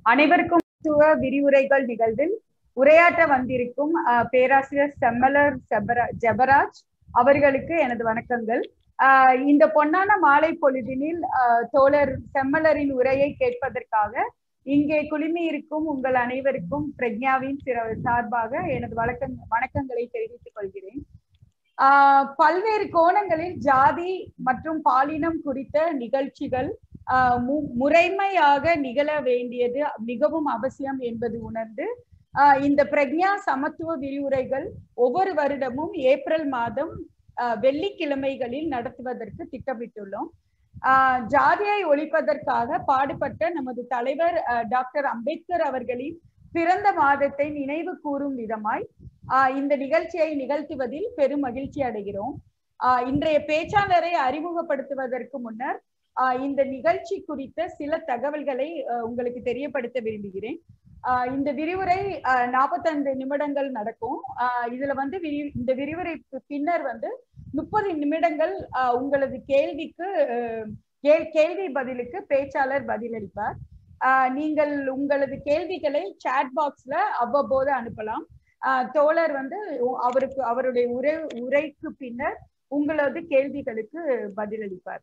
அனைவருக்கும் மருத்துவ விரிவுரைகள் நிகழ்வில் உரையாற்ற வந்திருக்கும் அஹ், பேராசிரியர் செம்மலர் செபரா- ஜெபராஜ் அவர்களுக்கு எனது வணக்கங்கள் அஹ், இந்த பொன்னான மாலை பொழுதினில் அஹ், தோழர் செம்மலரின் உரையை கேட்பதற்காக இங்கே குழுமி இருக்கும் உங்கள் அனைவருக்கும் பிரக்ஞாவின் சிற- சார்பாக எனது வணக்கம் வணக்கங்களை தெரிவித்துக் கொள்கிறேன் ஆஹ் பல்வேறு கோணங்களில் ஜாதி மற்றும் பாலினம் குறித்த நிகழ்ச்சிகள் ஆஹ் மு- முறைமையாக நிகழ வேண்டியது மிகவும் அவசியம் என்பது உணர்ந்து ஆஹ் இந்த பிரக்ஞா சமத்துவ விரிவுரைகள் ஒவ்வொரு வருடமும் ஏப்ரல் மாதம் ஆஹ் வெள்ளிக்கிழமைகளில் நடத்துவதற்கு திட்டமிட்டுள்ளோம் ஆஹ் ஜாதியை ஒழிப்பதற்காக பாடுபட்ட நமது தலைவர் ஆஹ் டாக்டர் அம்பேத்கர் அவர்களின் பிறந்த மாதத்தை நினைவு கூறும் விதமாய் ஆஹ் இந்த நிகழ்ச்சியை நிகழ்த்துவதில் பெரும் மகிழ்ச்சி அடைகிறோம் ஆஹ் இன்றைய பேச்சாளரை அறிமுகப்படுத்துவதற்கு முன்னர் ஆஹ் இந்த நிகழ்ச்சி குறித்த சில தகவல்களை ஆஹ் உங்களுக்கு தெரியப்படுத்த விரும்புகிறேன் ஆஹ் இந்த விரிவுரை நாற்பத்தைந்து நிமிடங்கள் நடக்கும் ஆஹ் இதுல வந்து விரி- இந்த விரிவுரைக்கு பின்னர் வந்து முப்பது நிமிடங்கள் ஆஹ் உங்களது கேள்விக்கு ஆஹ் கே- கேள்வி பதிலுக்கு பேச்சாளர் பதிலளிப்பார் ஆஹ் நீங்கள் உங்களது கேள்விகளை சாட் பாக்ஸ்ல அவ்வப்போது அனுப்பலாம் ஆஹ் தோழர் வந்து உ- அவருக்கு அவருடைய உரை உரைக்கு பின்னர் உங்களது கேள்விகளுக்கு பதிலளிப்பார்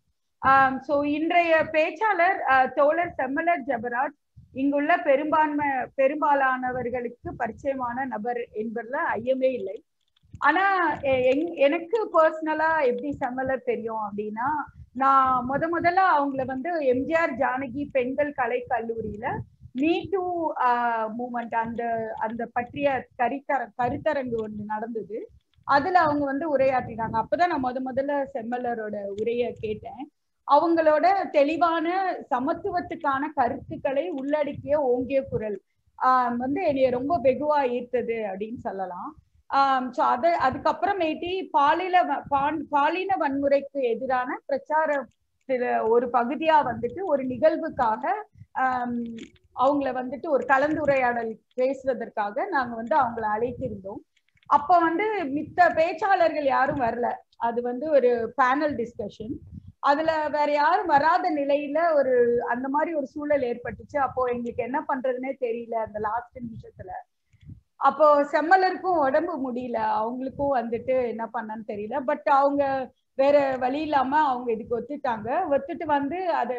சோ இன்றைய பேச்சாளர் ஆஹ் தோழர் செம்மலர் ஜபராஜ் இங்குள்ள பெரும்பான்மை பெரும்பாலானவர்களுக்கு பரிச்சயமான நபர் என்பதுல ஐயமே இல்லை ஆனா எ- எங்- எனக்கு பர்சனலா எப்படி செம்மலர் தெரியும் அப்படின்னா நான் முத முதல்ல அவங்கள வந்து எம்ஜிஆர் ஜானகி பெண்கள் கலை கல்லூரியில மீ டூ மூமெண்ட் அந்த அந்த பற்றிய கரித்தர கருத்தரங்கு ஒன்று நடந்தது அதுல அவங்க வந்து உரையாற்றினாங்க அப்பதான் நான் முத முதல்ல செம்மலரோட உரையை கேட்டேன் அவங்களோட தெளிவான சமத்துவத்துக்கான கருத்துக்களை உள்ளடக்கிய ஓங்கிய குரல் ஆஹ் வந்து என்னைய ரொம்ப வெகுவா ஈர்த்தது அப்படின்னு சொல்லலாம் ஆஹ் ஸோ அது அதுக்கப்புறமேட்டி பாலின வ- பான்- பாலின வன்முறைக்கு எதிரான பிரச்சாரத்துல ஒரு பகுதியா வந்துட்டு ஒரு நிகழ்வுக்காக ஆஹ் அவங்கள வந்துட்டு ஒரு கலந்துரையாடல் பேசுவதற்காக நாங்க வந்து அவங்கள அழைத்திருந்தோம் அப்ப வந்து மித்த பேச்சாளர்கள் யாரும் வரல அது வந்து ஒரு பேனல் டிஸ்கஷன் அதுல வேற யாரும் வராத நிலையில ஒரு அந்த மாதிரி ஒரு சூழல் ஏற்பட்டுச்சு அப்போ எங்களுக்கு என்ன பண்றதுனே தெரியல அந்த லாஸ்ட் நிமிஷத்துல அப்போ செம்மலருக்கும் உடம்பு முடியல அவங்களுக்கும் வந்துட்டு என்ன பண்ணன்னு தெரியல பட் அவங்க வேற வழி இல்லாம அவங்க இதுக்கு ஒத்துட்டாங்க ஒத்துட்டு வந்து அது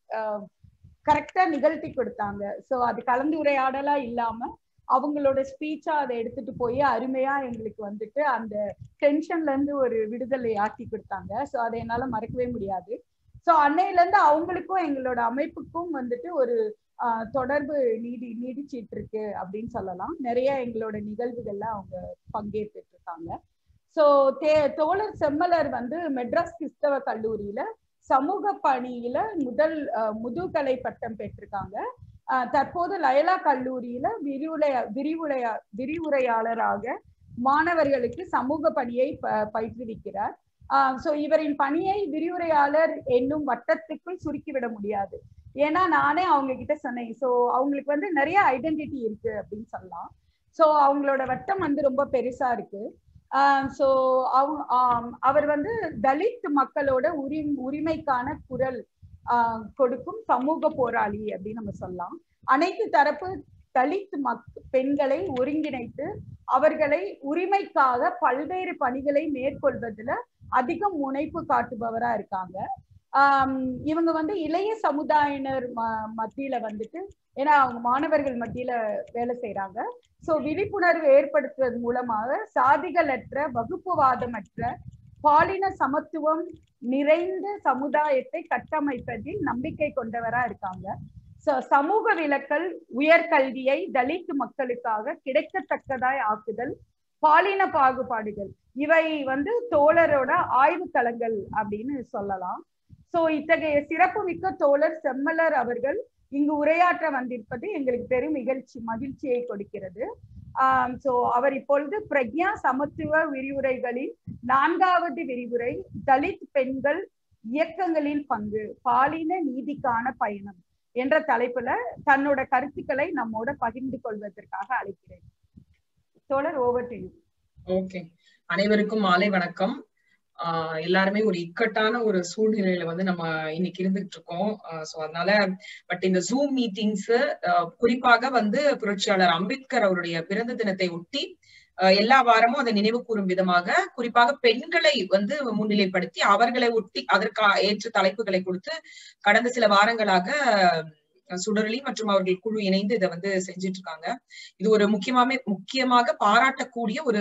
கரெக்டா நிகழ்த்தி கொடுத்தாங்க சோ அது கலந்துரையாடலா இல்லாம அவங்களோட ஸ்பீச்சா அதை எடுத்துட்டு போய் அருமையா எங்களுக்கு வந்துட்டு அந்த டென்ஷன்ல இருந்து ஒரு விடுதலை ஆக்கி கொடுத்தாங்க சோ அதை என்னால மறக்கவே முடியாது சோ அன்னையில இருந்து அவங்களுக்கும் எங்களோட அமைப்புக்கும் வந்துட்டு ஒரு ஆஹ், தொடர்பு நீடி நீடிச்சிட்டு இருக்கு அப்படின்னு சொல்லலாம் நிறைய எங்களோட நிகழ்வுகள்ல அவங்க பங்கேற்றுட்டு இருக்காங்க சோ தே தோழர் செம்மலர் வந்து மெட்ராஸ் கிறிஸ்தவ கல்லூரியில சமூக பணியில முதல் ஆஹ், முதுகலை பட்டம் பெற்றிருக்காங்க ஆஹ், தற்போது லயலா கல்லூரியில விரிவுரை விரிவுரையா விரிவுரையாளராக மாணவர்களுக்கு சமூக பணியை ப- பயிற்றுவிக்கிறார் சோ இவரின் பணியை விரிவுரையாளர் என்னும் வட்டத்துக்குள் சுருக்கிவிட முடியாது ஏன்னா நானே அவங்க கிட்ட சொன்னேன் சோ அவங்களுக்கு வந்து நிறைய ஐடென்டிட்டி இருக்கு அப்படின்னு சொல்லலாம் சோ அவங்களோட வட்டம் வந்து ரொம்ப பெருசா இருக்கு சோ அவங்க ஆம், அவர் வந்து தலித் மக்களோட உரி உரிமைக்கான குரல் ஆஹ், கொடுக்கும் சமூக போராளி அப்படின்னு நம்ம சொல்லலாம் அனைத்து தரப்பு தலித் மக் பெண்களை ஒருங்கிணைத்து அவர்களை உரிமைக்காக பல்வேறு பணிகளை மேற்கொள்வதுல அதிகம் முனைப்பு காட்டுபவரா இருக்காங்க ஆஹ் இவங்க வந்து இளைய சமுதாயினர் ம- மத்தியில வந்துட்டு ஏன்னா அவங்க மாணவர்கள் மத்தியில வேலை செய்யறாங்க சோ விழிப்புணர்வு ஏற்படுத்துவது மூலமாக சாதிகளற்ற வகுப்புவாதமற்ற பாலின சமத்துவம் நிறைந்த சமுதாயத்தை கட்டமைப்பதில் நம்பிக்கை கொண்டவரா இருக்காங்க சோ சமூக விலக்கல் உயர்கல்வியை தலித் மக்களுக்காக கிடைக்கத்தக்கதாய் ஆக்குதல் பாலின பாகுபாடுகள் இவை வந்து தோழரோட ஆய்வு களங்கள் அப்படின்னு சொல்லலாம் சோ இத்தகைய சிறப்புமிக்க தோழர் செம்மலர் அவர்கள் இங்கு உரையாற்ற வந்திருப்பது எங்களுக்கு பெரும் நிகழ்ச்சி மகிழ்ச்சியை கொடுக்கிறது ஆஹ் சோ அவர் இப்பொழுது பிரக்ஞா சமத்துவ விரிவுரைகளின் நான்காவது விரிவுரை தலித் பெண்கள் இயக்கங்களின் பங்கு பாலின நீதிக்கான பயணம் என்ற தலைப்புல தன்னோட கருத்துக்களை நம்மோட பகிர்ந்து கொள்வதற்காக அழைக்கிறேன் தோழர் ஓவர் டு யூ ஓகே அனைவருக்கும் மாலை வணக்கம் ஆஹ் எல்லாருமே ஒரு இக்கட்டான ஒரு சூழ்நிலையில வந்து நம்ம இன்னைக்கு இருந்துட்டு இருக்கோம் சோ அதனால பட் இந்த ஜூம் மீட்டிங்ஸ் குறிப்பாக வந்து புரட்சியாளர் அம்பேத்கர் அவருடைய பிறந்த தினத்தை ஒட்டி எல்லா வாரமும் அதை நினைவு கூறும் விதமாக குறிப்பாக பெண்களை வந்து முன்னிலைப்படுத்தி அவர்களை ஒட்டி அதற்கு ஏற்ற தலைப்புகளை கொடுத்து கடந்த சில வாரங்களாக சுடரளி மற்றும் அவர்கள் குழு இணைந்து இதை வந்து செஞ்சுட்டு இருக்காங்க இது ஒரு முக்கியமாமே முக்கியமாக பாராட்டக்கூடிய ஒரு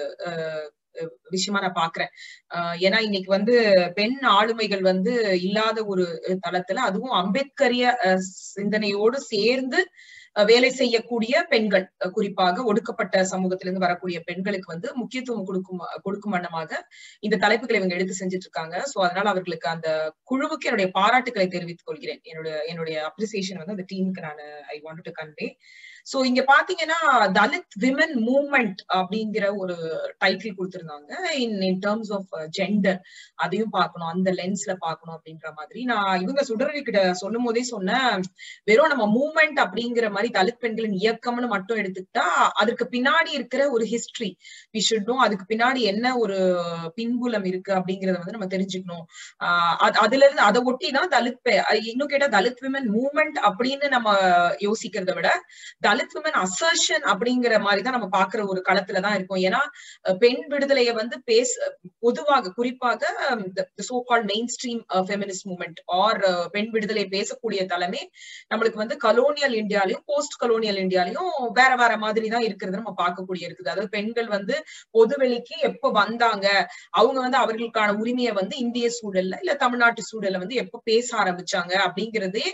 விஷயமா நான் பாக்குறேன் ஏன்னா இன்னைக்கு வந்து பெண் ஆளுமைகள் வந்து இல்லாத ஒரு தளத்துல அதுவும் அம்பேத்கரிய சிந்தனையோடு சேர்ந்து வேலை செய்யக்கூடிய பெண்கள் குறிப்பாக ஒடுக்கப்பட்ட சமூகத்திலிருந்து வரக்கூடிய பெண்களுக்கு வந்து முக்கியத்துவம் கொடுக்கும் கொடுக்கும் வண்ணமாக இந்த தலைப்புகளை இவங்க எடுத்து செஞ்சுட்டு இருக்காங்க சோ அதனால அவர்களுக்கு அந்த குழுவுக்கு என்னுடைய பாராட்டுகளை தெரிவித்துக் கொள்கிறேன் என்னுடைய என்னுடைய அப்ரிசியேஷன் வந்து அந்த டீமுக்கு நான் I want to convey so இங்க பாத்தீங்கன்னா தலித் விமன் மூவ்மெண்ட் அப்படிங்கிற ஒரு டைட்டில் கொடுத்திருந்தாங்க in in terms of gender அதையும் பார்க்கணும் அந்த லென்ஸ்ல பார்க்கணும் அப்படின்ற மாதிரி நான் இவங்க சுடரவி கிட்ட சொல்லும் போதே சொன்னேன் வெறும் நம்ம மூவ்மெண்ட் அப்படிங்கிற மாதிரி தலித் பெண்களின் இயக்கம்னு மட்டும் எடுத்துக்கிட்டா அதுக்கு பின்னாடி இருக்கிற ஒரு ஹிஸ்டரி வி ஷுட்னும் அதுக்கு பின்னாடி என்ன ஒரு பின்புலம் இருக்கு அப்படிங்கறத வந்து நம்ம தெரிஞ்சுக்கணும் ஆஹ் அதுல இருந்து அதை ஒட்டி தான் தலித் இன்னும் கேட்டா தலித் விமன் மூவ்மெண்ட் அப்படின்னு நம்ம யோசிக்கிறத விட தலித் விமன் அசர்ஷன் அப்படிங்கிற மாதிரிதான் நம்ம பாக்குற ஒரு களத்துலதான் இருக்கும் ஏன்னா பெண் விடுதலைய வந்து பேச பொதுவாக குறிப்பாக so call mainstream feminist movement or பெண் விடுதலை பேசக்கூடிய தலைமை நம்மளுக்கு வந்து கலோனியல் இந்தியாலையும் போஸ்ட் கலோனியல் இந்தியாலையும் வேற வேற மாதிரி தான் இருக்கிறது நம்ம பார்க்கக்கூடிய இருக்குது அதாவது பெண்கள் வந்து பொதுவெளிக்கு எப்ப வந்தாங்க அவங்க வந்து அவர்களுக்கான உரிமையை வந்து இந்திய சூழல்ல இல்ல தமிழ்நாட்டு சூழல்ல வந்து எப்ப பேச ஆரம்பிச்சாங்க அப்படிங்கிறதே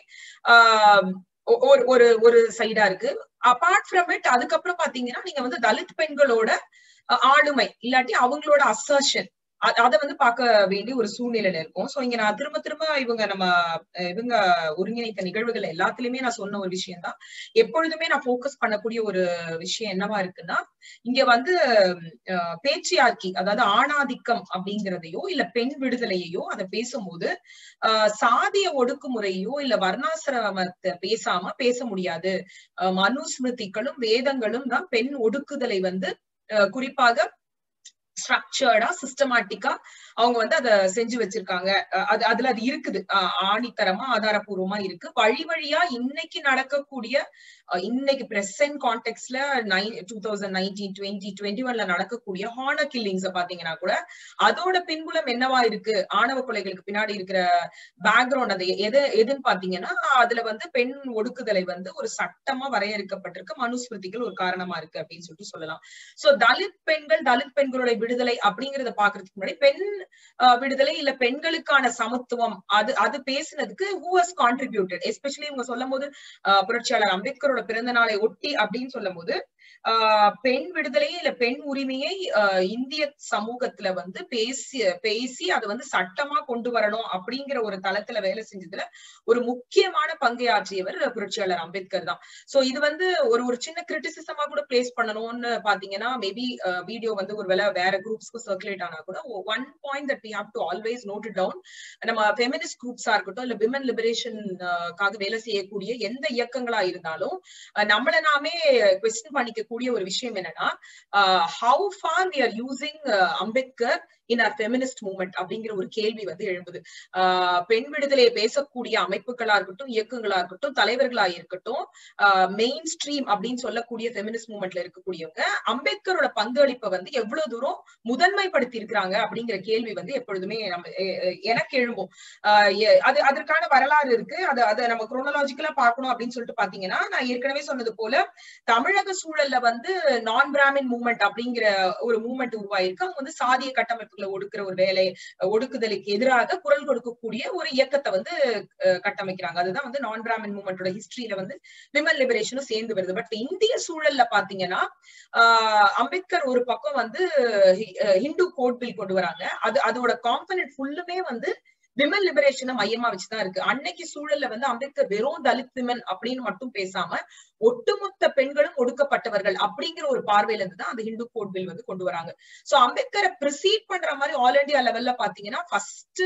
ஆஹ் ஒரு ஒரு ஒரு சைடா இருக்கு அபார்ட் ஃப்ரம் இட் அதுக்கப்புறம் பாத்தீங்கன்னா நீங்க வந்து தலித் பெண்களோட ஆளுமை இல்லாட்டி அவங்களோட அசர்ஷன் அதை வந்து பார்க்க வேண்டிய ஒரு சூழ்நிலையில இருக்கும் சோ இங்க நான் திரும்ப திரும்ப இவங்க நம்ம இவங்க ஒருங்கிணைத்த நிகழ்வுகள் எல்லாத்துலயுமே நான் சொன்ன ஒரு விஷயம் தான் எப்பொழுதுமே நான் போக்கஸ் பண்ணக்கூடிய ஒரு விஷயம் என்னவா இருக்குன்னா இங்க வந்து பேச்சியாக்கி அதாவது ஆணாதிக்கம் அப்படிங்கிறதையோ இல்ல பெண் விடுதலையையோ அதை பேசும்போது ஆஹ் சாதிய ஒடுக்குமுறையோ இல்ல வர்ணாசிரமத்தை பேசாம பேச முடியாது மனுஸ்மிருதிகளும் வேதங்களும் தான் பெண் ஒடுக்குதலை வந்து குறிப்பாக ஸ்ட்ரக்சர்டா சிஸ்டமேட்டிக்கா அவங்க வந்து அதை செஞ்சு வச்சிருக்காங்க அது அதுல அது இருக்குது ஆணித்தரமா ஆதாரபூர்வமா இருக்கு வழி வழியா இன்னைக்கு நடக்கக்கூடிய இன்னைக்கு பிரசன்ட் கான்டெக்ட்ல nine two thousand nineteen twenty twenty ஒன்ல நடக்கக்கூடிய ஹானர் கில்லிங்ஸ் பாத்தீங்கன்னா கூட அதோட பின்புலம் என்னவா இருக்கு ஆணவ கொலைகளுக்கு பின்னாடி இருக்கிற பேக்ரவுண்ட் அது எது எதுன்னு பாத்தீங்கன்னா அதுல வந்து பெண் ஒடுக்குதலை வந்து ஒரு சட்டமா வரையறுக்கப்பட்டிருக்கு மனுஸ்மிருதிகள் ஒரு காரணமா இருக்கு அப்படின்னு சொல்லிட்டு சொல்லலாம் சோ தலித் பெண்கள் தலித் பெண்களுடைய விடுதலை அப்படிங்கறத பாக்குறதுக்கு முன்னாடி பெண் விடுதலை இல்ல பெண்களுக்கான சமத்துவம் அது அது பேசினதுக்கு ஹூ ஹஸ் கான்ட்ரிபியூட்டட் எஸ்பெஷலி இவங்க சொல்லும் போது புரட்சியாளர் அம்பேத்கரோட பிறந்த நாளை ஒட்டி அப்படின்னு சொல்லும் போது ஆஹ் பெண் விடுதலையை இல்ல பெண் உரிமையை இந்திய சமூகத்துல வந்து பேசி பேசி அதை வந்து சட்டமா கொண்டு வரணும் அப்படிங்கிற ஒரு தளத்துல வேலை செஞ்சதுல ஒரு முக்கியமான பங்கை ஆற்றியவர் புரட்சியாளர் அம்பேத்கர் தான் சோ இது வந்து ஒரு ஒரு சின்ன கிரிட்டிசிசமா கூட பிளேஸ் பண்ணணும்னு பாத்தீங்கன்னா மேபி வீடியோ வந்து ஒருவேளை வேற குரூப்ஸ்க்கு சர்க்குலேட் ஆனா கூட one point that we have to always note down நம்ம ஃபெமினிஸ்ட் குரூப்ஸா இருக்கட்டும் இல்ல விமன் லிபரேஷனுக்காக வேலை செய்யக்கூடிய எந்த இயக்கங்களா இருந்தாலும் நம்மள நாமே கொஸ்டின் பண்ணிக்க கூடிய ஒரு விஷயம் என்னன்னா how far we are using Ambedkar in our feminist movement அப்படிங்கிற ஒரு கேள்வி வந்து எழும்புது ஆஹ் பெண் விடுதலையை பேசக்கூடிய அமைப்புகளா இருக்கட்டும் இயக்கங்களா இருக்கட்டும் தலைவர்களா இருக்கட்டும் மெயின் ஸ்ட்ரீம் அப்படின்னு சொல்லக்கூடிய ஃபெமினிஸ்ட் மூவ்மெண்ட்ல இருக்கக்கூடியவங்க அம்பேத்கரோட பங்களிப்பை வந்து எவ்வளவு தூரம் முதன்மைப்படுத்தி இருக்கிறாங்க அப்படிங்கிற கேள்வி வந்து எப்பொழுதுமே நம்ம எனக்கு எழும்பும் அது அதற்கான வரலாறு இருக்கு அது அதை நம்ம குரோனலாஜிக்கலா பார்க்கணும் அப்படின்னு சொல்லிட்டு பாத்தீங்கன்னா நான் ஏற்கனவே சொன்னது போல தமிழக சூழல்ல வந்து நான் பிராமின் மூவ்மெண்ட் அப்படிங்கிற ஒரு மூவ்மெண்ட் உருவாயிருக்கு அவங்க வந்து சாதிய கட்டமைப்புகளை ஒடுக்குற ஒரு வேலை ஒடுக்குதலுக்கு எதிராக குரல் கொடுக்கக்கூடிய ஒரு இயக்கத்தை வந்து கட்டமைக்கிறாங்க அதுதான் வந்து நான் பிராமின் மூவ்மெண்டோட ஹிஸ்டரியில வந்து விமன் லிபரேஷனும் சேர்ந்து வருது பட் இந்திய சூழல்ல பாத்தீங்கன்னா ஆஹ் அம்பேத்கர் ஒரு பக்கம் வந்து ஹிந்து கோட் பில் கொண்டு வராங்க அது அதோட காம்பனட் ஃபுல்லுமே வந்து விமன் லிபரேஷனை மையமா வச்சுதான் இருக்கு அன்னைக்கு சூழல்ல வந்து அம்பேத்கர் வெறும் தலித் விமன் அப்படின்னு மட்டும் பேசாம ஒட்டுமொத்த பெண்களும் ஒடுக்கப்பட்டவர்கள் அப்படிங்கிற ஒரு பார்வையில இருந்து தான் அந்த ஹிந்து கோட் பில் வந்து கொண்டு வராங்க சோ அம்பேத்கரை ப்ரிசீட் பண்ற மாதிரி ஆல் இண்டியா லெவல்ல பாத்தீங்கன்னா ஃபர்ஸ்ட்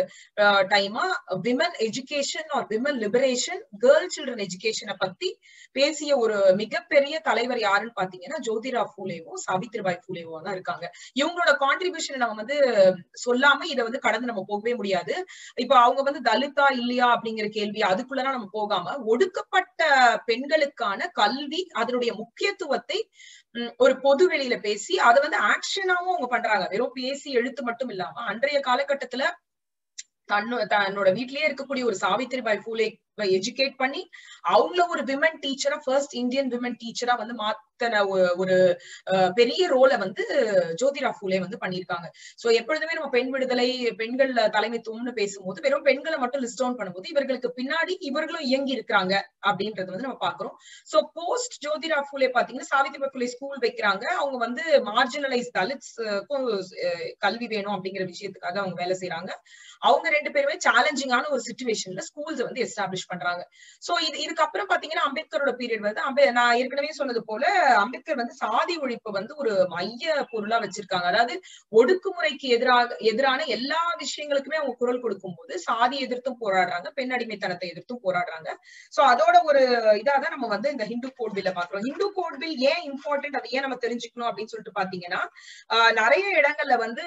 டைமா women education or women liberation girl children எஜுகேஷனை பத்தி பேசிய ஒரு மிகப்பெரிய தலைவர் யாருன்னு பாத்தீங்கன்னா ஜோதிரா பூலேவும் சாவித்ரிபாய் பூலேவும் தான் இருக்காங்க இவங்களோட கான்ட்ரிபியூஷன் நம்ம வந்து சொல்லாம இதை வந்து கடந்து நம்ம போகவே முடியாது இப்ப அவங்க வந்து தலிதா இல்லையா அப்படிங்கிற கேள்வி அதுக்குள்ளதான் நம்ம போகாம ஒடுக்கப்பட்ட பெண்களுக்கான கல்வி அதனுடைய முக்கியத்துவத்தை ஒரு பொது வெளியில பேசி அதை வந்து ஆக்ஷனாவும் அவங்க பண்றாங்க வெறும் பேசி எழுத்து மட்டும் இல்லாம அன்றைய காலகட்டத்துல தன்னோ தன்னோட வீட்லயே இருக்கக்கூடிய ஒரு சாவித்திரிபாய் பூலே எஜுகேட் பண்ணி அவங்கள ஒரு விமன் டீச்சரா ஃபர்ஸ்ட் இந்தியன் விமன் டீச்சரா வந்து மாத்தன ஒரு பெரிய ரோலை வந்து ஜோதிரா ஃபூலே வந்து பண்ணியிருக்காங்க சோ எப்பொழுதுமே நம்ம பெண் விடுதலை பெண்கள் தலைமைத்துவம்னு பேசும்போது வெறும் பெண்களை மட்டும் லிஸ்ட் டவுன் பண்ணும்போது இவர்களுக்கு பின்னாடி இவர்களும் இயங்கி இருக்கிறாங்க அப்படின்றது வந்து நம்ம பாக்குறோம் சோ போஸ்ட் ஜோதிரா ஃபூலே பாத்தீங்கன்னா சாவித்ரிபாய் ஃபூலே ஸ்கூல் வைக்கிறாங்க அவங்க வந்து மார்ஜினலைஸ் தலித்ஸ்க்கும் கல்வி வேணும் அப்படிங்கிற விஷயத்துக்காக அவங்க வேலை செய்யறாங்க அவங்க ரெண்டு பேருமே சேலஞ்சிங்கான ஒரு சுச்சுவேஷன்ல ஸ்கூல்ஸ் வந்து எஸ்டாப்ளிஷ் பண்றாங்க சோ இது இதுக்கப்புறம் பாத்தீங்கன்னா அம்பேத்கரோட பீரியட் வந்து அம்பே நான் ஏற்கனவே சொன்னது போல அம்பேத்கர் வந்து சாதி ஒழிப்பு வந்து ஒரு மைய பொருளா வச்சிருக்காங்க அதாவது ஒடுக்குமுறைக்கு எதிராக எதிரான எல்லா விஷயங்களுக்குமே அவங்க குரல் கொடுக்கும் போது சாதி எதிர்த்தும் போராடுறாங்க பெண் அடிமைத்தனத்தை எதிர்த்தும் போராடுறாங்க சோ அதோட ஒரு இதாதான் நம்ம வந்து இந்த ஹிந்து கோட் பில்ல பாக்குறோம் ஹிந்து கோட் பில் ஏன் இம்பார்ட்டன்ட் அதை ஏன் நம்ம தெரிஞ்சுக்கணும் அப்படின்னு சொல்லிட்டு பாத்தீங்கன்னா நிறைய இடங்கள்ல வந்து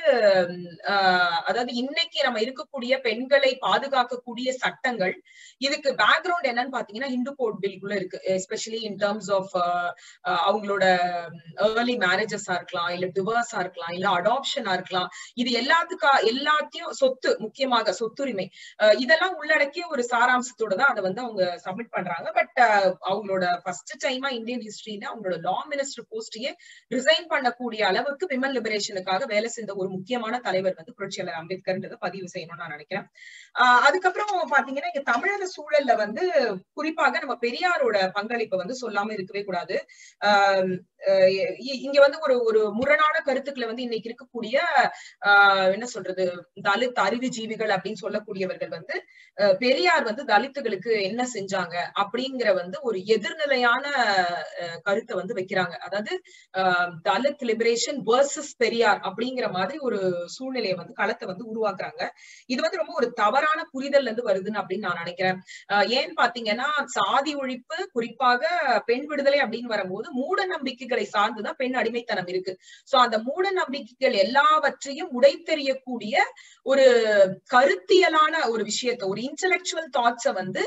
அதாவது இன்னைக்கு நம்ம இருக்கக்கூடிய பெண்களை பாதுகாக்கக்கூடிய சட்டங்கள் இதுக்கு பேக்ரவுண்ட் என்னன்னு பாத்தீங்கன்னா ஹிந்து கோட் பில்குள்ள இருக்கு எஸ்பெஷலி இன் டேர்ம்ஸ் ஆஃப் அவங்களோட ஏர்லி மேரேஜஸா இருக்கலாம் இல்ல டிவர்ஸா இருக்கலாம் இல்ல அடாப்ஷனா இருக்கலாம் இது எல்லாத்துக்கா எல்லாத்தையும் சொத்து முக்கியமாக சொத்துரிமை இதெல்லாம் உள்ளடக்கிய ஒரு சாராம்சத்தோட தான் அதை வந்து அவங்க சப்மிட் பண்றாங்க பட் அவங்களோட ஃபர்ஸ்ட் டைமா இந்தியன் ஹிஸ்டரியில அவங்களோட லா மினிஸ்டர் போஸ்டையே ரிசைன் பண்ணக்கூடிய அளவுக்கு விமன் லிபரேஷனுக்காக வேலை செஞ்ச ஒரு முக்கியமான தலைவர் வந்து புரட்சியாளர் அம்பேத்கர்ன்றதை பதிவு செய்யணும்னு நான் நினைக்கிறேன் ஆஹ் அதுக்கப்புறம் பாத்தீங்கன்னா இங்க தமிழக சூழல்ல வந்து குறிப்பாக நம்ம பெரியாரோட பங்களிப்பை வந்து சொல்லாம இருக்கவே கூடாது ஆஹ் இங்க வந்து ஒரு ஒரு முரணான கருத்துக்களை வந்து இன்னைக்கு இருக்கக்கூடிய ஆஹ் என்ன சொல்றது தலித் அறிவுஜீவிகள் அப்படின்னு சொல்லக்கூடியவர்கள் வந்து பெரியார் வந்து தலித்துகளுக்கு என்ன செஞ்சாங்க அப்படிங்கிற வந்து ஒரு எதிர்நிலையான கருத்தை வந்து வைக்கிறாங்க அதாவது தலித் லிபரேஷன் வர்சஸ் பெரியார் அப்படிங்கிற மாதிரி ஒரு சூழ்நிலையை வந்து களத்தை வந்து உருவாக்குறாங்க இது வந்து ரொம்ப ஒரு தவறான புரிதல் இருந்து வருதுன்னு அப்படின்னு நான் நினைக்கிறேன் ஏன்னு பாத்தீங்கன்னா சாதி ஒழிப்பு குறிப்பாக பெண் விடுதலை அப்படின்னு வரும்போது மூட நம்பிக்கைகளை சார்ந்துதான் பெண் அடிமைத்தனம் இருக்கு சோ அந்த மூட நம்பிக்கைகள் எல்லாவற்றையும் உடைத்தெறியக்கூடிய ஒரு கருத்தியலான ஒரு விஷயத்த ஒரு இன்டலெக்சுவல் தாட்ஸ வந்து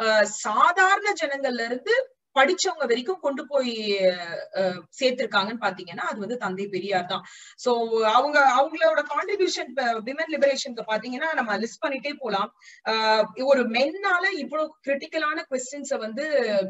சாதாரண ஜனங்கள்ல இருந்து படிச்சவங்க வரைக்கும் கொண்டு போய் சேர்த்திருக்காங்கன்னு பாத்தீங்கன்னா அது வந்து தந்தை பெரியார் தான் சோ அவங்க அவங்களோட கான்ட்ரிபியூஷன் விமன் லிபரேஷனுக்கு பாத்தீங்கன்னா நம்ம லிஸ்ட் பண்ணிட்டே போலாம் ஒரு மென்னால இவ்வளவு கிரிட்டிக்கலான கொஸ்டின்ஸ வந்து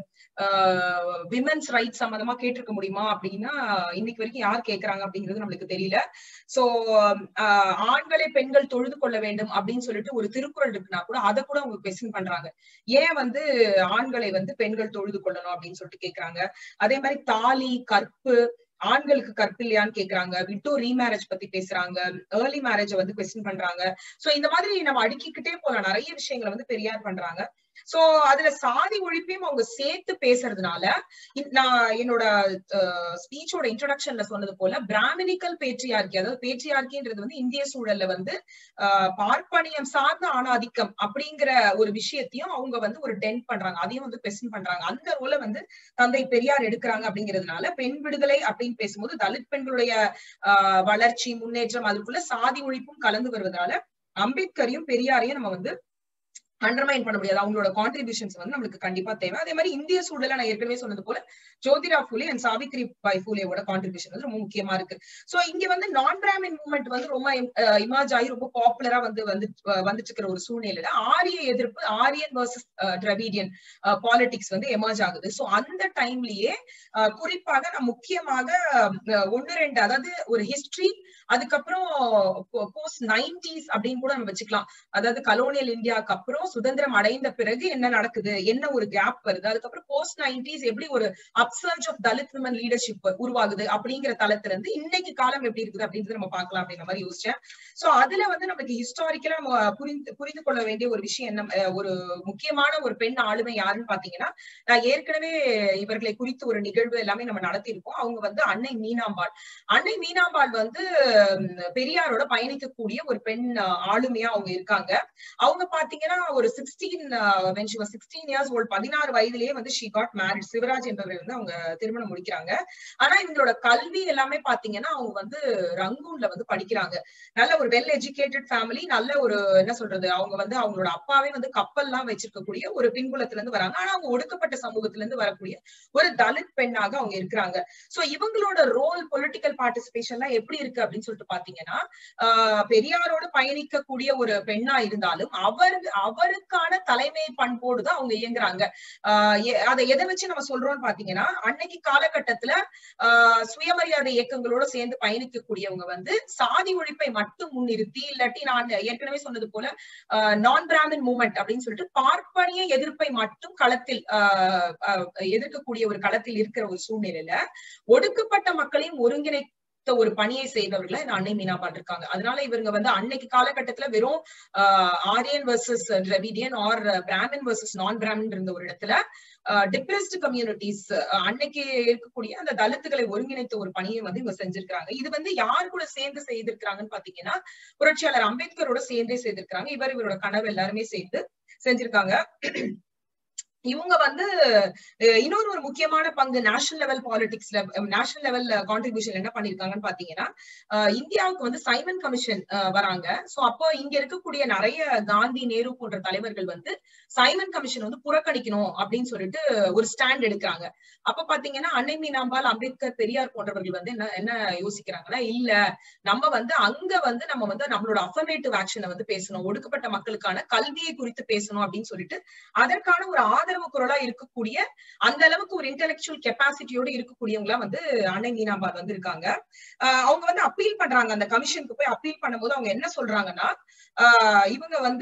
விமன்ஸ் ரைட்ஸ் சம்பந்தமா கேட்டிருக்க முடியுமா அப்படின்னா இன்னைக்கு வரைக்கும் யார் கேக்குறாங்க அப்படிங்கிறது நம்மளுக்கு தெரியல சோ ஆண்களை பெண்கள் தொழுது கொள்ள வேண்டும் அப்படின்னு சொல்லிட்டு ஒரு திருக்குறள் இருக்குன்னா கூட அதை கூட அவங்க கொஸ்டின் பண்றாங்க ஏன் வந்து ஆண்களை வந்து பெண்கள் தொழுது கொள்ளணும் அப்படின்னு சொல்லிட்டு கேக்குறாங்க அதே மாதிரி தாலி கற்பு ஆண்களுக்கு கற்பு இல்லையான்னு கேக்குறாங்க விட்டோ ரீமேரேஜ் பத்தி பேசுறாங்க ஏர்லி மேரேஜ வந்து கொஸ்டின் பண்றாங்க சோ இந்த மாதிரி நம்ம அடுக்கிக்கிட்டே போலாம் நிறைய விஷயங்களை வந்து பெரியார் பண்றாங்க சோ அதுல சாதி ஒழிப்பையும் அவங்க சேர்த்து பேசுறதுனால நான் என்னோட ஸ்பீச்சோட இன்ட்ரோடக்ஷன்ல சொன்னது போல பிராமணிக்கல் பேட்ரியார்கி அதாவது பேட்ரியார்கின்றது வந்து இந்திய சூழல்ல வந்து பார்ப்பனியம் சார்ந்த ஆணாதிக்கம் அப்படிங்கிற ஒரு விஷயத்தையும் அவங்க வந்து ஒரு டென்ட் பண்றாங்க அதையும் வந்து கொஸ்டின் பண்றாங்க அந்த ரோல வந்து தந்தை பெரியார் எடுக்கிறாங்க அப்படிங்கிறதுனால பெண் விடுதலை அப்படின்னு பேசும்போது தலித் பெண்களுடைய ஆஹ் வளர்ச்சி முன்னேற்றம் அதுக்குள்ள சாதி ஒழிப்பும் கலந்து வருவதால அம்பேத்கரையும் பெரியாரையும் நம்ம வந்து அண்டர்மைன் பண்ண முடியாது அவங்களோட கான்ட்ரிபியூஷன்ஸ் வந்து நம்மளுக்கு கண்டிப்பா தேவை அதே மாதிரி இந்திய சூழல நான் ஏற்கனவே சொன்னது போல ஜோதிரா ஃபூலே அண்ட் சாவித்ரி பாய் ஃபூலேவோட கான்ட்ரிபியூஷன் வந்து ரொம்ப முக்கியமா இருக்கு சோ இங்க வந்து நான் பிராமின் மூவ்மெண்ட் வந்து ரொம்ப இமாஜ் ஆகி ரொம்ப பாப்புலரா வந்து வந்து வந்துட்டு இருக்கிற ஒரு சூழ்நிலையில ஆரிய எதிர்ப்பு ஆரியன் வர்சஸ் டிரவிடியன் பாலிடிக்ஸ் வந்து எமர்ஜ் ஆகுது சோ அந்த டைம்லயே குறிப்பாக நான் முக்கியமாக ஒன்னு ரெண்டு அதாவது ஒரு ஹிஸ்டரி அதுக்கப்புறம் போஸ்ட் நைன்டிஸ் அப்படின்னு கூட நம்ம வச்சுக்கலாம் அதாவது கலோனியல் இந்தியாவுக்கு அப்புறம் சுதந்திரம் அடைந்த பிறகு என்ன நடக்குது என்ன ஒரு கேப் வருது அதுக்கப்புறம் போஸ்ட் நைன்டிஸ் எப்படி ஒரு upsurge of Dalit women leadership உருவாகுது அப்படிங்கிற தளத்துல இருந்து இன்னைக்கு காலம் எப்படி இருக்குது அப்படின்றது நம்ம பார்க்கலாம் அப்படிங்கிற மாதிரி யோசிச்சேன் சோ அதுல வந்து நமக்கு ஹிஸ்டாரிக்கலா நம்ம புரிந்து புரிந்து கொள்ள வேண்டிய ஒரு விஷயம் என்ன அஹ் ஒரு முக்கியமான ஒரு பெண் ஆளுமை யாருன்னு பாத்தீங்கன்னா நான் ஏற்கனவே இவர்களை குறித்து ஒரு நிகழ்வு எல்லாமே நம்ம நடத்தியிருக்கோம் அவங்க வந்து அன்னை மீனாம்பாள் அன்னை மீனாம்பாள் வந்து உம், பெரியாரோட பயணிக்கக்கூடிய ஒரு பெண் அஹ், ஆளுமையா அவங்க இருக்காங்க அவங்க பாத்தீங்கன்னா ஒரு sixteen when she sixteen years old பதினாறு வயதிலேயே வந்து ஷி காட் மேரிட் சிவராஜ் என்பவரை வந்து அவங்க திருமணம் முடிக்கிறாங்க ஆனா இவங்களோட கல்வி எல்லாமே பாத்தீங்கன்னா அவங்க வந்து ரங்கூன்ல வந்து படிக்கிறாங்க நல்ல ஒரு வெல் எஜுகேட்டட் ஃபேமிலி நல்ல ஒரு என்ன சொல்றது அவங்க வந்து அவங்களோட அப்பாவே வந்து கப்பல்லாம் வச்சிருக்கக்கூடிய ஒரு பின்புலத்துல இருந்து வராங்க ஆனா அவங்க ஒடுக்கப்பட்ட சமூகத்துல இருந்து வரக்கூடிய ஒரு தலித் பெண்ணாக அவங்க இருக்கிறாங்க சோ இவங்களோட ரோல் பொலிட்டிக்கல் பார்ட்டிசிபேஷன்லாம் எப்படி இருக்கு அப்படின்னு சொல்லிட்டு பாத்தீங்கன்னா ஆஹ் பெரியாரோட பயணிக்கக்கூடிய ஒரு பெண்ணா இருந்தாலும் அவர் அவருக்கான தலைமை பண்போடு தான் அவங்க இயங்குறாங்க ஆஹ் எ- அதை எதை வச்சு நம்ம சொல்றோம்னு பாத்தீங்கன்னா அன்னைக்கு காலகட்டத்துல ஆஹ் சுயமரியாதை இயக்கங்களோட சேர்ந்து பயணிக்கக்கூடியவங்க வந்து சாதி ஒழிப்பை மட்டும் முன்னிறுத்தி இல்லாட்டி நான் ஏற்கனவே சொன்னது போல நான் பிராமின் மூமெண்ட் அப்படின்னு சொல்லிட்டு பார்ப்பனிய எதிர்ப்பை மட்டும் களத்தில் ஆஹ் ஆஹ் எதிர்க்கக்கூடிய ஒரு களத்தில் இருக்கிற ஒரு சூழ்நிலையில ஒடுக்கப்பட்ட மக்களையும் ஒருங்கிணை ஒரு பணியை செய்தவர்களை இந்த அன்னை மீனாபால் இருக்காங்க அதனால இவங்க வந்து அன்னைக்கு காலகட்டத்துல வெறும் ஆஹ் Aryan versus Dravidian or Brahmin versus non Brahmin இருந்த ஒரு இடத்துல டிப்ரெஸ்ட் கம்யூனிட்டிஸ் அன்னைக்கு இருக்கக்கூடிய அந்த தலித்துகளை ஒருங்கிணைத்த ஒரு பணியை வந்து இவங்க செஞ்சிருக்காங்க இது வந்து யார் கூட சேர்ந்து செய்திருக்கிறாங்கன்னு பாத்தீங்கன்னா புரட்சியாளர் அம்பேத்கரோட சேர்ந்தே செய்திருக்கிறாங்க இவர் இவரோட கனவு எல்லாருமே சேர்ந்து செஞ்சிருக்காங்க இவங்க வந்து அஹ் இன்னொரு ஒரு முக்கியமான பங்கு நேஷனல் லெவல் பாலிடிக்ஸ்ல நேஷனல் லெவல் கான்ட்ரிபியூஷன் என்ன பண்ணிருக்காங்கன்னு பாத்தீங்கன்னா அஹ் இந்தியாவுக்கு வந்து சைமன் கமிஷன் வராங்க சோ அப்போ இங்க இருக்கக்கூடிய நிறைய காந்தி நேரு போன்ற தலைவர்கள் வந்து சைமன் கமிஷன் வந்து புறக்கணிக்கணும் அப்படின்னு சொல்லிட்டு ஒரு ஸ்டாண்ட் எடுக்கிறாங்க அப்ப பாத்தீங்கன்னா அன்னை மீனாம்பால் அம்பேத்கர் பெரியார் போன்றவர்கள் வந்து என்ன என்ன யோசிக்கிறாங்கன்னா இல்ல நம்ம வந்து அங்க வந்து நம்ம வந்து நம்மளோட அஃபர்மேட்டிவ் ஆக்ஷனை வந்து பேசணும் ஒடுக்கப்பட்ட மக்களுக்கான கல்வியை குறித்து பேசணும் அப்படின்னு சொல்லிட்டு அதற்கான ஒரு ஆதரவு குரலா இருக்கக்கூடிய அந்த அளவுக்கு ஒரு இன்டெலெக்சுவல் கெப்பாசிட்டியோட இருக்கக்கூடியவங்களா வந்து அன்னை மீனாம்பால் வந்து இருக்காங்க ஆஹ் அவங்க வந்து அப்பீல் பண்றாங்க அந்த கமிஷனுக்கு போய் அப்பீல் பண்ணும்போது அவங்க என்ன சொல்றாங்கன்னா ஆஹ் இவங்க வந்து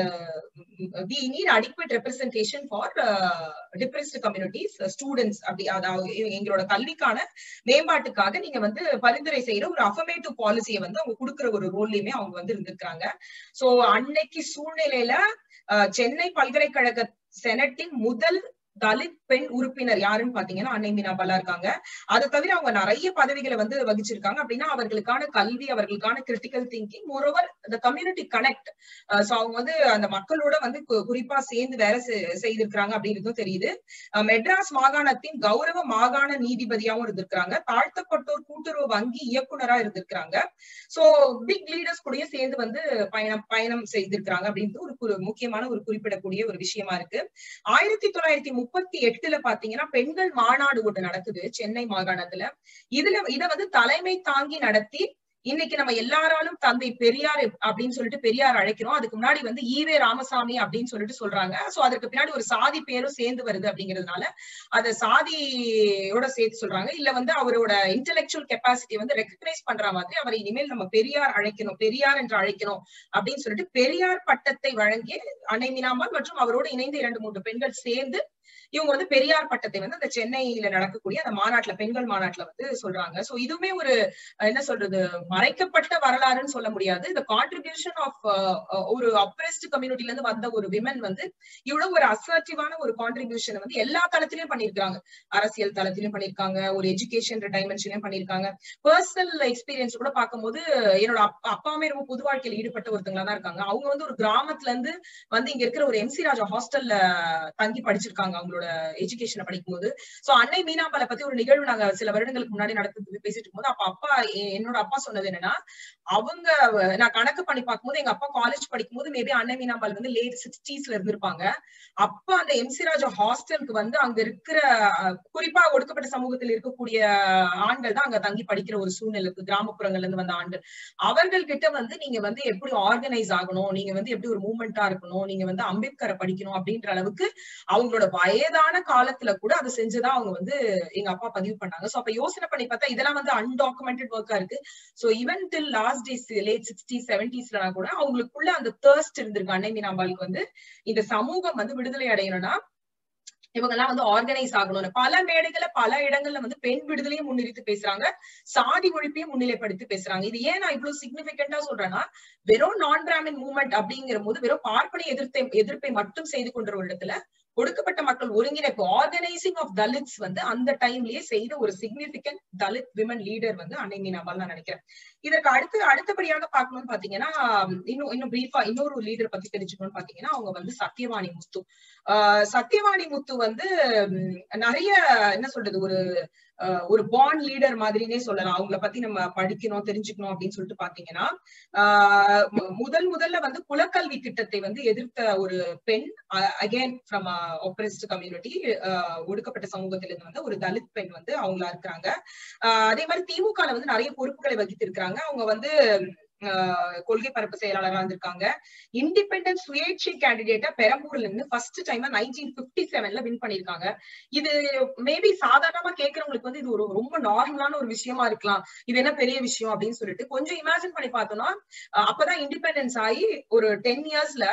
we need adequate representation for depressed communities students அப்படி அதாவது எங்களோட கல்விக்கான மேம்பாட்டுக்காக நீங்க வந்து பரிந்துரை செய்யற ஒரு அஃபர்மேட்டிவ் பாலிசியை வந்து அவங்க கொடுக்குற ஒரு ரோல்லையுமே அவங்க வந்து இருந்திருக்காங்க சோ அன்னைக்கு சூழ்நிலையில அஹ், சென்னை பல்கலைக்கழக செனட்டின் முதல் தலித் பெண் உறுப்பினர் யாருன்னு பாத்தீங்கன்னா அன்னை மீனாபாலா இருக்காங்க அதை தவிர அவங்க நிறைய பதவிகளை வந்து வகிச்சிருக்காங்க அப்படின்னா அவர்களுக்கான கல்வி அவர்களுக்கான கிரிட்டிக்கல் திங்கிங் மோரோவர் இந்த கம்யூனிட்டி கனெக்ட் சோ அவங்க வந்து அந்த மக்களோட வந்து கு- குறிப்பா சேர்ந்து வேலை செ- செய்திருக்கிறாங்க அப்படின்றதும் தெரியுது அஹ் மெட்ராஸ் மாகாணத்தின் கௌரவ மாகாண நீதிபதியாவும் இருந்திருக்கிறாங்க தாழ்த்தப்பட்டோர் கூட்டுறவு வங்கி இயக்குனரா இருந்திருக்கிறாங்க சோ பிக் லீடர்ஸ் கூடயே சேர்ந்து வந்து பயணம் பயணம் செய்திருக்கிறாங்க அப்படின்றது ஒரு குறி- முக்கியமான ஒரு குறிப்பிடக்கூடிய ஒரு விஷயமா இருக்கு ஆயிரத்தி தொள்ளாயிரத்தி முப்பத்தி எட்டுல பாத்தீங்கன்னா பெண்கள் மாநாடு ஒன்று நடக்குது சென்னை மாகாணத்துல இதுல இத வந்து தலைமை தாங்கி நடத்தி இன்னைக்கு நம்ம எல்லாராலும் தந்தை பெரியார் அப்படின்னு சொல்லிட்டு பெரியார் அழைக்கிறோம் அதுக்கு முன்னாடி வந்து ஈவே ராமசாமி அப்படின்னு சொல்லிட்டு சொல்றாங்க சோ அதற்கு பின்னாடி ஒரு சாதி பேரும் சேர்ந்து வருது அப்படிங்கிறதுனால அத சாதியோட சேர்த்து சொல்றாங்க இல்ல வந்து அவரோட இன்டெலெக்சுவல் கெப்பாசிட்டி வந்து ரெக்கக்னைஸ் பண்ற மாதிரி அவரை இனிமேல் நம்ம பெரியார் அழைக்கணும் பெரியார் என்று அழைக்கணும் அப்படின்னு சொல்லிட்டு பெரியார் பட்டத்தை வழங்கிய அன்னை மீனாம்பாள் மற்றும் அவரோடு இணைந்து இரண்டு மூன்று பெண்கள் சேர்ந்து இவங்க வந்து பெரியார் பட்டத்தை வந்து அந்த சென்னையில நடக்கக்கூடிய அந்த மாநாட்டுல பெண்கள் மாநாட்டுல வந்து சொல்றாங்க சோ இதுவுமே ஒரு அஹ், என்ன சொல்றது மறைக்கப்பட்ட வரலாறுன்னு சொல்ல முடியாது இந்த கான்ட்ரிபியூஷன் ஆஃப் ஒரு அப்ரெஸ்ட் கம்யூனிட்டில இருந்து வந்த ஒரு விமன் வந்து இவ்வளவு ஒரு அசர்டிவான ஒரு கான்ட்ரிபியூஷன் வந்து எல்லா தளத்திலயும் பண்ணிருக்காங்க அரசியல் தளத்திலயும் பண்ணிருக்காங்க ஒரு எஜுகேஷன் டைமென்ஷன்லயும் பண்ணிருக்காங்க பர்சனல் எக்ஸ்பீரியன்ஸ் கூட பார்க்கும்போது என்னோட அப்பா அப்பாவுமே ரொம்ப பொது வாழ்க்கையில் ஈடுபட்ட ஒருத்தங்களா தான் இருக்காங்க அவங்க வந்து ஒரு கிராமத்துல இருந்து வந்து இங்க இருக்கிற ஒரு எம்சி ராஜா ஹாஸ்டல்ல தங்கி படிச்சிருக்காங்க அவங்களோட எஜுகேஷனை படிக்கும்போது சோ அன்னை மீனாம்பாலை பத்தி ஒரு நிகழ்வு நாங்க சில வருடங்களுக்கு முன்னாடி நடத்தி பேசிட்டு இருக்கும்போது அப்ப அப்பா எ- என்னோட அப்பா சொன்னது என்னன்னா அவங்க வ- நான் கணக்கு பண்ணி பார்க்கும்போது எங்க அப்பா காலேஜ் படிக்கும்போது மேபி அன்னை மீனாம்பால் வந்து லேட் சிக்ஸ்டீஸ்ல இருந்திருப்பாங்க அப்ப அந்த எம்சி ராஜா ஹாஸ்டலுக்கு வந்து அங்க இருக்கிற அஹ், குறிப்பா ஒடுக்கப்பட்ட சமூகத்தில் இருக்கக்கூடிய ஆண்கள் தான் அங்க தங்கி படிக்கிற ஒரு சூழ்நிலை இருக்கு கிராமப்புறங்கள்ல இருந்து வந்த ஆண்கள் அவர்கள் கிட்ட வந்து நீங்க வந்து எப்படி ஆர்கனைஸ் ஆகணும் நீங்க வந்து எப்படி ஒரு மூமெண்டா இருக்கணும் நீங்க வந்து அம்பேத்கரை படிக்கணும் அப்படின்ற அளவுக்கு அவங்களோட வயதான காலத்துல கூட அதை செஞ்சுதான் அவங்க வந்து எங்க அப்பா பதிவு பண்ணாங்க சோ அப்ப யோசனை பண்ணி பார்த்தா இதெல்லாம் வந்து அன்டாக்குமெண்டட் ஒர்க்கா இருக்கு so even till last days late sixty செவன்டிஸ்ல கூட அவங்களுக்குள்ள அந்த தேர்ஸ்ட் இருந்திருக்கு அன்னை மீனாம்பாளுக்கு வந்து இந்த சமூகம் வந்து விடுதலை அடையணும்னா இவங்க எல்லாம் வந்து ஆர்கனைஸ் ஆகணும்னு பல மேடைகள்ல பல இடங்கள்ல வந்து பெண் விடுதலையும் முன்னிறுத்தி பேசுறாங்க சாதி ஒழிப்பையும் முன்னிலைப்படுத்தி பேசுறாங்க இது ஏன் நான் இவ்வளவு சிக்னிபிகண்டா சொல்றேன்னா வெறும் நான் பிராமின் மூவ்மெண்ட் அப்படிங்கிற போது வெறும் பார்ப்பனை எதிர்த்தை எதிர்ப்பை மட்டும் செய்து கொண்ட ஒரு இடத்துல ஒடுக்கப்பட்ட மக்கள் ஒருங்கிணைப்பு ஆர்கனைசிங் ஆஃப் தலித்ஸ் வந்து அந்த டைம்லயே செய்த ஒரு சிக்னிபிகன்ட் தலித் விமன் லீடர் வந்து அன்னை மீனாபால் நான் நினைக்கிறேன் இதற்கு அடுத்து அடுத்தபடியாக பார்க்கணும்னு பாத்தீங்கன்னா இன்னும் இன்னும் பிரீஃபா இன்னொரு லீடர் பத்தி தெரிஞ்சுக்கணும்னு பாத்தீங்கன்னா அவங்க வந்து சத்யவாணி முத்து ஆஹ் சத்யவாணி முத்து வந்து நிறைய என்ன சொல்றது ஒரு ஒரு பாண்ட் லீடர் மாதிரினே சொல்லலாம் அவங்கள பத்தி நம்ம படிக்கணும் தெரிஞ்சுக்கணும் அப்படின்னு சொல்லிட்டு பாத்தீங்கன்னா ஆஹ் முதல் முதல்ல வந்து குலக்கல்வி திட்டத்தை வந்து எதிர்த்த ஒரு பெண் அகைன் ஃப்ரம் ஒப்ரெஸ்ட் கம்யூனிட்டி ஒடுக்கப்பட்ட சமூகத்திலிருந்து வந்து ஒரு தலித் பெண் வந்து அவங்களா இருக்கிறாங்க அதே மாதிரி திமுகல வந்து நிறைய பொறுப்புகளை வகித்திருக்கிறாங்க அவங்க வந்து கொள்கை பரப்பு செயலாளராக இருந்திருக்காங்க இண்டிபெண்டன்ட் சுயேட்சை கேண்டிடேட்டா பெரம்பூர்ல இருந்து ஃபர்ஸ்ட் டைம் நைன்டீன் பிப்டி செவன்ல வின் பண்ணிருக்காங்க இது மேபி சாதாரணமா கேட்கறவங்களுக்கு வந்து இது ஒரு ரொம்ப நார்மலான ஒரு விஷயமா இருக்கலாம் இது என்ன பெரிய விஷயம் அப்படின்னு சொல்லிட்டு கொஞ்சம் இமேஜின் பண்ணி பார்த்தோம்னா அப்பதான் இண்டிபெண்டன்ஸ் ஆகி ஒரு டென் இயர்ஸ்ல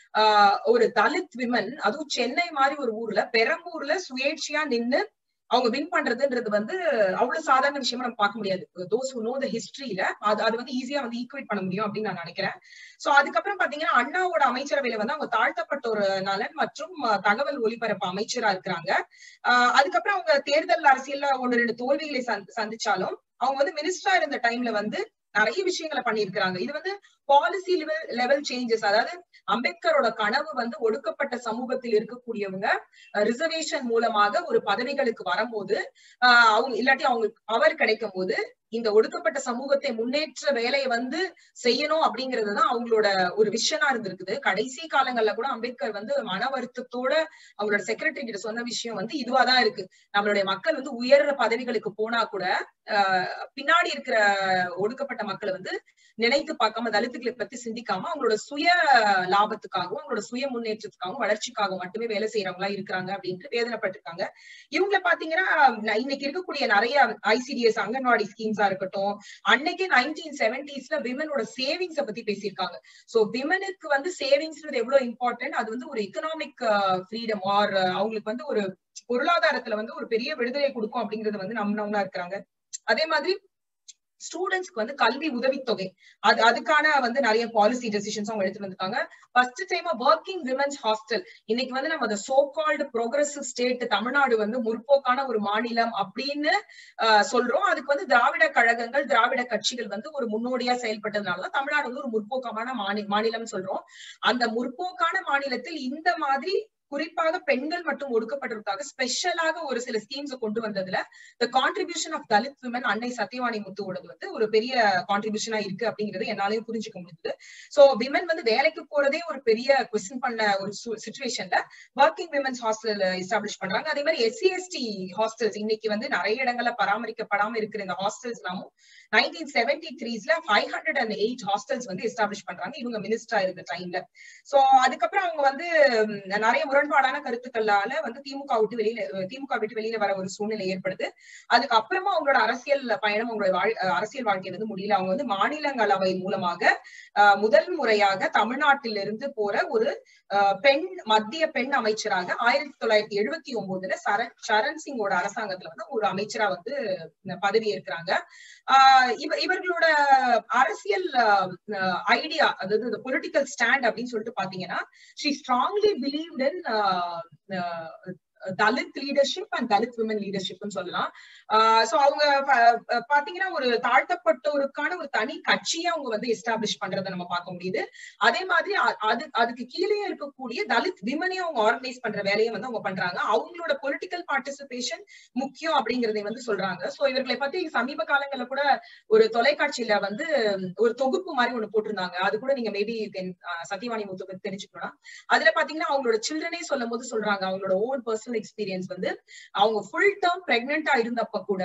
ஒரு தலித் விமன் அதுவும் சென்னை மாதிரி ஒரு ஊர்ல பெரம்பூர்ல சுயேட்சையா நின்னு அவங்க வின் பண்றதுன்றது வந்து அவ்வளவு சாதாரண விஷயமா நம்ம பார்க்க முடியாது தோஸ் ஹூ நோ த ஹிஸ்டரியில அது அது வந்து ஈஸியா வந்து ஈக்குவேட் பண்ண முடியும் அப்படின்னு நான் நினைக்கிறேன் சோ அதுக்கப்புறம் பாத்தீங்கன்னா அண்ணாவோட அமைச்சரவையில வந்து அவங்க தாழ்த்தப்பட்ட ஒரு நலன் மற்றும் தகவல் ஒலிபரப்பு அமைச்சரா இருக்கிறாங்க ஆஹ் அதுக்கப்புறம் அவங்க தேர்தல் அரசியல்ல ஒன்னு ரெண்டு தோல்விகளை சந்திச்சாலும் அவங்க வந்து மினிஸ்டரா இருந்த டைம்ல வந்து நிறைய விஷயங்களை பண்ணியிருக்கிறாங்க இது வந்து பாலிசி லெவல் லெவல் சேஞ்சஸ் அதாவது அம்பேத்கரோட கனவு வந்து ஒடுக்கப்பட்ட சமூகத்தில் இருக்கக்கூடியவங்க ரிசர்வேஷன் மூலமாக ஒரு பதவிகளுக்கு வரும்போது ஆஹ் அவங்க இல்லாட்டி அவங்களுக்கு அவர் கிடைக்கும் போது இந்த ஒடுக்கப்பட்ட சமூகத்தை முன்னேற்ற வேலையை வந்து செய்யணும் அப்படிங்கறதுதான் அவங்களோட ஒரு விஷனா இருந்திருக்குது கடைசி காலங்கள்ல கூட அம்பேத்கர் வந்து மன வருத்தத்தோட அவங்களோட செக்ரட்டரி கிட்ட சொன்ன விஷயம் வந்து இதுவாதான் இருக்கு நம்மளுடைய மக்கள் வந்து உயர்ற பதவிகளுக்கு போனா கூட ஆஹ் பின்னாடி இருக்கிற ஒடுக்கப்பட்ட மக்களை வந்து நினைத்து பார்க்காம தலித்துக்களை பத்தி சிந்திக்காம அவங்களோட சுய லாபத்துக்காகவும் அவங்களோட சுய முன்னேற்றத்துக்காகவும் வளர்ச்சிக்காகவும் மட்டுமே வேலை செய்யறவங்களா இருக்கிறாங்க அப்படின்ட்டு வேதனைப்பட்டிருக்காங்க இவங்கள பாத்தீங்கன்னா இன்னைக்கு இருக்கக்கூடிய நிறைய ஐசிடிஎஸ் அங்கன்வாடி ஸ்கீம்ஸா இருக்கட்டும் அன்னைக்கு நைன்டீன் செவன்டிஸ்ல விமனோட சேவிங்ஸ பத்தி பேசியிருக்காங்க சோ விமனுக்கு வந்து சேவிங்ஸ்ன்றது எவ்வளவு இம்பார்ட்டன்ட் அது வந்து ஒரு எக்கனாமிக் ஃப்ரீடம் ஆர் அவங்களுக்கு வந்து ஒரு பொருளாதாரத்துல வந்து ஒரு பெரிய விடுதலை கொடுக்கும் அப்படிங்கறது வந்து நம்பினவங்களா இருக்கிறாங்க அதே மாதிரி ஸ்டூடெண்ட்ஸ்க்கு வந்து கல்வி உதவித்தொகை அது அதுக்கான வந்து நிறைய பாலிசி டெசிஷன்ஸ் அவங்க எடுத்துட்டு வந்திருக்காங்க first time working women's hostel இன்னைக்கு வந்து நம்ம so called progressive state Tamil Nadu வந்து முற்போக்கான ஒரு மாநிலம் அப்படின்னு சொல்றோம் அதுக்கு வந்து திராவிட கழகங்கள் திராவிட கட்சிகள் வந்து ஒரு முன்னோடியா செயல்பட்டதுனால தமிழ்நாடு வந்து ஒரு முற்போக்கமான மாநில மாநிலம் சொல்றோம் அந்த முற்போக்கான மாநிலத்தில் இந்த மாதிரி குறிப்பாக பெண்கள் மட்டும் ஒடுக்கப்பட்டிருக்காக ஸ்பெஷலாக ஒரு சில ஸ்கீம்ஸ் கொண்டு வந்ததுல the contribution of Dalit women அன்னை சத்யவாணி முத்துவோடது வந்து ஒரு பெரிய கான்ட்ரிபியூஷனா இருக்கு அப்படிங்கறது என்னாலையும் புரிஞ்சுக்க முடியுது சோ விமன் வந்து வேலைக்கு போறதே ஒரு பெரிய கொஸ்டின் பண்ண ஒரு சுச்சுவேஷன்ல ஒர்க்கிங் விமன்ஸ் ஹாஸ்டல் எஸ்டாப்ளிஷ் பண்றாங்க அதே மாதிரி எஸ்சி எஸ்டி ஹாஸ்டல்ஸ் இன்னைக்கு வந்து நிறைய இடங்கள்ல பராமரிக்கப்படாம இருக்கிற இந்த ஹாஸ்டல்ஸ் எல்லாமும் நைன்டீன் செவன்டி த்ரீஸ்ல five hundred and eight hostels வந்து எஸ்டாப்ளிஷ் பண்றாங்க இவங்க மினிஸ்டரா இருந்த டைம்ல சோ அதுக்கப்புறம் அவங்க வந்து நிறைய முரண்பாடான கருத்துக்களால வந்து திமுக விட்டு வெளியில திமுக விட்டு வெளியில வர ஒரு சூழ்நிலை ஏற்படுது அதுக்கப்புறமா அவங்களோட அரசியல் பயணம் அவங்களோட அரசியல் வாழ்க்கை வந்து முடியல அவங்க வந்து மாநிலங்களவை மூலமாக முதல் முறையாக தமிழ்நாட்டிலிருந்து போற ஒரு பெண் மத்திய பெண் அமைச்சராக ஆயிரத்தி தொள்ளாயிரத்தி எழுபத்தி ஒன்பதுல சரண் சரண் சிங்கோட அரசாங்கத்துல வந்து ஒரு அமைச்சரா வந்து பதவி ஏற்கிறாங்க ஆஹ் இவ இவர்களோட அரசியல் ஐடியா அதாவது பொலிட்டிக்கல் ஸ்டாண்ட் அப்படின்னு சொல்லிட்டு பாத்தீங்கன்னா she strongly believed in Dalit leadership and Dalit women லீடர்ஷிப்னு சொல்லலாம் சோ அவங்க பாத்தீங்கன்னா ஒரு தாழ்த்தப்பட்டோருக்கான ஒரு தனி கட்சியை அவங்க வந்து எஸ்டாப்ளிஷ் பண்றதை நம்ம பார்க்க முடியுது அதே மாதிரி அது அதுக்கு கீழே இருக்கக்கூடிய தலித் விமனையும் அவங்க ஆர்கனைஸ் பண்ற வேலையை வந்து அவங்க பண்றாங்க அவங்களோட பொலிட்டிக்கல் பார்ட்டிசிபேஷன் முக்கியம் அப்படிங்கறதை வந்து சொல்றாங்க சோ இவர்களை பத்தி சமீப காலங்கள்ல கூட ஒரு தொலைக்காட்சியில வந்து ஒரு தொகுப்பு மாதிரி ஒண்ணு போட்டிருந்தாங்க அது கூட நீங்க மேபி சத்யவாணி முத்து தெரிஞ்சுக்கணும்னா அதுல பாத்தீங்கன்னா அவங்களோட சில்ட்ரனே சொல்லும் போது சொல்றாங்க அவங்களோட ஓன் பர்சனல் பர்சனல் எக்ஸ்பீரியன்ஸ் வந்து அவங்க ஃபுல் டேர்ம் பிரெக்னெண்டா இருந்தப்ப கூட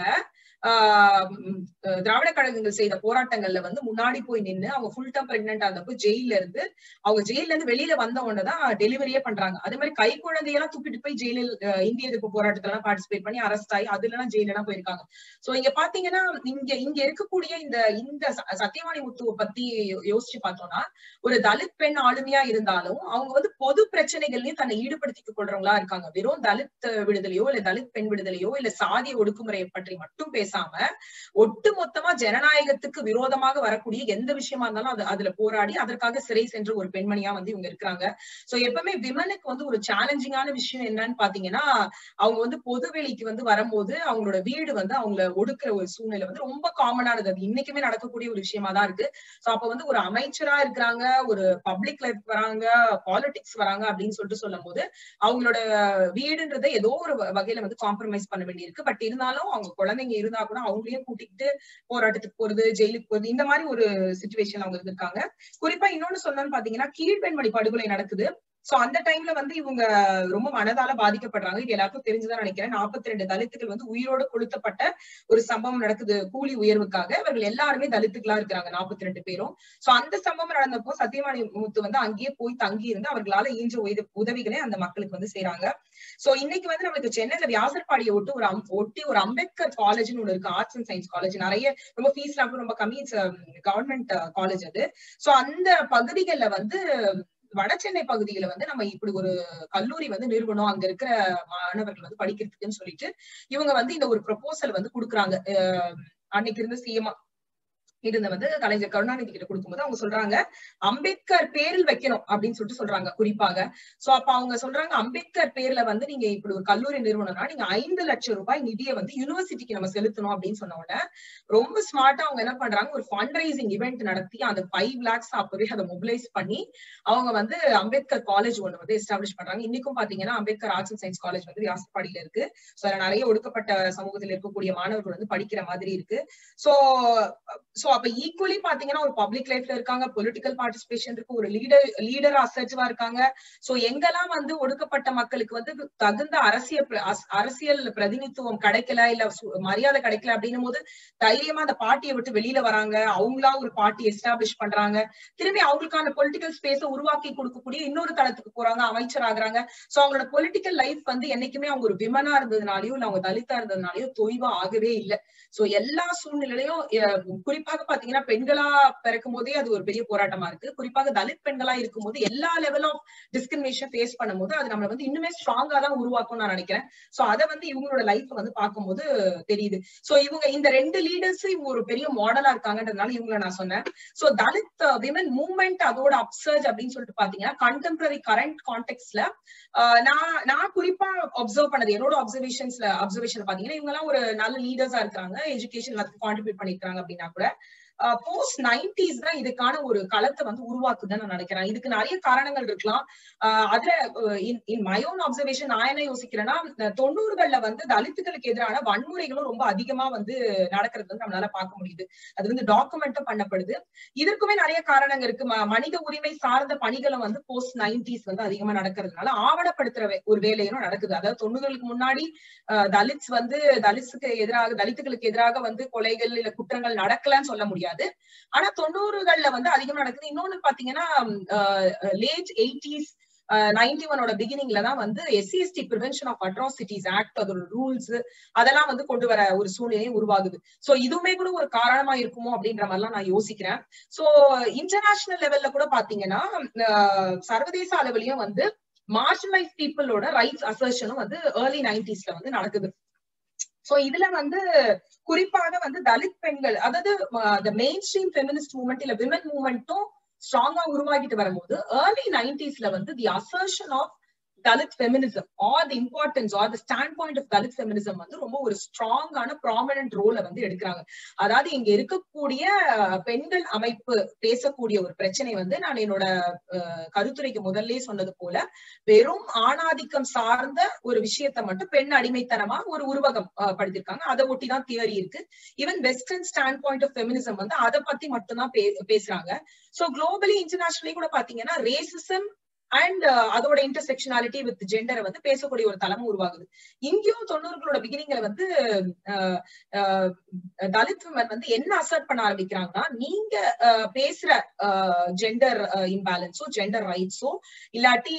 திராவிட கழகங்கள் செய்த போராட்டங்கள்ல வந்து முன்னாடி போய் நின்று அவங்க ஃபுல் டேர்ம் பிரெக்னெண்டா இருந்தப்போ ஜெயில இருந்து அவங்க ஜெயில இருந்து வெளியில வந்த உடனே தான் டெலிவரியே பண்றாங்க அதே மாதிரி கை குழந்தையெல்லாம் தூக்கிட்டு போய் ஜெயிலில் இந்திய எதிர்ப்பு போராட்டத்துல எல்லாம் பார்ட்டிசிபேட் பண்ணி அரெஸ்ட் ஆகி அதுல எல்லாம் ஜெயில எல்லாம் போயிருக்காங்க சோ இங்க பாத்தீங்கன்னா இங்க இங்க இருக்கக்கூடிய இந்த இந்த சத்தியவாணி முத்துவை பத்தி யோசிச்சு பார்த்தோம்னா ஒரு தலித் பெண் ஆளுமையா இருந்தாலும் அவங்க வந்து பொது பிரச்சனைகள்லயும் தன்னை ஈடுபடுத்திக் கொள்றவங்களா இருக்காங்க வெறும் தலித் விடுதலையோ இல்ல தலித் பெண் விடுதலையோ இல்ல சாதிய ஒடுக்குமுறையை பற்றி மட்டும் பேசாம ஒட்டு மொத்தமா ஜனநாயகத்துக்கு விரோதமாக வரக்கூடிய எந்த விஷயமா இருந்தாலும் அது அதுல போராடி அதற்காக சிறை சென்ற ஒரு பெண்மணியா வந்து இவங்க இருக்கிறாங்க சோ எப்பவுமே விமனுக்கு வந்து ஒரு சேலஞ்சிங்கான விஷயம் என்னன்னு பாத்தீங்கன்னா அவங்க வந்து பொதுவெளிக்கு வந்து வரும்போது அவங்களோட வீடு வந்து அவங்கள ஒடுக்குற ஒரு சூழ்நிலை வந்து ரொம்ப காமனானது அது இன்னைக்குமே நடக்கக்கூடிய ஒரு விஷயமா தான் இருக்கு சோ அப்ப வந்து ஒரு அமைச்சரா இருக்கிறாங்க ஒரு பப்ளிக் லைஃப் வராங்க பாலிடிக்ஸ் வராங்க அப்படின்னு சொல்லிட்டு சொல்லும் போது அவங்களோட வீடுன்றதை ஏதோ ஒரு வகையில வந்து காம்ப்ரமைஸ் பண்ண வேண்டியிருக்கு பட் இருந்தாலும் அவங்க குழந்தைங்க இருந்தா கூட அவங்களையும் கூட்டிக்கிட்டு போராட்டத்துக்கு போறது ஜெயிலுக்கு போறது இந்த மாதிரி ஒரு சுச்சுவேஷன் அவங்க இருந்திருக்காங்க குறிப்பா இன்னொன்னு சொல்லணும்னு பாத்தீங்கன்னா கீழ்பெண்மணி படுகொலை நடக்குது சோ அந்த டைம்ல வந்து இவங்க ரொம்ப மனதால பாதிக்கப்படுறாங்க இது எல்லாருக்கும் தெரிஞ்சுதான் நினைக்கிறேன் நாற்பத்தி ரெண்டு தலித்துகள் வந்து உயிரோடு கொளுத்தப்பட்ட ஒரு சம்பவம் நடக்குது கூலி உயர்வுக்காக இவர்கள் எல்லாருமே தலித்துகளா இருக்கிறாங்க நாற்பத்தி ரெண்டு பேரும் சோ அந்த சம்பவம் நடந்தப்போ சத்தியவாணி முத்து வந்து அங்கேயே போய் தங்கி இருந்து அவர்களால ஈன்ற உதவிகளை அந்த மக்களுக்கு வந்து செய்யறாங்க சோ இன்னைக்கு வந்து நம்மளுக்கு சென்னையில வியாசர்பாடியை ஒட்டு ஒரு ஒட்டி ஒரு அம்பேத்கர் காலேஜ்னு ஒண்ணு இருக்கு ஆர்ட்ஸ் அண்ட் சயின்ஸ் காலேஜ் நிறைய ரொம்ப ஃபீஸ் எல்லாம் ரொம்ப கம்மி கவர்மெண்ட் காலேஜ் அது சோ அந்த பகுதிகள்ல வந்து வட சென்னை பகுதியில வந்து நம்ம இப்படி ஒரு கல்லூரி வந்து நிறுவனம் அங்க இருக்கிற மாணவர்கள் வந்து படிக்கிறதுக்குன்னு சொல்லிட்டு இவங்க வந்து இந்த ஒரு ப்ரொபோசல் வந்து கொடுக்குறாங்க அன்னைக்கு இருந்த சிஎம் இருந்த வந்து கலைஞர் கருணாநிதி கிட்ட கொடுக்கும்போது அவங்க சொல்றாங்க அம்பேத்கர் பேரில் வைக்கணும் அப்படின்னு சொல்லிட்டு சொல்றாங்க குறிப்பாக சோ அப்ப அவங்க சொல்றாங்க அம்பேத்கர் பேர்ல வந்து நீங்க இப்படி ஒரு கல்லூரி நிறுவனம்னா நீங்க ஐந்து லட்சம் ரூபாய் நிதியை வந்து யூனிவர்சிட்டிக்கு நம்ம செலுத்தணும் அப்படின்னு சொன்ன உடனே ரொம்ப ஸ்மார்ட்டா அவங்க என்ன பண்றாங்க ஒரு ஃபண்ட் ரைசிங் இவெண்ட் நடத்தி அந்த ஃபைவ் லேக்ஸ் அப்பவே அதை மொபிலைஸ் பண்ணி அவங்க வந்து அம்பேத்கர் காலேஜ் ஒண்ணு வந்து எஸ்டாப்ளிஷ் பண்றாங்க இன்னைக்கும் பாத்தீங்கன்னா Ambedkar arts and science college வந்து வியாசப்பாடியில இருக்கு சோ அதுல நிறைய ஒடுக்கப்பட்ட சமூகத்தில் இருக்கக்கூடிய மாணவர்கள் வந்து படிக்கிற மாதிரி இருக்கு சோ சோ அப்ப ஈக்குவலி பாத்தீங்கன்னா ஒரு பப்ளிக் லைஃப்ல இருக்காங்க பொலிட்டிக்கல் பார்ட்டிசிபேஷன் இருக்கு ஒரு லீடர் லீடர் அசர்ஜிவா இருக்காங்க சோ எங்கெல்லாம் வந்து ஒடுக்கப்பட்ட மக்களுக்கு வந்து தகுந்த அரசியல் அரசியல் பிரதிநிதித்துவம் கிடைக்கல இல்ல மரியாதை கிடைக்கல அப்படின்னும் போது தைரியமா அந்த பார்ட்டியை விட்டு வெளியில வராங்க அவங்களா ஒரு பார்ட்டி எஸ்டாப்ளிஷ் பண்றாங்க திரும்பி அவங்களுக்கான பொலிட்டிக்கல் ஸ்பேஸ உருவாக்கி கொடுக்கக்கூடிய இன்னொரு தளத்துக்கு போறாங்க அமைச்சர் ஆகுறாங்க சோ அவங்களோட பொலிட்டிக்கல் லைஃப் வந்து என்னைக்குமே அவங்க ஒரு விமனா இருந்ததுனாலயோ இல்ல அவங்க தலித்தா இருந்ததுனாலயோ தொய்வா ஆகவே இல்லை சோ எல்லா சூழ்நிலையிலையும் குறிப்பாக பாத்தீங்கன்னா பெண்களா பிறக்கும் போதே அது ஒரு பெரிய போராட்டமா இருக்கு குறிப்பாக தலித் பெண்களா இருக்கும் போது எல்லா லெவல் ஆஃப் டிஸ்கிரிமினேஷன் ஃபேஸ் பண்ணும்போது அது நம்மள வந்து இன்னுமே ஸ்ட்ராங்கா தான் உருவாக்கும் நான் நினைக்கிறேன் சோ அதை வந்து இவங்களோட லைஃப் வந்து பார்க்கும்போது தெரியுது சோ இவங்க இந்த ரெண்டு லீடர்ஸ் இவங்க ஒரு பெரிய மாடலா இருக்காங்கன்றதுனால இவங்கள நான் சொன்னேன் சோ தலித் விமன் மூவ்மெண்ட் அதோட அப்சர்ஜ் அப்படின்னு சொல்லிட்டு பாத்தீங்கன்னா கண்டெம்பரரி கரண்ட் கான்டெக்ட்ல நான் நான் குறிப்பா அப்சர்வ் பண்ணது என்னோட அப்சர்வேஷன்ஸ்ல அப்சர்வேஷன் பாத்தீங்கன்னா இவங்க எல்லாம் ஒரு நல்ல லீடர்ஸா இருக்காங்க எஜுகேஷன் எல்லாத்துக்கும் கான்ட்ரிபியூட் பண்ணிருக்காங்க அப்படின்னா கூட போஸ்ட் நைன்டிஸ் தான் இதுக்கான ஒரு களத்தை வந்து உருவாக்குதுன்னு நான் நினைக்கிறேன் இதுக்கு நிறைய காரணங்கள் இருக்கலாம் அதுல இன் மை ஓன் அப்சர்வேஷன் நான் என்ன யோசிக்கிறேன்னா தொண்ணூறுகள்ல வந்து தலித்துகளுக்கு எதிரான வன்முறைகளும் ரொம்ப அதிகமா வந்து நடக்கிறது வந்து நம்மளால பார்க்க முடியுது அது வந்து டாக்குமெண்ட்டும் பண்ணப்படுது இதற்குமே நிறைய காரணங்கள் இருக்கு மனித உரிமை சார்ந்த பணிகளும் வந்து போஸ்ட் நைன்டிஸ் வந்து அதிகமா நடக்கிறதுனால ஆவணப்படுத்துற ஒரு வேலையும் நடக்குது அதாவது தொண்ணூறுகளுக்கு முன்னாடி தலித்ஸ் வந்து தலித்ஸுக்கு எதிராக தலித்துகளுக்கு எதிராக வந்து கொலைகள் இல்ல குற்றங்கள் நடக்கலன்னு சொல்ல முடியாது முடியாது ஆனா தொண்ணூறுகள்ல வந்து அதிகமா நடக்குது இன்னொன்னு பாத்தீங்கன்னா லேட் எயிட்டிஸ் நைன்டி ஒனோட பிகினிங்ல தான் வந்து SC ST prevention of atrocities act அதோட ரூல்ஸ் அதெல்லாம் வந்து கொண்டு வர ஒரு சூழ்நிலையும் உருவாகுது சோ இதுவுமே கூட ஒரு காரணமா இருக்குமோ அப்படின்ற மாதிரிலாம் நான் யோசிக்கிறேன் சோ இன்டர்நேஷனல் லெவல்ல கூட பாத்தீங்கன்னா சர்வதேச அளவிலையும் வந்து மார்ஜினலைஸ் பீப்புளோட ரைட்ஸ் அசர்ஷனும் வந்து ஏர்லி நைன்டிஸ்ல வந்து நடக்குது சோ இதுல வந்து குறிப்பாக வந்து தலித் பெண்கள் அதாவது மெயின் ஸ்ட்ரீம் ஃபெமினிஸ்ட் மூவ்மெண்ட் இல்ல விமன் மூவ்மெண்ட்டும் ஸ்ட்ராங்கா உருவாகிட்டு வரும்போது ஏர்லி நைன்டிஸ்ல வந்து the assertion of Dalit feminism or the importance or the standpoint of Dalit feminism வந்து ரொம்ப ஒரு ஸ்ட்ராங்கான ப்ராமினன்ட் ரோலை வந்து எடுக்கிறாங்க அதாவது இங்க இருக்கக்கூடிய பெண்கள் அமைப்பு பேசக்கூடிய ஒரு பிரச்சனை வந்து நான் என்னோட கருத்துரைக்கு முதல்ல சொன்னது போல வெறும் ஆணாதிக்கம் சார்ந்த ஒரு விஷயத்த மட்டும் பெண் அடிமைத்தனமா ஒரு உருவகம் படுத்திருக்காங்க அதை ஒட்டிதான் தியரி இருக்கு even western standpoint of feminism வந்து அதை பத்தி மட்டும்தான் பேசுறாங்க சோ குளோபலி இன்டர்நேஷனலி கூட பாத்தீங்கன்னா ரேசிசம் அண்ட் அதோட இன்டர்செக்ஷனாலிட்டி வித் ஜெண்டரை வந்து பேசக்கூடிய ஒரு தளம் உருவாகுது இங்கேயும் தொண்ணூறுகளோட பிகினிங்ல வந்து தலித் விமன் வந்து என்ன அசர்ட் பண்ண ஆரம்பிக்கிறாங்கன்னா நீங்க பேசுற ஜெண்டர் இம்பேலன்ஸோ ஜெண்டர் ரைட்ஸோ இல்லாட்டி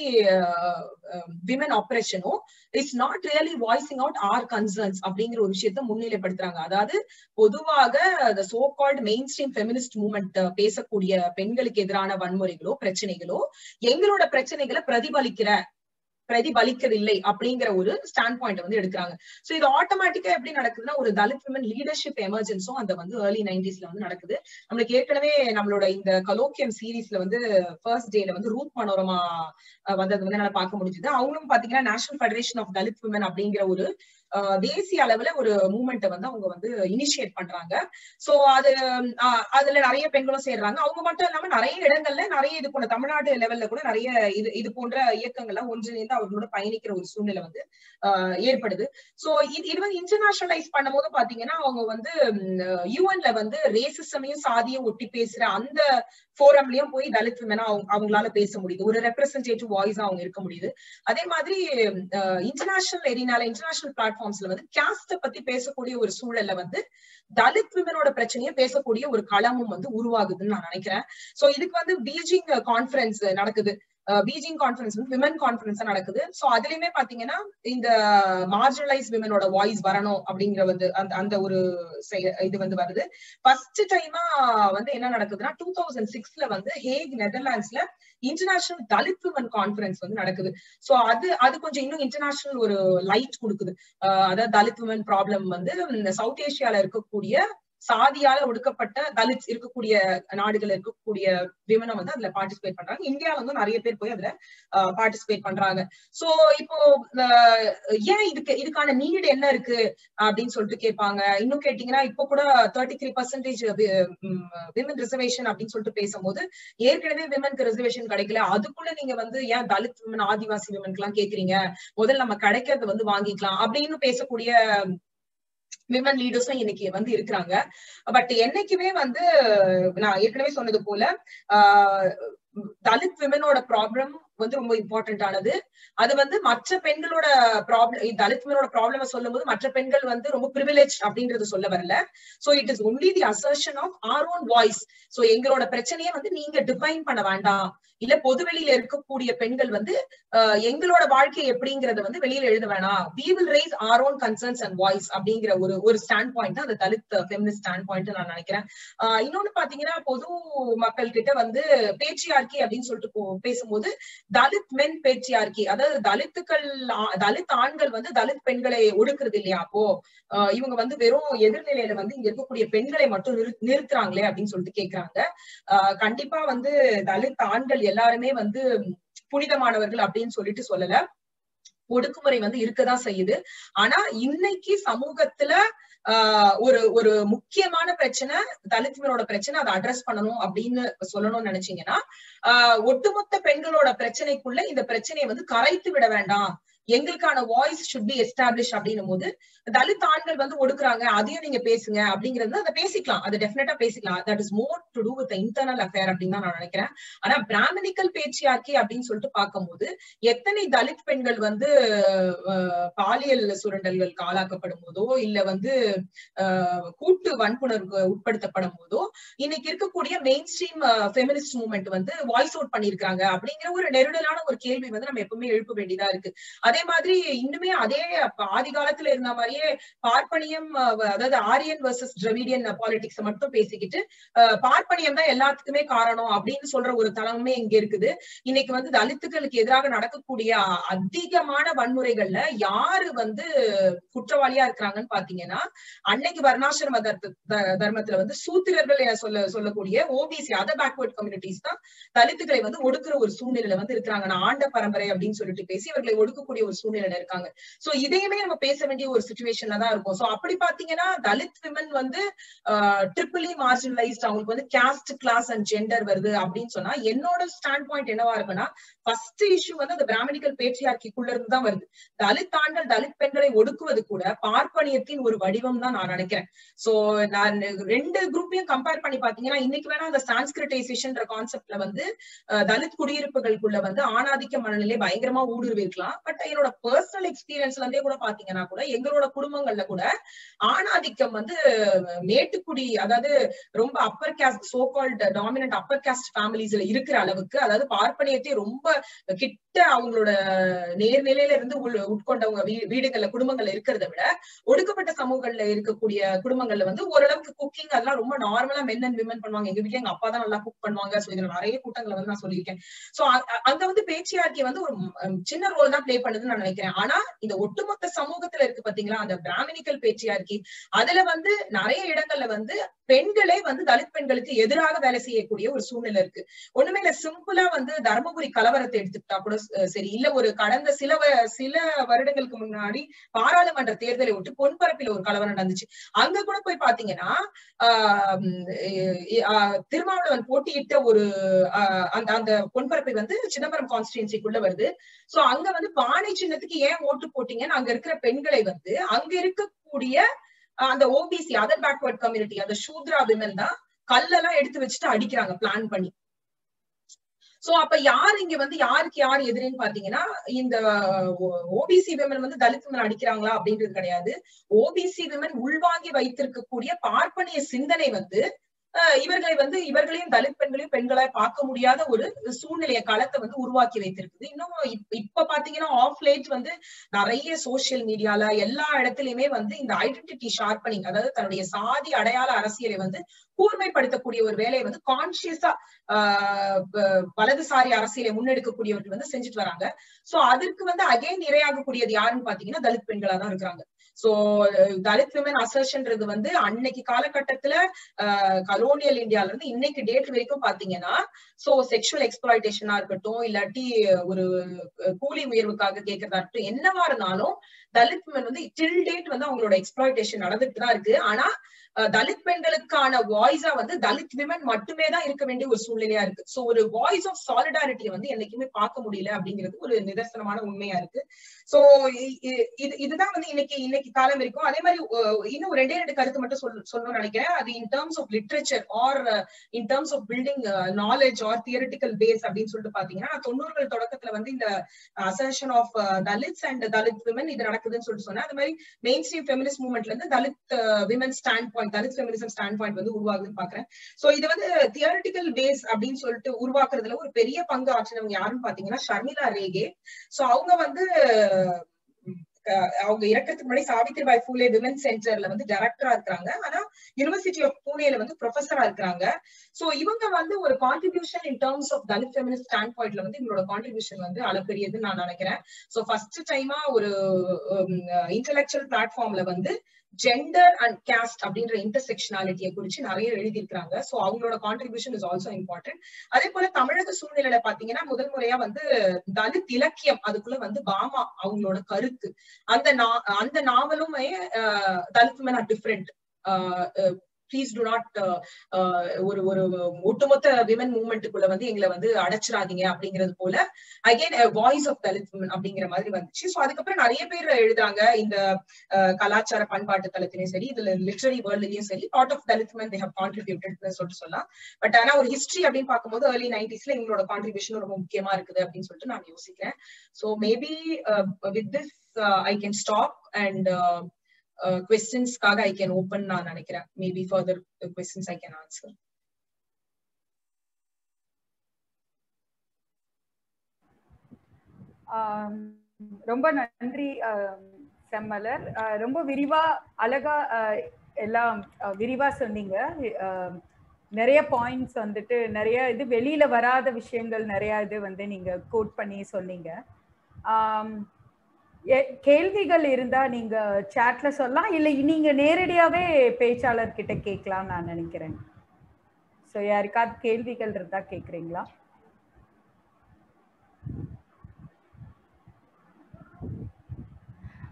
விமன் ஆப்ரேஷனோ it's not really voicing out our concerns அப்படிங்கிற ஒரு விஷயத்த முன்னிலைப்படுத்துறாங்க அதாவது பொதுவாக so called mainstream feminist movement பேசக்கூடிய பெண்களுக்கு எதிரான வன்முறைகளோ பிரச்சனைகளோ எங்களோட பிரச்சனைகளை பிரதிபலிக்கிற பிரதிபலிக்கவில்லை அப்படிங்கிற ஒரு ஸ்டாண்ட் பாயிண்ட் வந்து எடுக்கிறாங்க சோ இது ஆட்டோமேட்டிக்கா எப்படி நடக்குதுன்னா ஒரு தலித் விமன் லீடர்ஷிப் எமர்ஜென்ஸும் அந்த வந்து ஏர்லி நைன்டிஸ்ல வந்து நடக்குது நம்மளுக்கு ஏற்கனவே நம்மளோட இந்த கலோக்கியம் சீரீஸ்ல வந்து ஃபர்ஸ்ட் டேல வந்து ரூத் மனோரமா வந்தது வந்து என்னால பார்க்க முடிஞ்சது அவங்களும் பாத்தீங்கன்னா national federation of Dalit women அப்படிங்கிற ஒரு தேசிய அளவுல ஒரு மூமெண்ட்டை வந்து அவங்க வந்து இனிஷியேட் பண்றாங்க சோ அது அதுல நிறைய பெண்களும் சேர்றாங்க அவங்க மட்டும் இல்லாம நிறைய இடங்கள்ல நிறைய இது போன்ற தமிழ்நாடு லெவல்ல கூட நிறைய இது இது போன்ற இயக்கங்கள்லாம் ஒன்றிணைந்து அவர்களோட பயணிக்கிற ஒரு சூழ்நிலை வந்து ஏற்படுது சோ இது வந்து இன்டர்நேஷனலைஸ் பண்ணும் போது பாத்தீங்கன்னா அவங்க வந்து யூஎன்ல வந்து ரேசிசமையும் சாதியும் ஒட்டி பேசுற அந்த ஃபோரம்லயும் போய் தலித் விமனா அவங்களால பேச முடியுது ஒரு ரெப்ரசன்டேட்டிவ் வாய்ஸா அவங்க இருக்க முடியுது அதே மாதிரி இன்டர்நேஷனல் எரினால இன்டர்நேஷனல் பிளாட்ஃபார்ம்ஸ்ல வந்து கேஸ்ட பத்தி பேசக்கூடிய ஒரு சூழல்ல வந்து தலித் விமனோட பிரச்சனையை பேசக்கூடிய ஒரு களமும் வந்து உருவாகுதுன்னு நான் நினைக்கிறேன் சோ இதுக்கு வந்து பீஜிங் கான்ஃபரன்ஸ் நடக்குது பீஜிங் கான்ஃபரன்ஸ் வந்து விமன் கான்ஃபரன்ஸ் நடக்குது சோ அதுலயுமே பாத்தீங்கன்னா இந்த மார்ஜனலைஸ் விமனோட வாய்ஸ் வரணும் அப்படிங்கிற வந்து அந்த அந்த ஒரு இது வந்து வருது ஃபர்ஸ்ட் டைமா வந்து என்ன நடக்குதுன்னா டூ தௌசண்ட் சிக்ஸ்ல வந்து ஹேக் நெதர்லாண்ட்ஸ்ல இன்டர்நேஷனல் தலித் விமன் கான்ஃபரன்ஸ் வந்து நடக்குது சோ அது அது கொஞ்சம் இன்னும் இன்டர்நேஷனல் ஒரு லைட் கொடுக்குது அதாவது தலித் விமன் ப்ராப்ளம் வந்து சவுத் ஏசியால இருக்கக்கூடிய சாதியால ஒடுக்கப்பட்ட தலித்ஸ் இருக்கக்கூடிய நாடுகள் இருக்கக்கூடிய விமனை வந்து அதுல பார்ட்டிசிபேட் பண்றாங்க இந்தியால வந்து நிறைய பேர் போய் அதுல பார்ட்டிசிபேட் பண்றாங்க சோ இப்போ ஏன் இதுக்கு இதுக்கான நீடு என்ன இருக்கு அப்படின்னு சொல்லிட்டு கேட்பாங்க இன்னும் கேட்டீங்கன்னா இப்போ கூட thirty three percentage women reservation அப்படின்னு சொல்லிட்டு பேசும்போது ஏற்கனவே விமனுக்கு ரிசர்வேஷன் கிடைக்கல அதுக்குள்ள நீங்க வந்து ஏன் தலித் விமன் ஆதிவாசி விமனுக்கு எல்லாம் கேக்குறீங்க முதல்ல நம்ம கிடைக்கிறத வந்து வாங்கிக்கலாம் அப்படின்னு பேசக்கூடிய விமன் லீடர்ஸும் இன்னைக்கு வந்து இருக்கிறாங்க பட் என்னைக்குமே வந்து நான் ஏற்கனவே சொன்னது போல தலித் விமனோட ப்ராப்ளம் வந்து ரொம்ப இம்பார்ட்டன்ட் ஆனது அது வந்து மற்ற பெண்களோட ப்ராப்ளம் தலித் விமனோட ப்ராப்ளம் சொல்லும் போது மற்ற பெண்கள் வந்து ரொம்ப ப்ரிவிலேஜ் அப்படின்றது சொல்ல வரல so it is only the assertion of our own voice so எங்களோட பிரச்சனையை வந்து நீங்க டிஃபைன் பண்ண வேண்டாம் இல்ல பொதுவெளியில இருக்கக்கூடிய பெண்கள் வந்து எங்களோட வாழ்க்கை எப்படிங்கறத வந்து வெளியில எழுத வேணாம் we will raise our own concerns and voice அப்படிங்கிற ஒரு ஒரு ஸ்டாண்ட் பாயிண்ட் அந்த தலித் ஃபெமினிஸ்ட் ஸ்டாண்ட் பாயிண்ட் நான் நினைக்கிறேன் இன்னொன்னு பாத்தீங்கன்னா பொது மக்கள் கிட்ட வந்து பேச்சியார்கி அப்படின்னு சொல்லிட்டு பேசும்போது தலித் மென் பேச்சியார்கி அதாவது தலித்துக்கள் தலித் ஆண்கள் வந்து தலித் பெண்களை ஒடுக்குறது இல்லையா அப்போ இவங்க வந்து வெறும் எதிர்நிலையில வந்து இங்க இருக்கக்கூடிய பெண்களை மட்டும் நிறுத்துறாங்களே அப்படின்னு சொல்லிட்டு கேக்குறாங்க கண்டிப்பா வந்து தலித் ஆண்கள் எல்லாருமே வந்து புனிதமானவர்கள் அப்படின்னு சொல்லிட்டு சொல்லல ஒடுக்குமுறை வந்து இருக்கதான் செய்யுது ஆனா இன்னைக்கு சமூகத்துல ஆஹ் ஒரு ஒரு முக்கியமான பிரச்சனை தலித்மனோட பிரச்சனை அதை அட்ரஸ் பண்ணணும் அப்படின்னு சொல்லணும்னு நினைச்சீங்கன்னா ஆஹ் ஒட்டுமொத்த பெண்களோட பிரச்சனைக்குள்ள இந்த பிரச்சனையை வந்து கரைத்து விட வேண்டாம் எங்களுக்கான வாய்ஸ் ஷுட் பி எஸ்டாப்ளிஷ் அப்படின்னும் போது தலித் ஆண்கள் வந்து ஒடுக்குறாங்க அதையும் நீங்க பேசுங்க அப்படிங்கிறது அதை பேசிக்கலாம் அது டெஃபினட்டா பேசிக்கலாம் that is more to do with internal affair அப்படின்னு தான் நான் நினைக்கிறேன் ஆனா பிராமணிக்கல் பேச்சியாக்கி அப்படின்னு சொல்லிட்டு பார்க்கும்போது எத்தனை தலித் பெண்கள் வந்து பாலியல் சுரண்டல்களுக்கு ஆளாக்கப்படும் போதோ இல்ல வந்து கூட்டு வன்புணர்வு உட்படுத்தப்படும் போதோ இன்னைக்கு இருக்கக்கூடிய மெயின் ஸ்ட்ரீம் ஃபெமினிஸ்ட் மூவ்மெண்ட் வந்து வாய்ஸ் அவுட் பண்ணிருக்காங்க அப்படிங்கிற ஒரு நெருடலான ஒரு கேள்வி வந்து நம்ம எப்பவுமே எழுப்ப வேண்டியதா இருக்கு அதே மாதிரி இன்னுமே அதே ஆதி காலத்துல இருந்த மாதிரியே பார்ப்பனியம் அதாவது ஆரியன் வர்சஸ் திராவிடியன் பாலிடிக்ஸ் மட்டும் பேசிக்கிட்டு பார்ப்பனியம் தான் எல்லாத்துக்குமே காரணம் அப்படின்னு சொல்ற ஒரு தலைமை இங்க இருக்குது இன்னைக்கு வந்து தலித்துகளுக்கு எதிராக நடக்கக்கூடிய அதிகமான வன்முறைகள்ல யாரு வந்து குற்றவாளியா இருக்கிறாங்கன்னு பாத்தீங்கன்னா அன்னைக்கு வர்ணாசிரம தர்மத்துல வந்து சூத்திரர்கள் என சொல்ல சொல்லக்கூடிய ஓபிசி அதர் பேக்வர்ட் கம்யூனிட்டிஸ் தான் தலித்துகளை வந்து ஒடுக்குற ஒரு சூழ்நிலையில வந்து இருக்கிறாங்க நான் ஆண்ட பரம்பரை அப்படின்னு சொல்லிட்டு பேசி இவர்களை ஒடுக்கக்கூடிய இருக்கக்கூடிய ஒரு சூழ்நிலையில இருக்காங்க சோ இதையுமே நம்ம பேச வேண்டிய ஒரு சுச்சுவேஷன்ல தான் இருக்கும் சோ அப்படி பாத்தீங்கன்னா தலித் விமன் வந்து ட்ரிபிளி மார்ஜினலைஸ்ட் அவங்களுக்கு வந்து கேஸ்ட் கிளாஸ் அண்ட் ஜெண்டர் வருது அப்படின்னு சொன்னா என்னோட ஸ்டாண்ட் பாயிண்ட் என்னவா இருக்குன்னா ஃபர்ஸ்ட் இஷ்யூ வந்து அந்த பிராமணிக்கல் பேட்ரியார்கிக்குள்ள இருந்து தான் வருது தலித் ஆண்கள் தலித் பெண்களை ஒடுக்குவது கூட பார்ப்பனியத்தின் ஒரு வடிவம் தான் நான் நினைக்கிறேன் சோ நான் ரெண்டு குரூப்பையும் கம்பேர் பண்ணி பாத்தீங்கன்னா இன்னைக்கு வேணா அந்த சான்ஸ்கிரிட்டைசேஷன் கான்செப்ட்ல வந்து தலித் குடியிருப்புகளுக்குள்ள வந்து ஆணாதிக்க மனநிலை பயங்கரமா ஊடுருவி இருக்கலாம் பட் என்னோட பர்சனல் எக்ஸ்பீரியன்ஸ்ல இருந்தே கூட பாத்தீங்கன்னா கூட எங்களோட குடும்பங்கள்ல கூட ஆணாதிக்கம் வந்து மேட்டுக்குடி அதாவது ரொம்ப upper caste so called dominant upper caste ஃபேமிலிஸ்ல இருக்கிற அளவுக்கு அதாவது பார்ப்பனியத்தை ரொம்ப கிட்ட அவங்களோட நேர்நிலையில இருந்து உட்கொண்டவங்க வீடுகள்ல குடும்பங்கள்ல இருக்கிறத விட ஒடுக்கப்பட்ட சமூகங்கள்ல இருக்கக்கூடிய குடும்பங்கள்ல வந்து ஓரளவுக்கு குக்கிங் அதெல்லாம் ரொம்ப நார்மலா மென் அண்ட் விமன் பண்ணுவாங்க எங்க வீட்டுல எங்க அப்பா தான் நல்லா குக் பண்ணுவாங்க சோ இதுல நிறைய கூட்டங்களை வந்து நான் சொல்லியிருக்கேன் சோ அங்க வந்து பேச்சியார்கி வந்து ஒரு சின்ன ரோல் தான் பிளே பண்ணுதுன்னு நான் நினைக்கிறேன் ஆனா இந்த ஒட்டுமொத்த சமூகத்துல இருக்கு பாத்தீங்களா அந்த பிராமணிக்கல் பேச்சியார்கி அதுல வந்து நிறைய இடங்கள்ல வந்து பெண்களே வந்து தலித் பெண்களுக்கு எதிராக வேலை செய்யக்கூடிய ஒரு சூழ்நிலை இருக்கு ஒண்ணுமே இல்ல சிம்பிளா வந்து தர்மபுரி கலவரத்தை எடுத்துக்கிட்டா கூட சரி இல்ல ஒரு கடந்த சில சில வருடங்களுக்கு முன்னாடி பாராளுமன்ற தேர்தலை விட்டு பொன்பரப்பில ஒரு கலவரம் நடந்துச்சு அங்க கூட போய் பாத்தீங்கன்னா திருமாவளவன் போட்டியிட்ட ஒரு அந்த அந்த பொன்பரப்பை வந்து சிதம்பரம் கான்ஸ்டிடுவன்சிக்குள்ள வருது சோ அங்க வந்து பானை சின்னத்துக்கு ஏன் ஓட்டு போட்டீங்கன்னு அங்க இருக்கிற பெண்களை வந்து அங்க இருக்கக்கூடிய அந்த ஓபிசி அதர் பேக்வர்ட் கம்யூனிட்டி அந்த சூத்ரா விமன் தான் கல்லெல்லாம் எடுத்து வச்சுட்டு அடிக்கிறாங்க பிளான் பண்ணி சோ அப்ப யார் இங்க வந்து யாருக்கு யார் எதிரின்னு பாத்தீங்கன்னா இந்த ஓபிசி விமன் வந்து தலித் விமன் அடிக்கிறாங்களா அப்படின்றது கிடையாது ஓபிசி விமன் உள்வாங்கி வைத்திருக்கக்கூடிய பார்ப்பனிய சிந்தனை வந்து இவர்களை வந்து இவர்களையும் தலித் பெண்களையும் பெண்களாய் பார்க்க முடியாத ஒரு சூழ்நிலைய காலத்தை வந்து உருவாக்கி வைத்திருக்குது இன்னும் இப்ப பாத்தீங்கன்னா ஆஃப் லேட் வந்து நிறைய சோசியல் மீடியால எல்லா இடத்துலயுமே வந்து இந்த ஐடென்டிட்டி ஷார்பனிங் அதாவது தன்னுடைய சாதி அடையாள அரசியலை வந்து கூர்மைப்படுத்தக்கூடிய ஒரு வேலையை வந்து கான்சியஸா வலதுசாரி அரசியலை முன்னெடுக்கக்கூடியவர்கள் வந்து செஞ்சுட்டு வராங்க சோ அதற்கு வந்து அகைன் இரையாகக்கூடியது யாருன்னு பாத்தீங்கன்னா தலித் பெண்களா தான் இருக்கிறாங்க சோ தலித் விமன் அசர்ஷன்றது வந்து அன்னைக்கு காலகட்டத்துல கலோனியல் இந்தியால இருந்து இன்னைக்கு டேட் வரைக்கும் பாத்தீங்கன்னா சோ செக்ஷுவல் எக்ஸ்பிளாய்டேஷனா இருக்கட்டும் இல்லாட்டி ஒரு கூலி உயர்வுக்காக கேட்கறதா இருக்கட்டும் என்னவா இருந்தாலும் தலித் விமன் வந்து டில் டேட் வந்து அவங்களோட எக்ஸ்பிளாய்டேஷன் நடந்துட்டு தான் இருக்கு ஆனா தலித் பெண்களுக்கான வாய்ஸா வந்து தலித் விமன் மட்டுமே தான் இருக்க வேண்டிய ஒரு சூழ்நிலையா இருக்கு சோ ஒரு வாய்ஸ் ஆஃப் சாலிடாரிட்டியை வந்து என்னைக்குமே பார்க்க முடியல அப்படிங்கிறது ஒரு நிதர்சனமான உண்மையா இருக்கு சோ இது இதுதான் வந்து இன்னைக்கு இன்னைக்கு காலம் இருக்கும் அதே மாதிரி இன்னும் ரெண்டே ரெண்டு கருத்து மட்டும் சொல் சொல்லணும்னு நினைக்கிறேன் அது in terms of literature or in terms of building knowledge or theoretical base அப்படின்னு சொல்லிட்டு பாத்தீங்கன்னா தொண்ணூறுகள் தொடக்கத்துல வந்து இந்த assertion of Dalits and Dalit women இது நடக்குதுன்னு சொல்லிட்டு சொன்னேன் அது மாதிரி மெயின் ஸ்ட்ரீம் ஃபெமினிஸ்ட் மூவ்மெண்ட்ல இருந்து Dalit women standpoint Dalit feminism standpoint வந்து உருவாகுதுன்னு பாக்குறேன் சோ இது வந்து தியரிட்டிக்கல் பேஸ் அப்படின்னு சொல்லிட்டு உருவாக்குறதுல ஒரு பெரிய பங்கு ஆற்றினவங்க யாருன்னு பாத்தீங்கன்னா ஷர்மிளா ரேகே சோ அவங்க வந்து அவங்க இறக்கிறதுக்கு முன்னாடி சாவித்ரிபாய் ஃபூலே விமன் சென்டர்ல வந்து டைரக்டரா இருக்காங்க ஆனா யூனிவர்சிட்டி ஆஃப் பூனேல வந்து ப்ரொஃபஸரா இருக்காங்க சோ இவங்க வந்து ஒரு contribution in terms of Dalit feminist stand பாயிண்ட்ல வந்து இவங்களோட கான்ட்ரிபியூஷன் வந்து அளப்பெரியதுன்னு நான் நினைக்கிறேன் சோ ஃபர்ஸ்ட் டைமா ஒரு இன்டெலெக்சுவல் பிளாட்ஃபார்ம்ல வந்து ஜெண்டர் அண்ட் கேஸ்ட் அப்படின்ற இன்டர்செக்ஷனாலிட்டியை குறிச்சு நிறைய எழுதியிருக்கிறாங்க சோ அவங்களோட கான்ட்ரிபியூஷன் இஸ் ஆல்சோ இம்பார்ட்டன்ட் அதே போல தமிழக சூழ்நிலையில பாத்தீங்கன்னா முதல் முறையா வந்து தலித் இலக்கியம் அதுக்குள்ள வந்து பாமா அவங்களோட கருத்து அந்த நா அந்த நாவலுமே Dalit man are different please do not ஒரு ஒரு ஒட்டுமொத்த விமன் மூவ்மெண்ட்டுக்குள்ள வந்து எங்களை வந்து அடைச்சிடாதீங்க அப்படிங்கிறது போல again voice of Dalit women அப்படிங்கிற மாதிரி வந்துச்சு ஸோ அதுக்கப்புறம் நிறைய பேர் எழுதுறாங்க இந்த கலாச்சார பண்பாட்டு தளத்திலையும் சரி இதுல லிட்ரரி வேர்ல்ட்லயும் சரி part of Dalit women they have contributed சொல்லிட்டு சொல்லலாம் பட் ஆனா ஒரு ஹிஸ்டரி அப்படின்னு பார்க்கும்போது ஏர்லி நைன்டிஸ்ல எங்களோட கான்ட்ரிபியூஷன் ரொம்ப முக்கியமா இருக்குது அப்படின்னு சொல்லிட்டு நான் யோசிக்கிறேன் so maybe with this I can stop and கொஸ்டின்ஸ்க்காக ஐ கேன் ஓப்பன் நான் நினைக்கிறேன் maybe further questions I can answer ரொம்ப நன்றி செம்மலர் ரொம்ப விரிவா அழகா எல்லாம் விரிவா சொன்னீங்க நிறைய பாயிண்ட்ஸ் வந்துட்டு நிறைய இது வெளியில வராத விஷயங்கள் நிறைய இது வந்து நீங்க கோட் பண்ணி சொன்னீங்க கேள்விகள் இருந்தா நீங்க சாட்ல சொல்லலாம் இல்ல நீங்க நேரடியாவே பேச்சாளர் கிட்ட கேட்கலாம் நான் நினைக்கிறேன் ஸோ யாருக்காவது கேள்விகள் இருந்தா கேக்குறீங்களா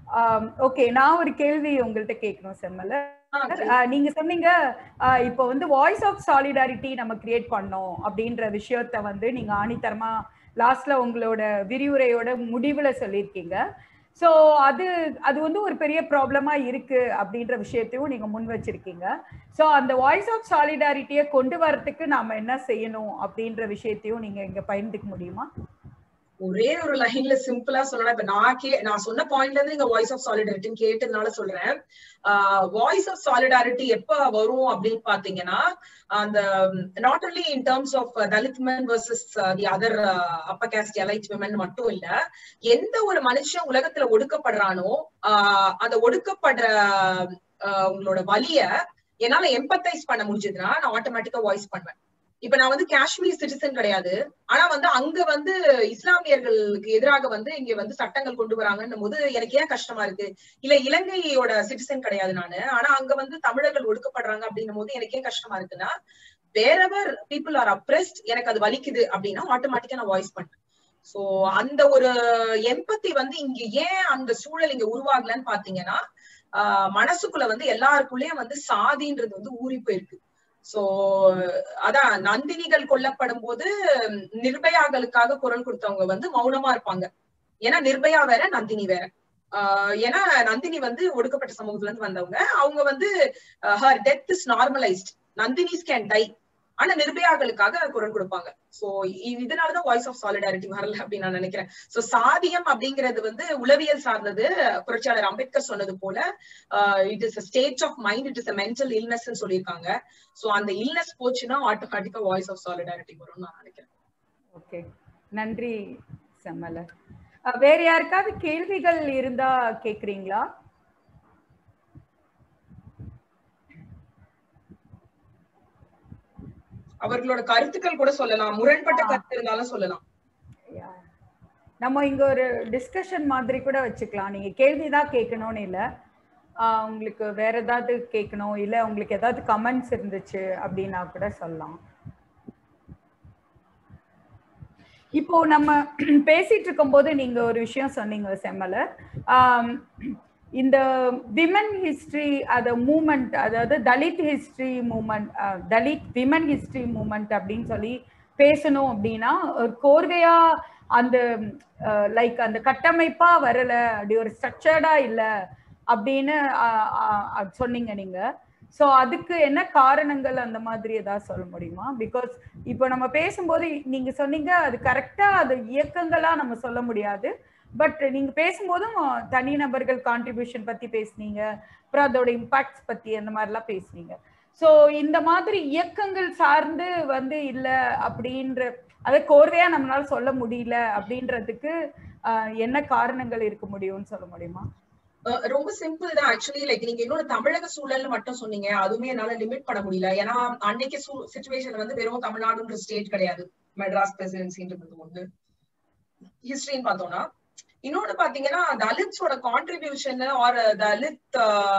ஓகே நான் ஒரு கேள்வி உங்கள்கிட்ட கேட்கணும் செம்மல ஆ, சரி. நீங்க சொன்னீங்க ஆஹ் இப்போ வந்து வாய்ஸ் ஆஃப் சாலிடாரிட்டி நம்ம கிரியேட் பண்ணோம் அப்படின்ற விஷயத்த வந்து நீங்க ஆணித்தரமா லாஸ்ட்ல உங்களோட விரிவுரையோட முடிவுல சொல்லியிருக்கீங்க ஸோ அது அது வந்து ஒரு பெரிய ப்ராப்ளமா இருக்கு அப்படின்ற விஷயத்தையும் நீங்க முன் வச்சிருக்கீங்க ஸோ அந்த வாய்ஸ் ஆஃப் சாலிடாரிட்டியை கொண்டு வரதுக்கு நாம என்ன செய்யணும் அப்படின்ற விஷயத்தையும் நீங்க இங்க பகிர்ந்துக்க முடியுமா ஒரே ஒரு லைன்ல சிம்பிளா சொல்லணும் இப்ப நான் கே நான் சொன்ன பாயிண்ட்ல இருந்து நீங்க வாய்ஸ் ஆஃப் சாலிடாரிட்டின்னு கேட்டதுனால சொல்றேன் வாய்ஸ் ஆஃப் சாலிடாரிட்டி எப்ப வரும் அப்படின்னு பாத்தீங்கன்னா அந்த not only in terms of Dalit men versus the other upper caste elite women மட்டும் இல்ல எந்த ஒரு மனுஷன் உலகத்துல ஒடுக்கப்படுறானோ ஆஹ் அந்த ஒடுக்கப்படுற ஆஹ் உங்களோட வலிய என்னால எம்பத்தைஸ் பண்ண முடிஞ்சதுன்னா நான் ஆட்டோமேட்டிக்கா வாய்ஸ் பண்ணுவேன் இப்ப நான் வந்து காஷ்மீர் சிட்டிசன் கிடையாது ஆனா வந்து அங்க வந்து இஸ்லாமியர்களுக்கு எதிராக வந்து இங்க வந்து சட்டங்கள் கொண்டு வராங்கன்னும் போது எனக்கு ஏன் கஷ்டமா இருக்கு இல்ல இலங்கையோட சிட்டிசன் கிடையாது நானு ஆனா அங்க வந்து தமிழர்கள் ஒடுக்கப்படுறாங்க அப்படின்னும் போது எனக்கு ஏன் கஷ்டமா இருக்குன்னா வேறவர் பீப்புள் ஆர் அப்ரெஸ்ட் எனக்கு அது வலிக்குது அப்படின்னா ஆட்டோமேட்டிக்கா நான் வாய்ஸ் பண்றேன் சோ அந்த ஒரு எம்பத்தி வந்து இங்க ஏன் அந்த சூழல் இங்க உருவாகலன்னு பாத்தீங்கன்னா ஆஹ் மனசுக்குள்ள வந்து எல்லாருக்குள்ளயும் வந்து சாதின்றது வந்து ஊறி போயிருக்கு சோ அதான் நந்தினிகள் கொல்லப்படும் போது நிர்பயாக்களுக்காக குரல் கொடுத்தவங்க வந்து மௌனமா இருப்பாங்க ஏன்னா நிர்பயா வேற நந்தினி வேற ஆஹ் ஏன்னா நந்தினி வந்து ஒடுக்கப்பட்ட சமூகத்துல இருந்து வந்தவங்க அவங்க வந்து her death is normalised Nandinis can die ஆனா நிர்பயாக்களுக்காக குரல் கொடுப்பாங்க சோ இதனாலதான் வாய்ஸ் ஆஃப் சாலிடாரிட்டி வரல அப்படின்னு நான் நினைக்கிறேன் சோ சாதியம் அப்படிங்கிறது வந்து உளவியல் சார்ந்தது புரட்சியாளர் அம்பேத்கர் சொன்னது போல it is state of mind it is mental illness சொல்லியிருக்காங்க சோ அந்த இல்னஸ் போச்சுன்னா ஆட்டோமேட்டிக்கா வாய்ஸ் ஆஃப் சாலிடாரிட்டி வரும்னு நான் நினைக்கிறேன் ஓகே நன்றி செம்மல அஹ் வேற யாருக்காவது கேள்விகள் இருந்தா கேக்குறீங்களா அவர்களோட கருத்துக்கள் கூட சொல்லலாம் முரண்பட்ட கருத்து இருந்தாலும் சொல்லலாம் Yeah. நம்ம இங்க ஒரு டிஸ்கஷன் மாதிரி கூட வச்சுக்கலாம் நீங்க கேள்விதான் கேட்கணும்னு இல்ல ஆஹ் உங்களுக்கு வேற ஏதாவது கேட்கணும் இல்ல உங்களுக்கு ஏதாவது கமெண்ட்ஸ் இருந்துச்சு அப்படின்னா கூட சொல்லலாம் இப்போ நம்ம பேசிட்டு இருக்கும்போது நீங்க ஒரு விஷயம் சொன்னீங்க செம்மல ஆம், இந்த விமன் ஹிஸ்டரி அத மூமெண்ட் அதாவது Dalit history movement Dalit women history movement அப்படின்னு சொல்லி பேசணும் அப்படின்னா ஒரு கோர்வையா அந்த லைக் அந்த கட்டமைப்பா வரல அப்படி ஒரு ஸ்ட்ரக்சர்டா இல்ல அப்படின்னு ஆஹ், ஆஹ், ஆஹ், சொன்னீங்க நீங்க சோ அதுக்கு என்ன காரணங்கள் அந்த மாதிரி ஏதாவது சொல்ல முடியுமா பிகாஸ் இப்போ நம்ம பேசும்போது நீங்க சொன்னீங்க அது கரெக்டா அது இயக்கங்களா நம்ம சொல்ல முடியாது பட் நீங்க பேசும்போதும் தனிநபர்கள் கான்ட்ரிபியூஷன் பத்தி பேசுனீங்க அப்புறம் அதோட இம்பாக்ட்ஸ் பத்தி அந்த மாதிரிலாம் பேசுனீங்க ஸோ இந்த மாதிரி இயக்கங்கள் சார்ந்து வந்து இல்ல அப்படின்ற அதை கோர்வையா நம்மளால சொல்ல முடியல அப்படின்றதுக்கு ஆஹ், என்ன காரணங்கள் இருக்க முடியும்னு சொல்ல முடியுமா அஹ் ரொம்ப சிம்பிள் தான் ஆக்சுவலி லைக் நீங்க இன்னொரு தமிழக சூழல்னு மட்டும் சொன்னீங்க அதுவுமே என்னால லிமிட் பண்ண முடியல ஏன்னா அன்னைக்கு சுச்சுவேஷன் வந்து வெறும் தமிழ்நாடுன்ற ஸ்டேட் கிடையாது மெட்ராஸ் பிரசிடென்சின்றது ஒண்ணு ஹிஸ்டரின்னு பார்த்தோம்னா இன்னொன்னு பாத்தீங்கன்னா தலித்ஸோட கான்ட்ரிபியூஷன் ஆர் தலித்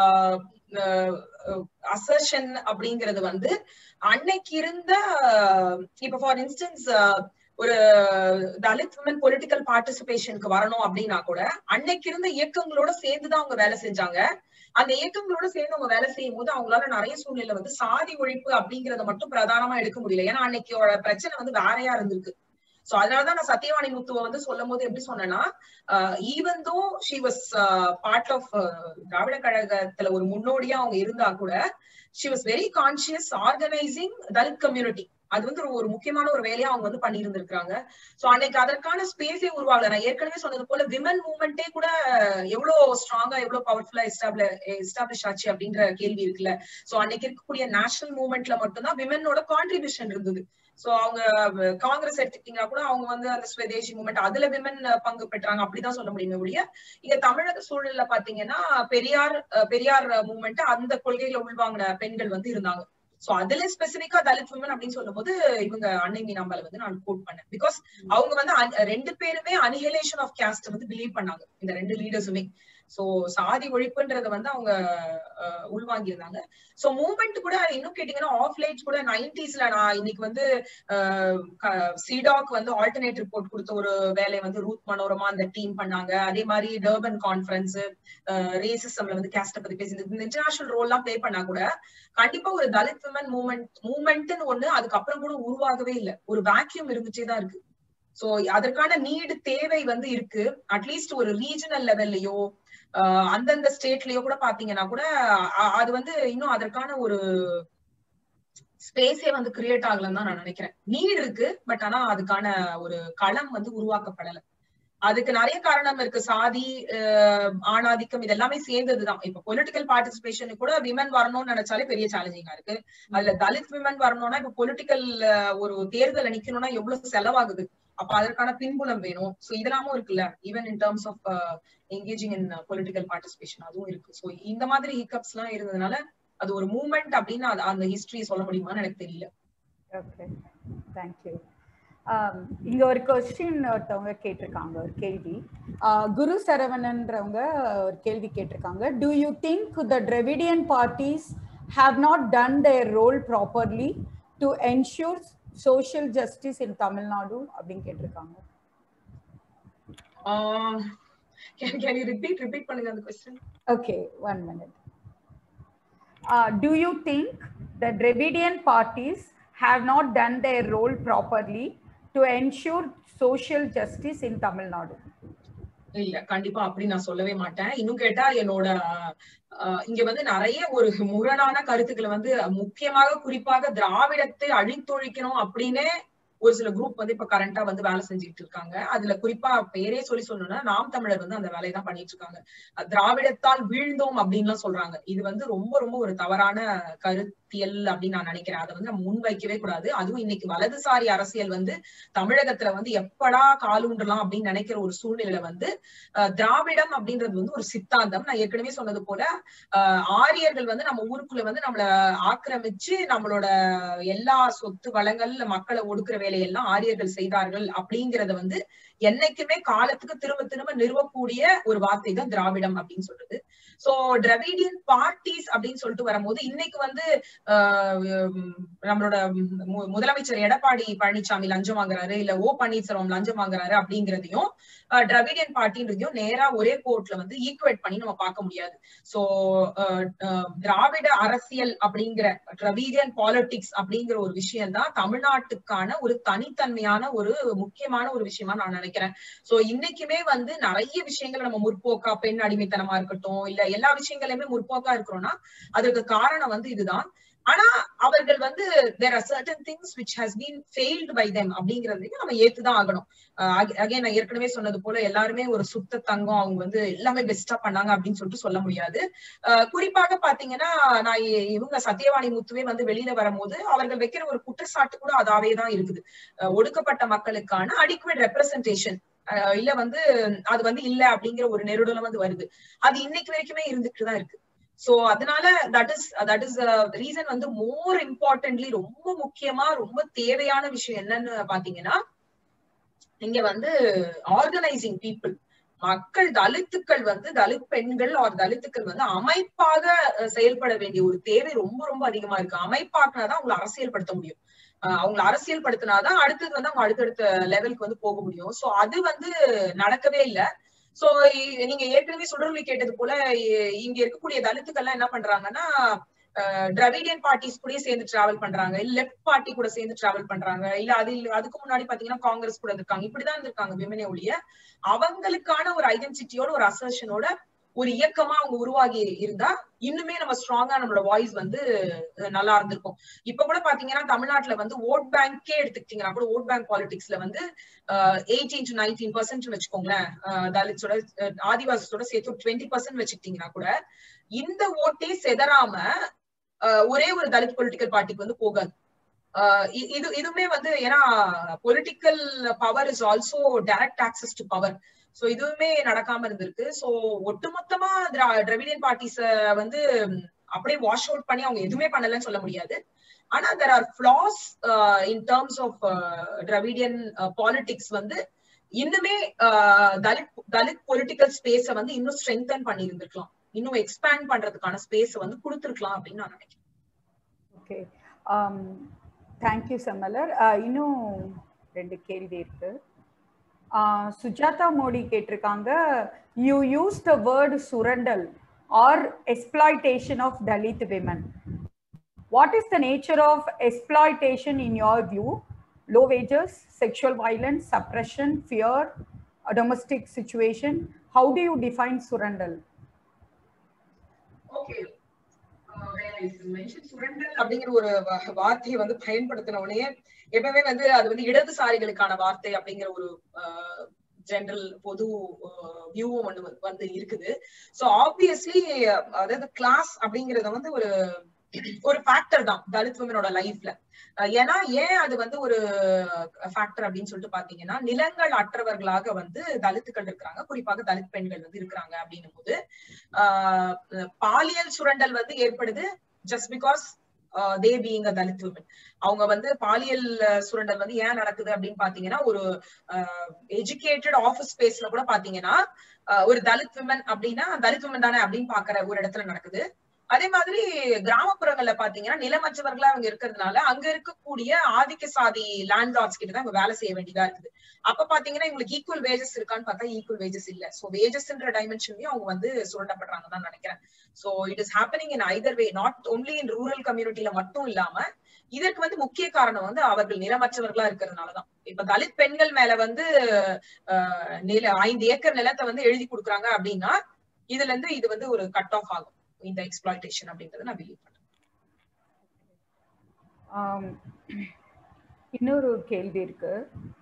அசர்ஷன் அப்படிங்கிறது வந்து அன்னைக்கு இருந்த இப்ப ஃபார் இன்ஸ்டன்ஸ் ஒரு தலித் விமன் பொலிட்டிக்கல் பார்ட்டிசிபேஷனுக்கு வரணும் அப்படின்னா கூட அன்னைக்கு இருந்த இயக்கங்களோட சேர்ந்துதான் அவங்க வேலை செஞ்சாங்க அந்த இயக்கங்களோட சேர்ந்து அவங்க வேலை செய்யும் போது அவங்களால நிறைய சூழ்நிலை வந்து சாதி ஒழிப்பு அப்படிங்கறத மட்டும் பிரதானமா எடுக்க முடியல ஏன்னா அன்னைக்கோட பிரச்சனை வந்து வேறையா இருந்திருக்கு சோ அதனாலதான் நான் சத்யவாணி முத்துவ வந்து சொல்லும் போது எப்படி சொன்னேன்னா even though she was part of Dravida கழகத்துல ஒரு முன்னோடியா அவங்க இருந்தா கூட she was very conscious organising Dalit community அது வந்து ஒரு முக்கியமான ஒரு வேலையா அவங்க வந்து பண்ணி இருந்திருக்காங்க சோ அன்னைக்கு அதற்கான ஸ்பேஸே உருவாகல நான் ஏற்கனவே சொன்னது போல விமன் மூவ்மெண்டே கூட எவ்வளவு ஸ்ட்ராங்கா எவ்வளவு பவர்ஃபுல்லா எஸ்டாப்ல எஸ்டாப்ளிஷ் ஆச்சு அப்படின்ற கேள்வி இருக்குல்ல சோ அன்னைக்கு இருக்கக்கூடிய நேஷனல் மூவ்மெண்ட்ல மட்டும்தான் விமனோட கான்ட்ரிபியூஷன் இருந்தது சோ அவங்க காங்கிரஸ் எடுத்துக்கிட்டீங்கன்னா கூட அவங்க வந்து அந்த ஸ்வதேசி மூவ்மெண்ட் அதுல விமன் பங்கு பெற்றாங்க அப்படிதான் சொல்ல முடியுமே ஒழிய இங்க தமிழக சூழல்ல பாத்தீங்கன்னா பெரியார் பெரியார் மூவ்மெண்ட் அந்த கொள்கையில உள்வாங்கின பெண்கள் வந்து இருந்தாங்க சோ அதுல ஸ்பெசிபிக்கா தலித் விமன் அப்படின்னு சொல்லும் போது இவங்க அன்னை மீனாம்பால வந்து நான் கோட் பண்ணேன் பிகாஸ் அவங்க வந்து ரெண்டு பேருமே அனிஹிலேஷன் ஆஃப் கேஸ்ட் வந்து பிலீவ் பண்ணாங்க இந்த ரெண்டு லீடர்ஸுமே சோ சாதி ஒழிப்புன்றத வந்து அவங்க உள்வாங்கியிருந்தாங்க சோ மூவ்மெண்ட் கூட இன்னும் கேட்டீங்கன்னா ஆஃப் லைட் கூட நைன்டிஸ்ல நான் இன்னைக்கு வந்து சிடாக் வந்து ஆல்டர்னேட் ரிப்போர்ட் கொடுத்த ஒரு வேலையை வந்து ரூத் மனோரமா அந்த டீம் பண்ணாங்க அதே மாதிரி டர்பன் கான்ஃபரன்ஸ் ரேசிசம்ல வந்து கேஸ்ட பத்தி பேசி இந்த இன்டர்நேஷனல் ரோல் எல்லாம் பிளே பண்ணா கூட கண்டிப்பா ஒரு தலித் விமன் மூவ்மெண்ட் மூவ்மெண்ட்னு ஒண்ணு அதுக்கப்புறம் கூட உருவாகவே இல்லை ஒரு வேக்யூம் இருந்துட்டே தான் இருக்கு சோ அதற்கான நீடு தேவை வந்து இருக்கு அட்லீஸ்ட் ஒரு ரீஜனல் லெவல்லையோ அந்தந்த ஸ்டேட்லயோ கூட பாத்தீங்கன்னா கூட அது வந்து இன்னும் அதற்கான ஒரு ஸ்பேஸே வந்து கிரியேட் ஆகலன்னு தான் நான் நினைக்கிறேன் நீட் இருக்கு பட் ஆனா அதுக்கான ஒரு களம் வந்து உருவாக்கப்படல அதுக்கு நிறைய காரணம் இருக்கு சாதி ஆணாதிக்கம் இதெல்லாமே சேர்ந்ததுதான் இப்ப பொலிட்டிக்கல் பார்ட்டிசிபேஷன் கூட விமன் வரணும்னு நினைச்சாலே பெரிய சேலஞ்சிங்கா இருக்கு அதுல தலித் விமன் வரணும்னா இப்ப பொலிட்டிக்கல் ஒரு தேர்தல் நிக்கணும்னா எவ்வளவு செலவாகுது அப்ப அதற்கான பின்புலம் வேணும் சோ இதெல்லாமும் இருக்குல்ல even in terms of engaging in political participation அதுவும் இருக்கு சோ இந்த மாதிரி ஹிக்கப்ஸ் எல்லாம் இருந்ததுனால அது ஒரு மூவ்மெண்ட் அப்படின்னு அந்த ஹிஸ்டரி சொல்ல முடியுமான்னு எனக்கு தெரியல ஓகே தேங்க்யூ இங்க ஒரு கொஸ்டின் ஒருத்தவங்க கேட்டிருக்காங்க ஒரு கேள்வி குரு சரவணன்றவங்க ஒரு கேள்வி கேட்டிருக்காங்க do you think the Dravidian parties have not done their role properly to ensure social justice in Tamil Nadu அப்படின்னு கேட்டிருக்காங்க can can you repeat repeat பண்ணுங்க அந்த question okay one minute uh, do you think the dravidian parties have not done their role properly to ensure social justice in tamil nadu இல்ல கண்டிப்பா அப்படி நான் சொல்லவே மாட்டேன் இன்னும் கேட்டா என்னோட இங்க வந்து நிறைய ஒரு முரணான கருத்துக்களை வந்து முக்கியமாக குறிப்பாக திராவிடத்தை அழித்தொழிக்கணும் அப்படின்னு ஒரு சில குரூப் வந்து இப்ப கரண்டா வந்து வேலை செஞ்சுட்டு இருக்காங்க அதுல குறிப்பா பேரே சொல்லி சொல்லணும்னா நாம் தமிழர் வந்து அந்த வேலையை தான் பண்ணிட்டு இருக்காங்க திராவிடத்தால் வீழ்ந்தோம் அப்படின்லாம் சொல்றாங்க இது வந்து ரொம்ப ரொம்ப ஒரு தவறான கருத்தியல் அப்படின்னு நான் நினைக்கிறேன் அதை வந்து நம்ம முன்வைக்கவே கூடாது அதுவும் இன்னைக்கு வலதுசாரி அரசியல் வந்து தமிழகத்துல வந்து எப்படா காலூன்றலாம் அப்படின்னு நினைக்கிற ஒரு சூழ்நிலை வந்து திராவிடம் அப்படின்றது வந்து ஒரு சித்தாந்தம் நான் ஏற்கனவே சொன்னது போல ஆரியர்கள் வந்து நம்ம ஊருக்குள்ள வந்து நம்மள ஆக்கிரமிச்சு நம்மளோட எல்லா சொத்து வளங்கள் மக்களை ஒடுக்குற வேலையெல்லாம் ஆரியர்கள் செய்தார்கள் அப்படிங்கறத வந்து என்னைக்குமே காலத்துக்கு திரும்ப திரும்ப நிறுவக்கூடிய ஒரு வார்த்தை தான் திராவிடம் அப்படின்னு சொல்றது சோ டிராவிடியன் பார்ட்டிஸ் அப்படின்னு சொல்லிட்டு வரும்போது இன்னைக்கு வந்து நம்மளோட முதலமைச்சர் எடப்பாடி பழனிசாமி லஞ்சம் வாங்குறாரு இல்ல ஓ பன்னீர்செல்வம் லஞ்சம் வாங்குறாரு அப்படிங்கிறதையும் டிராவிடியன் பார்ட்டின்றதையும் நேரா ஒரே கோர்ட்ல வந்து ஈக்குவேட் பண்ணி நம்ம பார்க்க முடியாது சோ திராவிட அரசியல் அப்படிங்கிற டிராவிடியன் பாலிடிக்ஸ் அப்படிங்கிற ஒரு விஷயம் தான் தமிழ்நாட்டுக்கான ஒரு தனித்தன்மையான ஒரு முக்கியமான ஒரு விஷயமா நான் நினைக்கிறேன் சோ இன்னைக்குமே வந்து நிறைய விஷயங்கள் நம்ம முற்போக்கா பெண் அடிமைத்தனமா இருக்கட்டும் இல்ல எல்லா விஷயங்களையுமே முற்போக்கா இருக்கிறோம்னா அதற்கு காரணம் வந்து இதுதான் ஆனா அவர்கள் வந்து there are certain things which has been failed by them அப்படிங்கறதையும் நம்ம ஏத்துதான் ஆகணும் அகைன் நான் ஏற்கனவே சொன்னது போல எல்லாருமே ஒரு சுத்த தங்கம் அவங்க வந்து எல்லாமே பெஸ்டா பண்ணாங்க அப்படின்னு சொல்லிட்டு சொல்ல முடியாது குறிப்பாக பாத்தீங்கன்னா நான் இவங்க சத்தியவாணி முத்துவே வந்து வெளியில வரும்போது அவர்கள் வைக்கிற ஒரு குற்றச்சாட்டு கூட அதாவே தான் இருக்குது ஒடுக்கப்பட்ட மக்களுக்கான அடிக்குவேட் ரெப்ரசன்டேஷன் இல்ல வந்து அது வந்து இல்ல அப்படிங்கிற ஒரு நெருடலும் வந்து வருது அது இன்னைக்கு வரைக்குமே இருந்துட்டு தான் இருக்கு சோ அதனால that is that is reason வந்து மோர் இம்பார்ட்டன்ட்லி ரொம்ப முக்கியமா ரொம்ப தேவையான விஷயம் என்னன்னு பாத்தீங்கன்னா இங்க வந்து ஆர்கனைசிங் பீப்புள் மக்கள் தலித்துக்கள் வந்து தலித் பெண்கள் ஆர் தலித்துக்கள் வந்து அமைப்பாக செயல்பட வேண்டிய ஒரு தேவை ரொம்ப ரொம்ப அதிகமா இருக்கு அமைப்பாக்குனாதான் அவங்களை அரசியல்படுத்த முடியும் அவங்களை அரசியல் படுத்தினாதான் அடுத்தது வந்து அவங்க அடுத்தடுத்த லெவலுக்கு வந்து போக முடியும் சோ அது வந்து நடக்கவே இல்லை சோ நீங்க ஏற்கனவே சுடர்லி கேட்டது போல இங்க இருக்கக்கூடிய தலித்துக்கள்லாம் என்ன பண்றாங்கன்னா டிராவிடியன் பார்ட்டிஸ் கூட சேர்ந்து டிராவல் பண்றாங்க இல்ல லெப்ட் பார்ட்டி கூட சேர்ந்து டிராவல் பண்றாங்க இல்ல அது அதுக்கு முன்னாடி பாத்தீங்கன்னா காங்கிரஸ் கூட இருக்காங்க இப்படிதான் இருந்திருக்காங்க விமனே ஒழிய அவங்களுக்கான ஒரு ஐடென்டிட்டியோட ஒரு அசர்ஷனோட ஒரு இயக்கமா அவங்க உருவாகி இருந்தா இன்னுமே நம்ம ஸ்ட்ராங்கா நம்மளோட வாய்ஸ் வந்து நல்லா இருந்திருக்கும் இப்ப கூட பாத்தீங்கன்னா தமிழ்நாட்டுல வந்து ஓட் பேங்கே எடுத்துக்கிட்டீங்கன்னா கூட ஓட் பேங்க் பாலிடிக்ஸ்ல வந்து எயிட்டீன் டு நைன்டீன் பர்சன்ட் வச்சுக்கோங்களேன் தலித்ஸோட ஆதிவாசியோட சேர்த்து டுவெண்ட்டி பர்சன்ட் வச்சுக்கிட்டீங்கன்னா கூட இந்த ஓட்டே செதறாம ஒரே ஒரு தலித் பொலிட்டிக்கல் பார்ட்டிக்கு வந்து போகாது இது இதுவுமே வந்து ஏன்னா political power is also direct access to power so இதுவுமே நடக்காம இருந்திருக்கு சோ ஒட்டுமொத்தமா டிராவிடியன் பார்ட்டிஸ வந்து அப்படியே வாஷ் அவுட் பண்ணி அவங்க எதுவுமே பண்ணலன்னு சொல்ல முடியாது ஆனா there are flaws in terms of Dravidian politics வந்து இன்னுமே தலித் தலித் பொலிட்டிக்கல் ஸ்பேஸ வந்து இன்னும் ஸ்ட்ரெங்தன் பண்ணி இருந்திருக்கலாம் இன்னும் எக்ஸ்பேண்ட் பண்றதுக்கான ஸ்பேஸ் வந்து கொடுத்துருக்கலாம் அப்படின்னு நான் நினைக்கிறேன் ஓகே தேங்க்யூ சம்மலர் இன்னும் ரெண்டு கேள்வி இருக்கு சுஜாதா மோடி கேட்டிருக்காங்க யூ யூஸ் த வேர்டு சுரண்டல் or exploitation of Dalit women what is the nature of exploitation in your view low wages, sexual violence, suppression, fear, a domestic situation. How do you define surrender? Okay. சுரண்டல் அப்படிங்கிற ஒரு வார்த்தையை வந்து பயன்படுத்தின உடனே எப்பவுமே வந்து அது வந்து இடதுசாரிகளுக்கான வார்த்தை அப்படிங்கிற ஒரு ஜெனரல் பொது வியூவும் ஒண்ணு வந்து இருக்குது சோ ஆப்வியஸ்லி அதாவது கிளாஸ் அப்படிங்கறத வந்து ஒரு ஒரு ஃபேக்டர் தான் தலித் விமனோட லைஃப்ல ஏன்னா ஏன் அது வந்து ஒரு ஃபேக்டர் அப்படின்னு சொல்லிட்டு பாத்தீங்கன்னா நிலங்கள் அற்றவர்களாக வந்து தலித்துக்கள் இருக்கிறாங்க குறிப்பாக தலித் பெண்கள் வந்து இருக்கிறாங்க அப்படின்னும் போது ஆஹ் பாலியல் சுரண்டல் வந்து ஏற்படுது just because they being a Dalit women அவங்க வந்து பாலியல் சுரண்டல் வந்து ஏன் நடக்குது அப்படின்னு பாத்தீங்கன்னா ஒரு எஜுகேட்டட் ஆஃபீஸ் ஸ்பேஸ்ல கூட பாத்தீங்கன்னா ஒரு தலித் விமன் அப்படின்னா தலித் விமன் தானே அப்படின்னு பாக்குற ஒரு இடத்துல நடக்குது அதே மாதிரி கிராமப்புறங்கள்ல பாத்தீங்கன்னா நிலமற்றவர்களா அவங்க இருக்கிறதுனால அங்க இருக்கக்கூடிய ஆதிக்க சாதி லேண்ட் லார்ட்ஸ் கிட்ட தான் வேலை செய்ய வேண்டியதா இருக்குது அப்ப பாத்தீங்கன்னா இவங்களுக்கு ஈக்குவல் வேஜஸ் இருக்கான்னு பார்த்தா ஈக்குவல் வேஜஸ் இல்ல சோ வேஜஸ்ன்ற டைமென்ஷன்லயும் அவங்க வந்து சுரண்டப்படுறாங்க தான் நினைக்கிறேன் so it is happening in either way not only in rural கம்யூனிட்டியில மட்டும் இல்லாம இதற்கு வந்து முக்கிய காரணம் வந்து அவர்கள் நிலமற்றவர்களா இருக்கிறதுனாலதான் இப்ப தலித் பெண்கள் மேல வந்து நில ஐந்து ஏக்கர் நிலத்தை வந்து எழுதி கொடுக்குறாங்க அப்படின்னா இதுல இருந்து இது வந்து ஒரு கட் ஆஃப் ஆகும் இந்த எக்ஸ்பிளாய்டேஷன் அப்படின்றத நான் பிலீவ் பண்றேன் இன்னொரு கேள்வி இருக்கு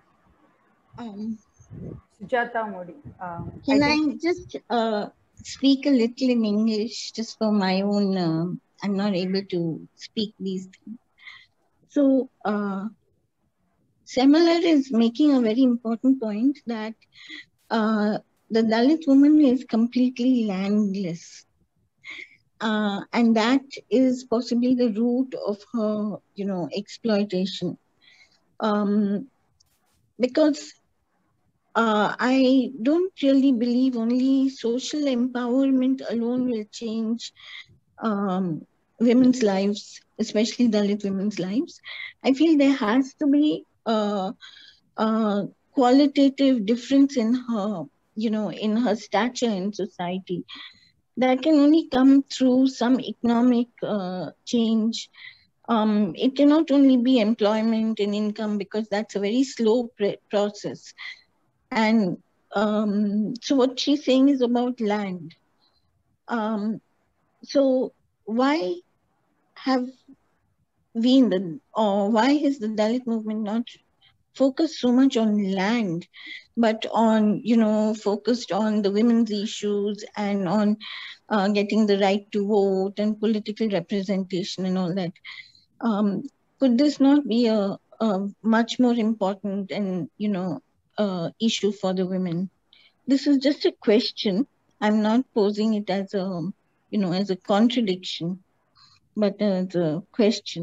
Sujatha Modi can i just uh, speak a little in english just for my own uh, i'm not able to speak these things so uh, Semilar is making a very important point that uh, the Dalit woman is completely landless. Uh, and that is possibly the root of her, you know, exploitation. Um, because uh, I don't really believe only social empowerment alone will change um, women's lives, especially Dalit women's lives. I feel there has to be a, a qualitative difference in her, you know, in her stature in society that can only come through some economic uh, change. Um, it cannot only be employment and income because that's a very slow pr- process. And um, so, what she's saying is about land. Um, so, why have we, in the, or why has the Dalit movement not focused so much on land, but on, you know, focused on the women's issues and on uh, getting the right to vote and political representation and all that. Um, could this not be a, a, much more important and, you know, uh, issue for the women? This is just a question. I'm not posing it as a, you know, as a contradiction, but as a question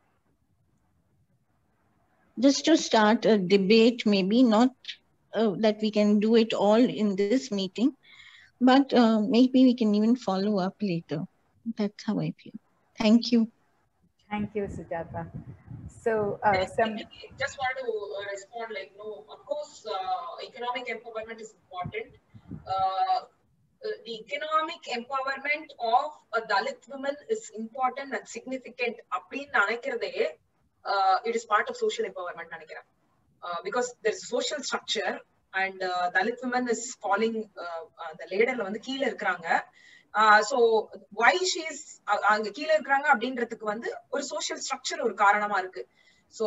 just to start a debate, maybe not uh, that we can do it all in this meeting, but uh, maybe we can even follow up later. That's how I feel. Thank you. Thank you, Sujata. So, uh, some... just want to uh, respond like, no, of course, uh, economic empowerment is important. Uh, the economic empowerment of a Dalit woman is important and significant. அப்படின்னு நினைக்கிறதே uh, it is part of social empowerment நினைக்கிறேன் uh, because there is social structure and uh, Dalit women is falling uh, uh, the ladderல வந்து கீழே இருக்கிறாங்க so why she's அங்க கீழே இருக்கிறாங்க அப்படின்றதுக்கு வந்து ஒரு சோசியல் ஸ்ட்ரக்சர் ஒரு காரணமா இருக்கு so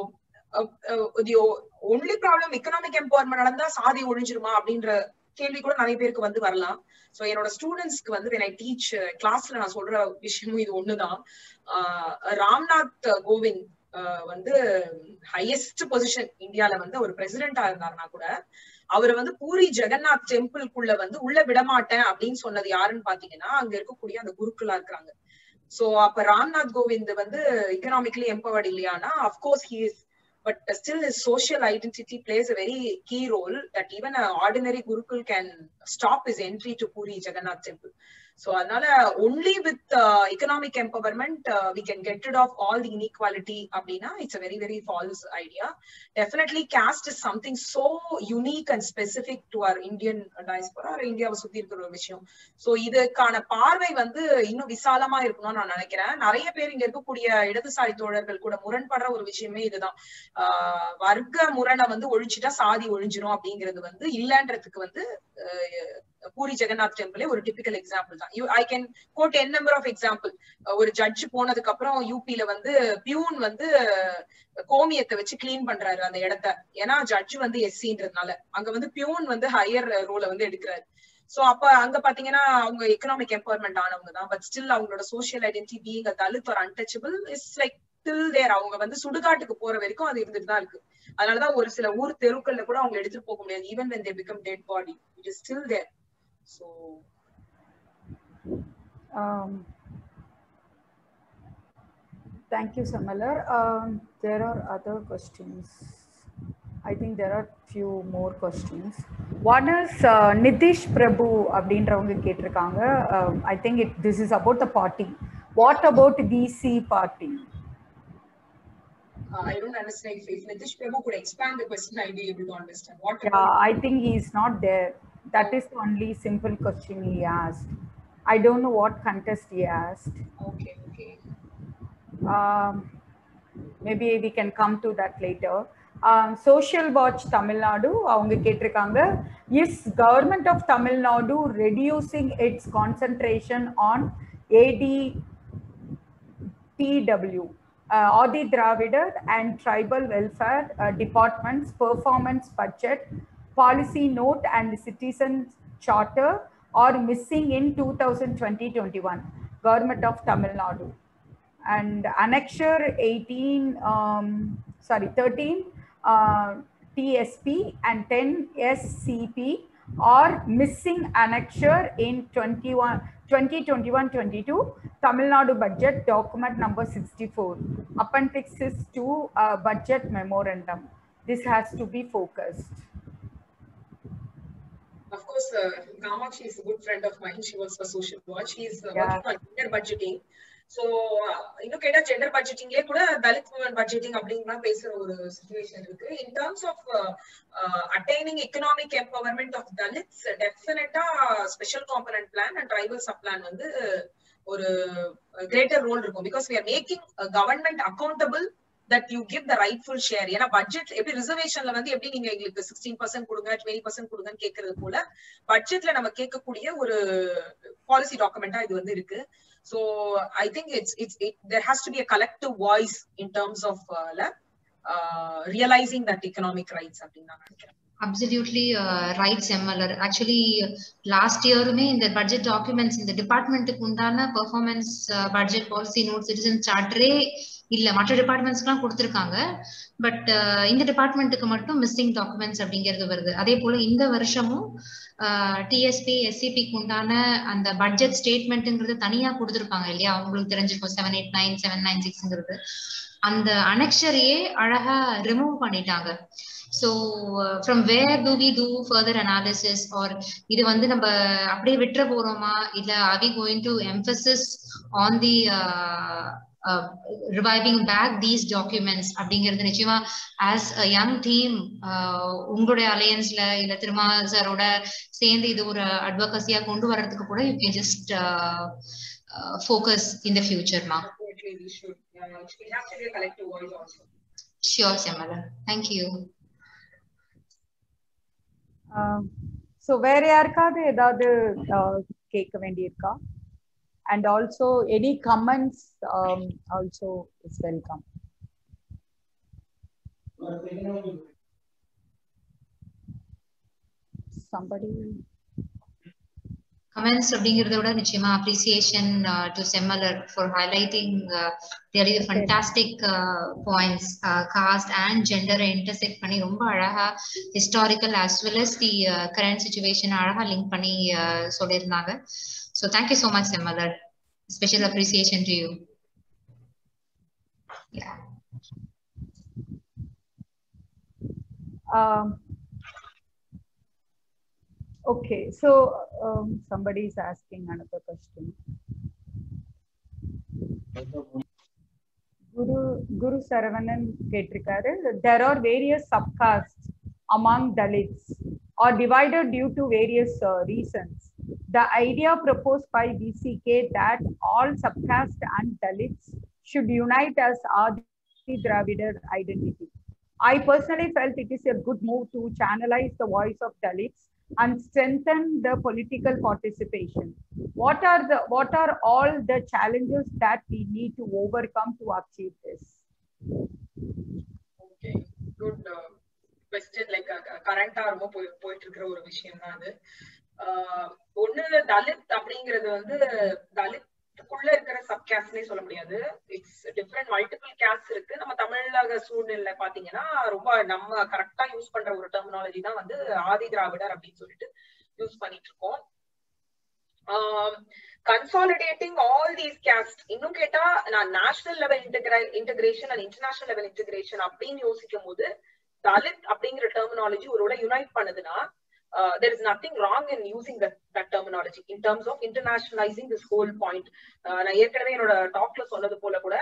only problem economic empowerment நடந்தா சாதி ஒழிஞ்சிருமா அப்படின்ற கேள்வி கூட நிறைய பேருக்கு வந்து வரலாம் ஸோ என்னோட ஸ்டூடெண்ட்ஸ்க்கு வந்து வென் ஐ டீச் கிளாஸ்ல நான் சொல்ற விஷயமும் இது ஒண்ணுதான் ராம்நாத் கோவிந்த் வந்து ஹையஸ்ட் பொசிஷன் இந்தியால வந்து அவர் பிரசிடென்டா இருந்தாருன்னா கூட அவர் வந்து பூரி ஜெகநாத் டெம்பிள்குள்ள வந்து உள்ள விடமாட்டேன் அப்படின்னு சொன்னது யாருன்னு பாத்தீங்கன்னா அங்க இருக்கக்கூடிய அந்த குருக்களா இருக்கிறாங்க சோ அப்ப ராம்நாத் கோவிந்த் வந்து எக்கனாமிக்கலி எம்பவர்ட் இல்லையானா of course he is but still his social identity plays a very key role that even an ordinary gurukul can stop his entry to puri jagannath temple so அதனால only with uh, economic empowerment uh, we can get rid of all the inequality அப்படின்னா it's a very very false idea definitely caste is something so unique and specific to our indian diaspora or இந்தியாவை சுத்தி இருக்கிற ஒரு விஷயம் so இதுக்கான பார்வை வந்து இன்னும் விசாலமா இருக்கணும்னு நான் நினைக்கிறேன் நிறைய பேர் இங்க இருக்கக்கூடிய இடதுசாரி தோழர்கள் கூட முரண்படுற ஒரு விஷயமே இதுதான் ஆஹ் வர்க்க முரணை வந்து ஒழிச்சுட்டா சாதி ஒழிஞ்சிரும் அப்படிங்கிறது வந்து இல்லன்றதுக்கு வந்து பூரி ஜெகநாத் டெம்பிளே ஒரு டிபிக்கல் எக்ஸாம்பிள் தான் you I can quote N number of example ஒரு ஜட்ஜ் போனதுக்கு அப்புறம் யூபில வந்து பியூன் வந்து கோமியத்தை வச்சு கிளீன் பண்றாரு அந்த இடத்த ஏன்னா ஜட்ஜ் வந்து எஸ்சின்றதுனால அங்க வந்து பியூன் வந்து ஹையர் ரோல வந்து எடுக்கிறாரு சோ அப்ப அங்க பாத்தீங்கன்னா அவங்க எக்கனாமிக் எம்பவர்மெண்ட் ஆனவங்க தான் பட் ஸ்டில் அவங்களோட சோசியல் ஐடென்டிட்டி பீங் தலித் ஒரு untouchable is like till there அவங்க வந்து சுடுகாட்டுக்கு போற வரைக்கும் அது இருந்துட்டு தான் இருக்கு அதனாலதான் ஒரு சில ஊர் தெருக்கள்ல கூட அவங்க எடுத்துட்டு போக முடியாது even when they become dead body it is still there so Um, thank you, Samalar. Um, there are other questions. I think there are few more questions. One is uh, Nitish Prabhu அப்படின்றவங்க கேட்டிருக்காங்க um, I think it, this is about the party. What about VC party? uh, I don't understand if, if Nitish Prabhu could expand the question, I'll be able to understand. What Yeah, about I think he is not there. That is the only simple question he asked. I don't know what contest he asked. okay, okay. Um, maybe we can come to that later. Um, Social Watch Tamil Nadu, அவங்க கேட்டிருக்காங்க is government of Tamil Nadu reducing its concentration on ADTW, uh, Adi Dravidar and Tribal Welfare uh, Department's performance budget, policy note and citizen charter are missing in 2020-21, government of Tamil Nadu and annexure 18 um, sorry 13 uh, tsp and 10 scp are missing annexure in 21 2021-22 tamil nadu budget document number 64 appendixes to uh, budget memorandum this has to be focused Of course, uh, Kamakshi is a good friend of mine. She works for Social Watch. She's uh, Yeah. working on gender budgeting. So இன்னும் கேட்டா gender பட்ஜெட்டிங்லேயே கூட Dalit woman budgeting அப்படிங்கிற பேசுற ஒரு situation இருக்கு in terms of attaining economic empowerment of Dalits டெஃபினட்டா special component plan and tribal sub plan வந்து ஒரு கிரேட்டர் ரோல் இருக்கும் because we are making government accountable that you give the rightful share ஏன்னா budget எப்படி ரிசர்வேஷன்ல வந்து எப்படி நீங்க எங்களுக்கு சிக்ஸ்டீன் பர்சன்ட் கொடுங்க டுவெண்ட்டி பர்சன்ட் கொடுங்கன்னு கேட்கறது போல பட்ஜெட்ல நம்ம கேட்கக்கூடிய ஒரு பாலிசி டாக்குமெண்டா இது வந்து இருக்கு so I think it's it's it there has to be a collective voice in terms of realising that economic rights அப்படின்னு நான் நினைக்கிறேன் absolutely right Semmalar actually last இயருமே இந்த பட்ஜெட் டாக்குமெண்ட்ஸ் இந்த டிபார்ட்மெண்ட்டுக்கு உண்டான performance budget policy note citizen சார்ட்டரே இல்ல மற்ற டிபார்ட்மெண்ட்ஸ்க்குலாம் கொடுத்துருக்காங்க பட் இந்த டிபார்ட்மெண்ட்டுக்கு மட்டும் மிஸ்ஸிங் டாக்குமெண்ட்ஸ் அப்படிங்கிறது வருது அதே போல இந்த வருஷமும் டிஎஸ்பி எஸ்சிபிக்கு உண்டான அந்த பட்ஜெட் ஸ்டேட்மெண்ட்டுங்கிறது தனியா கொடுத்துருப்பாங்க இல்லையா அவங்களுக்கு தெரிஞ்சிருக்கும் seven eight nine seven nine சிக்ஸ்ங்கிறது அந்த அனெக்ஷரையே அழகா ரிமூவ் பண்ணிட்டாங்க so from where do we do further analysis or இது வந்து நம்ம அப்படியே விட்டுற போறோமா இல்ல or we going to emphasis on the reviving back these documents அப்படிங்கிறது நிச்சயமா ஆஸ் அ யங் டீம் உங்களுடைய அலையன்ஸ்ல இல்ல திருமா சாரோட சேர்ந்து இது ஒரு அட்வொகசியா கொண்டு வர்றதுக்கு கூட you can just focus in the ஃபியூச்சர்மா Definitely we should. Uh, it should have to be a collective voice also. Sure Semmalar thank you so வேற யாருக்காவது ஏதாவது uh, கேட்க வேண்டியிருக்கா and also any comments also is welcome somebody comments அப்படிங்கறத விட நிச்சயமா appreciation to Semmalar for highlighting really fantastic points caste and ஜெண்டரை intersect பண்ணி ரொம்ப அழகா historical as well as the current situation அழகா லிங்க் பண்ணி uh, சொல்லியிருந்தாங்க so thank you so much Semmalar special appreciation to you Um, okay, so um, somebody is asking another question. Guru Guru Saravanan கேட்டிருக்காரு there are various subcastes among Dalits are divided due to various uh, reasons. The idea proposed by BCK that all subcaste and Dalits should unite as Adi Dravidar identity. I personally felt it is a good move to channelize the voice of Dalits and strengthen the political participation. What are the what are all the challenges that we need to overcome to achieve this? Okay good question like கரண்டா ரொம்ப போய் போயிட்டு இருக்கிற ஒரு விஷயம் தான் அது ஆஹ் ஒண்ணு தலித் அப்படிங்கிறது வந்து தலித்துக்குள்ள இருக்கிற சப் கேஸ்ட்னே சொல்ல முடியாது இட்ஸ் டிஃப்ரெண்ட் மல்டிபிள் கேஸ்ட் இருக்கு நம்ம தமிழக சூழ்நிலை பாத்தீங்கன்னா ரொம்ப நம்ம கரெக்டா யூஸ் பண்ற ஒரு டெர்மினாலஜி தான் வந்து ஆதி திராவிடர் அப்படின்னு சொல்லிட்டு யூஸ் பண்ணிட்டு இருக்கோம் கன்சாலிடேட்டிங் ஆல் தீஸ் கேஸ்ட் இன்னும் கேட்டா நான் நேஷனல் லெவல் இன்டகிரே integration and international level integration அப்படின்னு யோசிக்கும் போது தலித் அப்படிங்கிற டெர்மினாலஜி ஒருவேளை யுனைட் பண்ணுதுன்னா uh, there is nothing wrong in using that, that terminology in terms of internationalizing this whole point. நான் ஏற்கனவே என்னோட டாக்ல சொன்னது போல கூட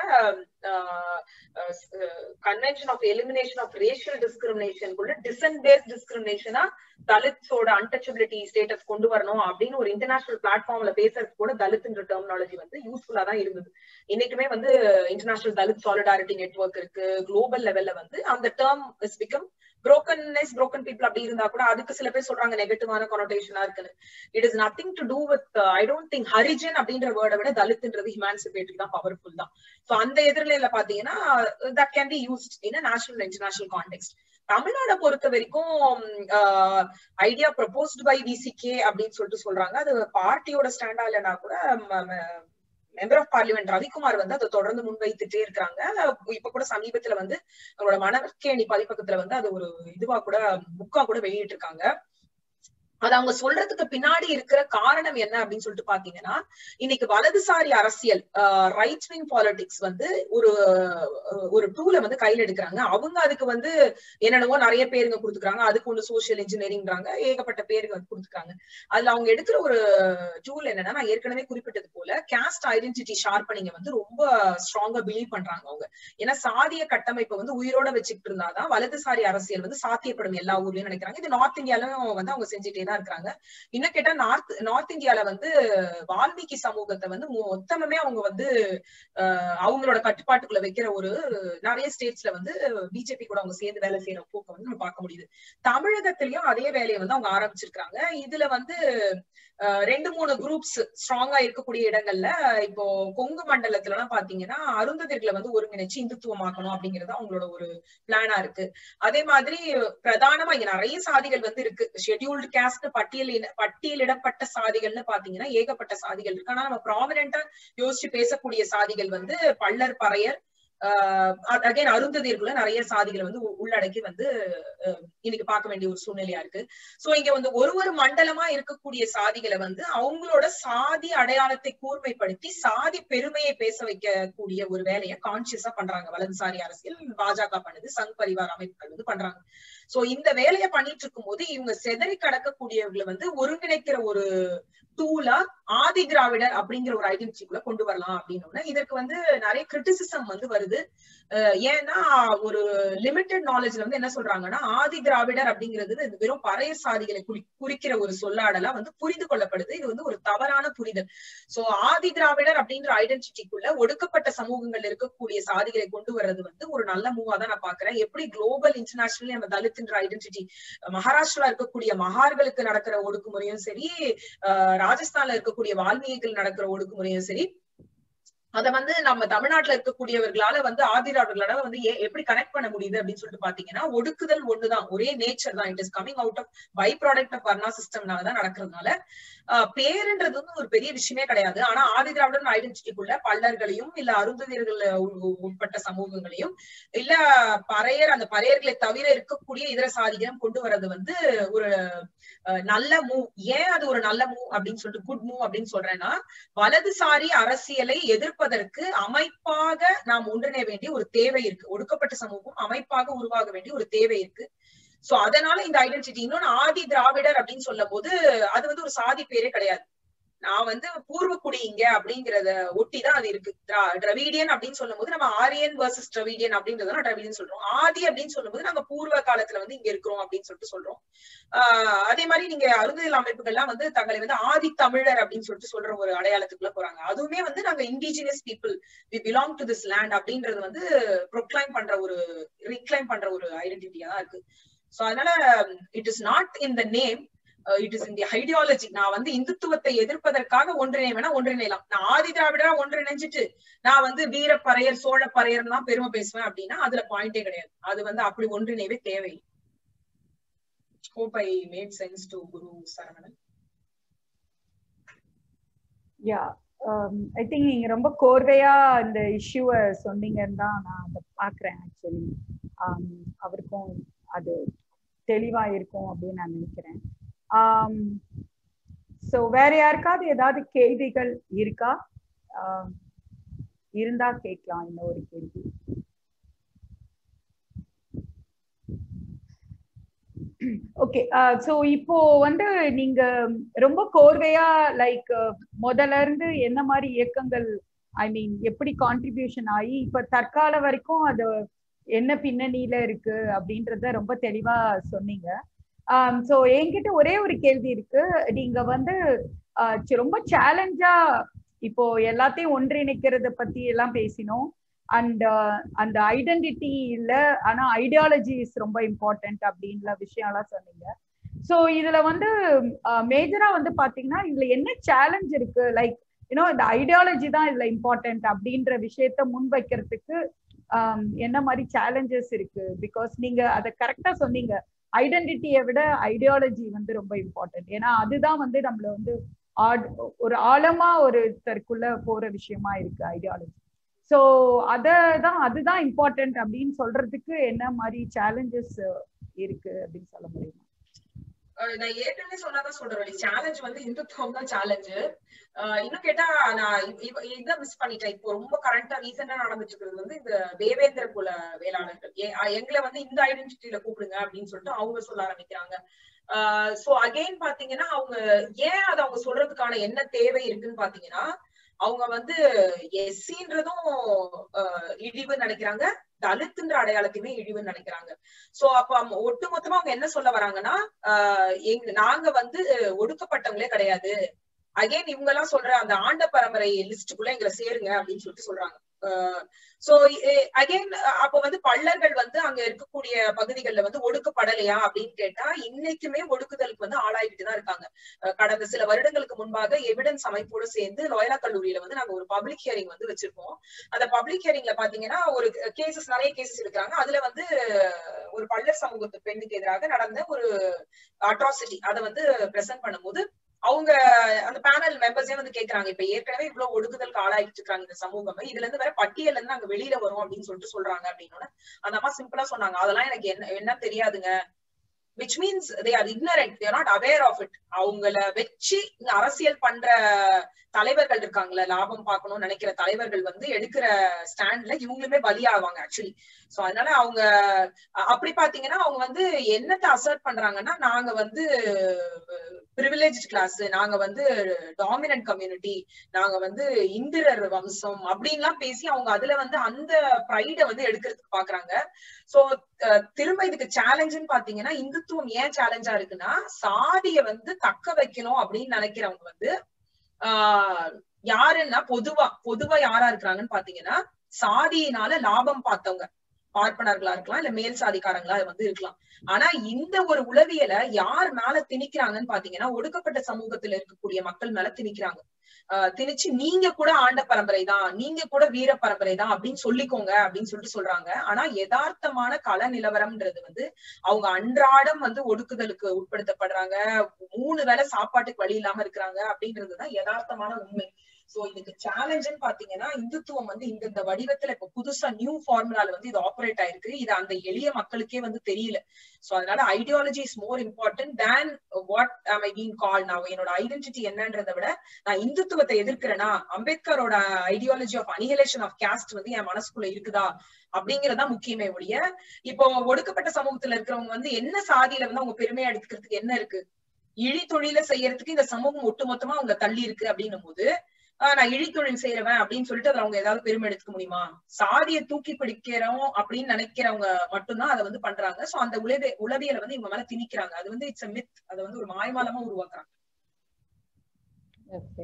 convention of elimination of racial discrimination கூட டிசன் பேஸ்ட் டிஸ்கிரிமினேஷனா தலித்ஸோட அன்டச்சபிலிட்டி ஸ்டேட்டஸ் கொண்டு வரணும் அப்படின்னு ஒரு இன்டர்நேஷனல் பிளாட்ஃபார்ம்ல பேசுறது கூட தலித்ன்ற டெர்மினாலஜி வந்து யூஸ்ஃபுல்லா தான் இருந்தது இன்னைக்குமே வந்து இன்டர்நேஷனல் தலித் சாலிடாரிட்டி நெட்ஒர்க் இருக்கு குளோபல் லெவல்ல வந்து அந்த term is become brokenness broken people அப்படி இருந்தா கூட அதுக்கு சில பேர் சொல்றாங்க நெகட்டிவான கொனோட்டேஷனா இருக்குன்னு it is nothing to do with I don't think Harijan அப்படின்ற வேர்டை விட தலித்ன்றது ஹியூமான்சிபேட்டரி தான் பவர்ஃபுல் தான் சோ அந்த எதிர்நிலையில பாத்தீங்கன்னா that can be used in national international context தமிழ்நாடை பொறுத்த வரைக்கும் ஐடியா ப்ரப்போஸ்ட் பை விசிகே அப்படின்னு சொல்லிட்டு சொல்றாங்க அது பார்ட்டியோட ஸ்டாண்டா இல்லைன்னா கூட மெம்பர் ஆஃப் பார்லிமெண்ட் ரவிக்குமார் வந்து அதை தொடர்ந்து முன்வைத்துட்டே இருக்காங்க இப்ப கூட சமீபத்துல வந்து அவங்களோட மனக்கேணி பதிப்பகத்துல வந்து அது ஒரு இதுவா கூட புக்கா கூட வெளியிட்டு இருக்காங்க அது அவங்க சொல்றதுக்கு பின்னாடி இருக்கிற காரணம் என்ன அப்படின்னு சொல்லிட்டு பாத்தீங்கன்னா இன்னைக்கு வலதுசாரி அரசியல் ரைட் விங் பாலிடிக்ஸ் வந்து ஒரு ஒரு டூல வந்து கையில எடுக்கிறாங்க அவங்க அதுக்கு வந்து என்னென்னவோ நிறைய பேருங்க கொடுத்துக்கிறாங்க அதுக்கு ஒண்ணு சோசியல் இன்ஜினியரிங்றாங்க ஏகப்பட்ட பேருங்க வந்து கொடுத்துருக்காங்க அதுல அவங்க எடுக்கிற ஒரு டூல் என்னன்னா நான் ஏற்கனவே குறிப்பிட்டது போல கேஸ்ட் ஐடென்டிட்டி ஷார்ப்பனிங்க வந்து ரொம்ப ஸ்ட்ராங்கா பிலீவ் பண்றாங்க அவங்க ஏன்னா சாதிய கட்டமைப்பை வந்து உயிரோட வச்சுக்கிட்டு இருந்தாதான் வலதுசாரி அரசியல் வந்து சாத்தியப்படும் எல்லா ஊர்லயும் நினைக்கிறாங்க இது நார்த் இந்தியாலும் வந்து அவங்க செஞ்சுட்டே தான் இருக்கிறாங்க இன்னும் கேட்டா நார்த் நார்த் இந்தியால வந்து வால்மீகி சமூகத்தை வந்து மொத்தமே அவங்க வந்து அவங்களோட கட்டுப்பாட்டுக்குள்ள வைக்கிற ஒரு நிறைய ஸ்டேட்ஸ்ல வந்து பிஜேபி கூட அவங்க சேர்ந்து வேலை செய்யற போக்க வந்து நம்ம பார்க்க முடியுது தமிழகத்திலயும் அதே வேலையை வந்து அவங்க ஆரம்பிச்சிருக்காங்க இதுல வந்து ரெண்டு மூணு குரூப்ஸ் ஸ்ட்ராங்கா இருக்கக்கூடிய இடங்கள்ல இப்போ கொங்கு மண்டலத்துல எல்லாம் பாத்தீங்கன்னா அருந்ததிர்களை வந்து ஒருங்கிணைச்சு இந்துத்துவமாக்கணும் அப்படிங்கறது அவங்களோட ஒரு பிளானா இருக்கு அதே மாதிரி பிரதானமா இங்க நிறைய சாதிகள் வந்து இருக்கு ஷெட்யூல்டு கேஸ்ட் பட்டியல் பட்டியலிடப்பட்ட சாதிகள்னு பாத்தீங்கன்னா ஏகப்பட்ட சாதிகள் இருக்கு ஆனா நம்ம ப்ராமினெண்டா யோசிச்சு பேசக்கூடிய சாதிகள் வந்து பள்ளர் பறையர் அகைன் அருந்ததியர்குள்ள நிறைய சாதிகளை வந்து உள்ளடக்கி வந்து இன்னைக்கு பார்க்க வேண்டிய ஒரு சூழ்நிலையா இருக்கு சோ இங்க வந்து ஒரு ஒரு மண்டலமா இருக்கக்கூடிய சாதிகளை வந்து அவங்களோட சாதி அடையாளத்தை கூர்மைப்படுத்தி சாதி பெருமையை பேச வைக்கக்கூடிய ஒரு வேலையை கான்சியஸா பண்றாங்க வலதுசாரி அரசியல் பாஜக பண்ணுது சங் பரிவார் அமைப்புகள் வந்து பண்றாங்க சோ இந்த வேலையை பண்ணிட்டு இருக்கும் போது இவங்க செதறி கடக்கக்கூடியவர்களை வந்து ஒருங்கிணைக்கிற ஒரு டூலா ஆதி திராவிடர் அப்படிங்கிற ஒரு ஐடென்டிட்டிக்குள்ள கொண்டு வரலாம் அப்படின்னு இதற்கு வந்து நிறைய கிரிட்டிசிசம் வந்து வருது ஏன்னா ஒரு லிமிட்டெட் நாலேஜ்ல வந்து என்ன சொல்றாங்கன்னா ஆதி திராவிடர் அப்படிங்கிறது வெறும் பறைய சாதிகளை குறி குறிக்கிற ஒரு சொல்லாடலா வந்து புரிந்து கொள்ளப்படுது இது வந்து ஒரு தவறான புரிதல் சோ ஆதி திராவிடர் அப்படின்ற ஐடென்டிட்டிக்குள்ள ஒடுக்கப்பட்ட சமூகங்கள் இருக்கக்கூடிய சாதிகளை கொண்டு வர்றது வந்து ஒரு நல்ல மூவா தான் நான் பாக்குறேன் எப்படி குளோபல் இன்டர்நேஷனலி நம்ம தலித்ன்ற ஐடென்டிட்டி மகாராஷ்டிரா இருக்கக்கூடிய மகார்களுக்கு நடக்கிற ஒடுக்குமுறையும் சரி ராஜஸ்தான்ல இருக்கக்கூடிய வால்மீகிகள் நடக்கிற ஒடுக்குமுறையும் சரி அத வந்து நம்ம தமிழ்நாட்டுல இருக்கக்கூடியவர்களால வந்து ஆதிராவர்களால வந்து எப்படி கனெக்ட் பண்ண முடியுது அப்படின்னு சொல்லிட்டு பாத்தீங்கன்னா ஒடுக்குதல் ஒண்ணுதான் ஒரே நேச்சர் தான் it is coming out of by product of varna சிஸ்டம்னாலதான் நடக்கிறதுனால பேருன்றது வந்து ஒரு பெரிய விஷயமே கிடையாது ஆனா ஆதி திராவிடன் ஐடென்டிட்டிக்குள்ள பல்லர்களையும் இல்ல அருந்ததியர்கள் உட்பட்ட சமூகங்களையும் இல்ல பறையர் அந்த பறையர்களை தவிர இருக்கக்கூடிய இதர சாதிகளும் கொண்டு வர்றது வந்து ஒரு நல்ல மூவ் ஏன் அது ஒரு நல்ல மூவ் அப்படின்னு சொல்லிட்டு குட் மூவ் அப்படின்னு சொல்றேன்னா வலதுசாரி அரசியலை எதிர்ப்பதற்கு அமைப்பாக நாம் ஒன்றிணைய வேண்டிய ஒரு தேவை இருக்கு ஒடுக்கப்பட்ட சமூகம் அமைப்பாக உருவாக வேண்டிய ஒரு தேவை இருக்கு சோ அதனால இந்த ஐடென்டிட்டி இன்னொன்னு ஆதி திராவிடர் அப்படின்னு சொல்லும் போது அது வந்து ஒரு சாதி பேரே கிடையாது நான் வந்து பூர்வக்குடி இங்க அப்படிங்கறத ஒட்டிதான் அது இருக்கு டிரவிடியன் அப்படின்னு சொல்லும் போது நம்ம ஆரியன் வர்சஸ் டிரவிடியன் அப்படின்றத டிரவிடியன் சொல்றோம் ஆதி அப்படின்னு சொல்லும் போது நாங்க பூர்வ காலத்துல வந்து இங்க இருக்கிறோம் அப்படின்னு சொல்லிட்டு சொல்றோம் ஆஹ் அதே மாதிரி நீங்க அருந்ததில் அமைப்புகள்லாம் வந்து தங்களை வந்து ஆதி தமிழர் அப்படின்னு சொல்லிட்டு சொல்ற ஒரு அடையாளத்துக்குள்ள போறாங்க அதுவுமே வந்து நாங்க indigenous people we belong to this land அப்படின்றது வந்து ப்ரொக்ளைம் பண்ற ஒரு ரீக்ளைம் பண்ற ஒரு ஐடென்டிட்டியா தான் இருக்கு சோ அதனால it is not in the name it is in the ideology நான் வந்து இந்துத்துவத்தை எதிர்ப்பதற்காக ஒன்றிணைவேனா ஒன்றிணையலாம் நான் ஆதி திராவிடரா ஒன்றிணைஞ்சிட்டு நான் வந்து வீர பறையர் சோழ பறையர் தான் பெருமை பேசுவேன் அப்படின்னா அதுல பாயிண்டே கிடையாது அது வந்து அப்படி ஒன்றிணைவே தேவை hope I made sense to Guru Saravanan yeah I think நீங்க ரொம்ப கோர்வையா இந்த இஷ்யூவை சொன்னீங்கன்னு தான் நான் அதை பாக்குறேன் ஆக்சுவலி அவருக்கும் அது தெளிவா இருக்கும் அப்படின்னு நான் நினைக்கிறேன் ஸோ வேற யாருக்காவது ஏதாவது கேள்விகள் இருக்கா இருந்தா கேட்கலாம் இந்த ஒரு கேள்வி ஓகே ஸோ இப்போ வந்து நீங்க ரொம்ப கோர்வையா லைக் முதல்ல இருந்து என்ன மாதிரி இயக்கங்கள் ஐ மீன் எப்படி கான்ட்ரிபியூஷன் ஆகி இப்ப தற்கால வரைக்கும் அது என்ன பின்னணியில இருக்கு அப்படின்றத ரொம்ப தெளிவா சொன்னீங்க ஸோ என்கிட்ட ஒரே ஒரு கேள்வி இருக்கு நீங்க வந்து ரொம்ப சேலஞ்சா இப்போ எல்லாத்தையும் ஒன்றிணைக்கிறத பத்தி எல்லாம் பேசினோம் அண்ட் அந்த ஐடென்டிட்டி இல்ல ஆனா ஐடியாலஜி இஸ் ரொம்ப இம்பார்ட்டன்ட் அப்படின்ற விஷயம்லாம் சொன்னீங்க ஸோ இதுல வந்து மேஜரா வந்து பாத்தீங்கன்னா இதுல என்ன சேலஞ்ச் இருக்கு லைக் யூனோ இந்த ஐடியாலஜி தான் இதுல இம்பார்ட்டன்ட் அப்படின்ற விஷயத்த முன்வைக்கிறதுக்கு என்ன மாதிரி சேலஞ்சஸ் இருக்கு பிகாஸ் நீங்க அதை கரெக்டா சொன்னீங்க ஐடென்டிட்டியை விட ஐடியாலஜி வந்து ரொம்ப இம்பார்ட்டன்ட் ஏன்னா அதுதான் வந்து நம்மள வந்து ஒரு ஆழமா ஒருத்தருக்குள்ள போற விஷயமா இருக்கு ஐடியாலஜி ஸோ அததான் அதுதான் இம்பார்ட்டன்ட் அப்படின்னு சொல்றதுக்கு என்ன மாதிரி சேலஞ்சஸ் இருக்கு அப்படின்னு சொல்ல முடியுமா நான் ஏற்கனவே சொன்னாதான் சொல்றேன் சேலஞ்ச் வந்து இந்துத்துவம் தான் சேலஞ்சு இன்னும் கேட்டா நான் இதை மிஸ் பண்ணிட்டேன் இப்போ ரொம்ப கரண்டா ரீசெண்டா நடந்துட்டு இருக்கிறது வந்து இந்த தேவேந்திர குல வேளாளர்கள் எங்களை வந்து இந்த ஐடென்டிட்டியில கூப்பிடுங்க அப்படின்னு சொல்லிட்டு அவங்க சொல்ல ஆரம்பிக்கிறாங்க சோ அகைன் பாத்தீங்கன்னா அவங்க ஏன் அதை அவங்க சொல்றதுக்கான என்ன தேவை இருக்குன்னு பாத்தீங்கன்னா அவங்க வந்து எஸ்சின்றதும் இழிவு நினைக்கிறாங்க தலித்துன்ற அடையாளத்தையுமே இழிவுன்னு நினைக்கிறாங்க சோ அப்ப ஒட்டு மொத்தமா அவங்க என்ன சொல்ல வராங்கன்னா எங்க நாங்க வந்து ஒடுக்கப்பட்டவங்களே கிடையாது அகைன் இவங்க எல்லாம் சொல்ற அந்த ஆண்ட பரம்பரை லிஸ்டுக்குள்ள எங்களை சேருங்க அப்படின்னு சொல்லிட்டு சொல்றாங்க சோ அகைன் அப்ப வந்து பள்ளர்கள் வந்து அங்க இருக்கக்கூடிய பகுதிகளில் வந்து ஒடுக்கப்படலையா அப்படின்னு கேட்டா இன்னைக்குமே ஒடுக்குதலுக்கு வந்து ஆளாயிட்டு தான் இருக்காங்க கடந்த சில வருடங்களுக்கு முன்பாக எவிடன்ஸ் அமைப்போடு சேர்ந்து லோயலா கல்லூரியில வந்து நாங்க ஒரு பப்ளிக் ஹியரிங் வந்து வச்சிருக்கோம் அந்த பப்ளிக் ஹியரிங்ல பாத்தீங்கன்னா ஒரு கேசஸ் நிறைய கேசஸ் இருக்காங்க அதுல வந்து ஒரு பள்ளர் சமூகத்து பெண்ணுக்கு எதிராக நடந்த ஒரு அட்ராசிட்டி அதை வந்து பிரசன்ட் பண்ணும்போது அவங்க அந்த பேனல் மெம்பர்ஸே வந்து கேக்குறாங்க இப்ப ஏற்கனவே இவ்வளவு ஒடுக்குதலுக்கு ஆளாயிட்டு இருக்காங்க இந்த சமூகம் இதுல இருந்து வேற பட்டியல இருந்து நாங்க வெளியில வரும் அப்படின்னு சொல்லிட்டு சொல்றாங்க அப்படின்னு அந்த அம்மா சிம்பிளா சொன்னாங்க அதெல்லாம் எனக்கு என்ன என்ன தெரியாதுங்க which means they are ignorant they're not aware of it அவங்கள வச்சு இங்க அரசியல் பண்ற தலைவர்கள் இருக்காங்கல்ல லாபம் பார்க்கணும்னு நினைக்கிற தலைவர்கள் வந்து எடுக்கிற ஸ்டாண்ட்ல இவங்களுமே பலியாவாங்க ஆக்சுவலி சோ அதனால அவங்க அப்படி பாத்தீங்கன்னா அவங்க வந்து என்னத்தை அசர்ட் பண்றாங்கன்னா நாங்க வந்து பிரிவிலேஜ் கிளாஸ் நாங்க வந்து டாமினன்ட் கம்யூனிட்டி நாங்க வந்து இந்திரர் வம்சம் அப்படின்லாம் பேசி அவங்க அதுல வந்து அந்த ப்ரைட வந்து எடுக்கிறதுக்கு பாக்குறாங்க சோ திரும்ப இதுக்கு சேலஞ்சுன்னு பாத்தீங்கன்னா இந்துத்துவம் ஏன் சேலஞ்சா இருக்குன்னா சாதிய வந்து தக்க வைக்கணும் அப்படின்னு நினைக்கிறவங்க வந்து ஆஹ் யாருன்னா பொதுவா பொதுவா யாரா இருக்கிறாங்கன்னு பாத்தீங்கன்னா சாதியினால லாபம் பார்த்தவங்க பார்ப்பனர்களா இருக்கலாம் இல்ல மேல் சாதிக்காரங்களா வந்து இருக்கலாம் ஆனா இந்த ஒரு உளவியல யார் மேல திணிக்கிறாங்கன்னு பாத்தீங்கன்னா ஒடுக்கப்பட்ட சமூகத்துல இருக்கக்கூடிய மக்கள் மேல திணிக்கிறாங்க ஆஹ் திணிச்சு நீங்க கூட ஆண்ட பரம்பரை தான் நீங்க கூட வீர பரம்பரை தான் அப்படின்னு சொல்லிக்கோங்க அப்படின்னு சொல்லிட்டு சொல்றாங்க ஆனா யதார்த்தமான கள நிலவரம்ன்றது வந்து அவங்க அன்றாடம் வந்து ஒடுக்குதலுக்கு உட்படுத்தப்படுறாங்க மூணு வேளை சாப்பாட்டுக்கு வழி இல்லாம இருக்கிறாங்க அப்படின்றதுதான் யதார்த்தமான உண்மை சோ இதுக்கு சேலஞ்சுன்னு பாத்தீங்கன்னா இந்துத்துவம் வந்து இந்த இந்த வடிவத்துல இப்ப புதுசா நியூ ஃபார்முலால வந்து இது ஆப்ரேட் ஆயிருக்கு இது அந்த எளிய மக்களுக்கே வந்து தெரியல சோ அதனால ideology is more important than what I been call நான் என்னோட ஐடென்டிட்டி என்னன்றதை விட நான் இந்துத்துவத்தை எதிர்க்கிறேன்னா அம்பேத்கரோட ideology of annihilation of caste வந்து என் மனசுக்குள்ள இருக்குதா அப்படிங்கறதா முக்கியமே ஒழிய இப்போ ஒடுக்கப்பட்ட சமூகத்துல இருக்கிறவங்க வந்து என்ன சாதியில வந்து அவங்க பெருமையா எடுத்துக்கிறதுக்கு என்ன இருக்கு இழி தொழில செய்யறதுக்கு இந்த சமூகம் ஒட்டுமொத்தமா அவங்க தள்ளி இருக்கு அப்படின்னும் போது ஆஹ் நான் இழித்தொழில் செய்யறவன் அப்படின்னு சொல்லிட்டு அதுல அவங்க ஏதாவது பெருமை எடுத்துக்க முடியுமா சாதியை தூக்கி பிடிக்கிறோம் அப்படின்னு நினைக்கிறவங்க மட்டும்தான் அதை வந்து பண்றாங்க சோ அந்த உளவிய உளவியலை வந்து இவங்க மேல திணிக்கிறாங்க அது வந்து இட்ஸ் மித் அதை வந்து ஒரு மாயமாலமா உருவாக்குறாங்க ஓகே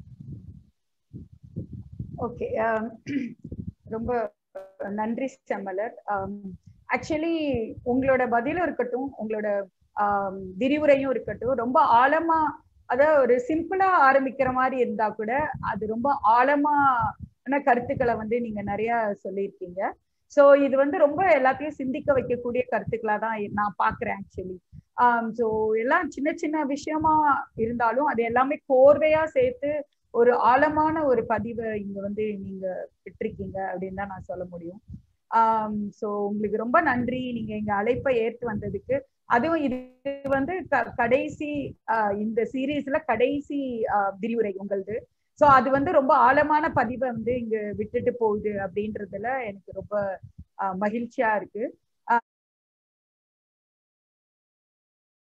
ஓகே ரொம்ப நன்றி செம்மலர் ஆக்சுவலி உங்களோட பதிலும் இருக்கட்டும் உங்களோட விரிவுரையும் இருக்கட்டும் ரொம்ப ஆழமா அதாவது ஒரு சிம்பிளா ஆரம்பிக்கிற மாதிரி இருந்தா கூட அது ரொம்ப ஆழமான கருத்துக்களை வந்து நீங்க நிறைய சொல்லியிருக்கீங்க சோ இது வந்து ரொம்ப எல்லாத்தையும் சிந்திக்க வைக்கக்கூடிய கருத்துக்களா தான் நான் பாக்குறேன் ஆக்சுவலி ஸோ எல்லாம் சின்ன சின்ன விஷயமா இருந்தாலும் அது எல்லாமே கோர்வையா சேர்த்து ஒரு ஆழமான ஒரு பதிவை இங்க வந்து நீங்க விட்டுருக்கீங்க அப்படின்னு தான் நான் சொல்ல முடியும் ஆஹ் ஸோ உங்களுக்கு ரொம்ப நன்றி நீங்க எங்க அழைப்பை ஏற்று வந்ததுக்கு அதுவும் இது வந்து கடைசி இந்த சீரீஸ்ல கடைசி விரிவுரை உங்களது ஸோ அது வந்து ரொம்ப ஆழமான பதிவை வந்து இங்க விட்டுட்டு போகுது அப்படின்றதுல எனக்கு ரொம்ப மகிழ்ச்சியா இருக்கு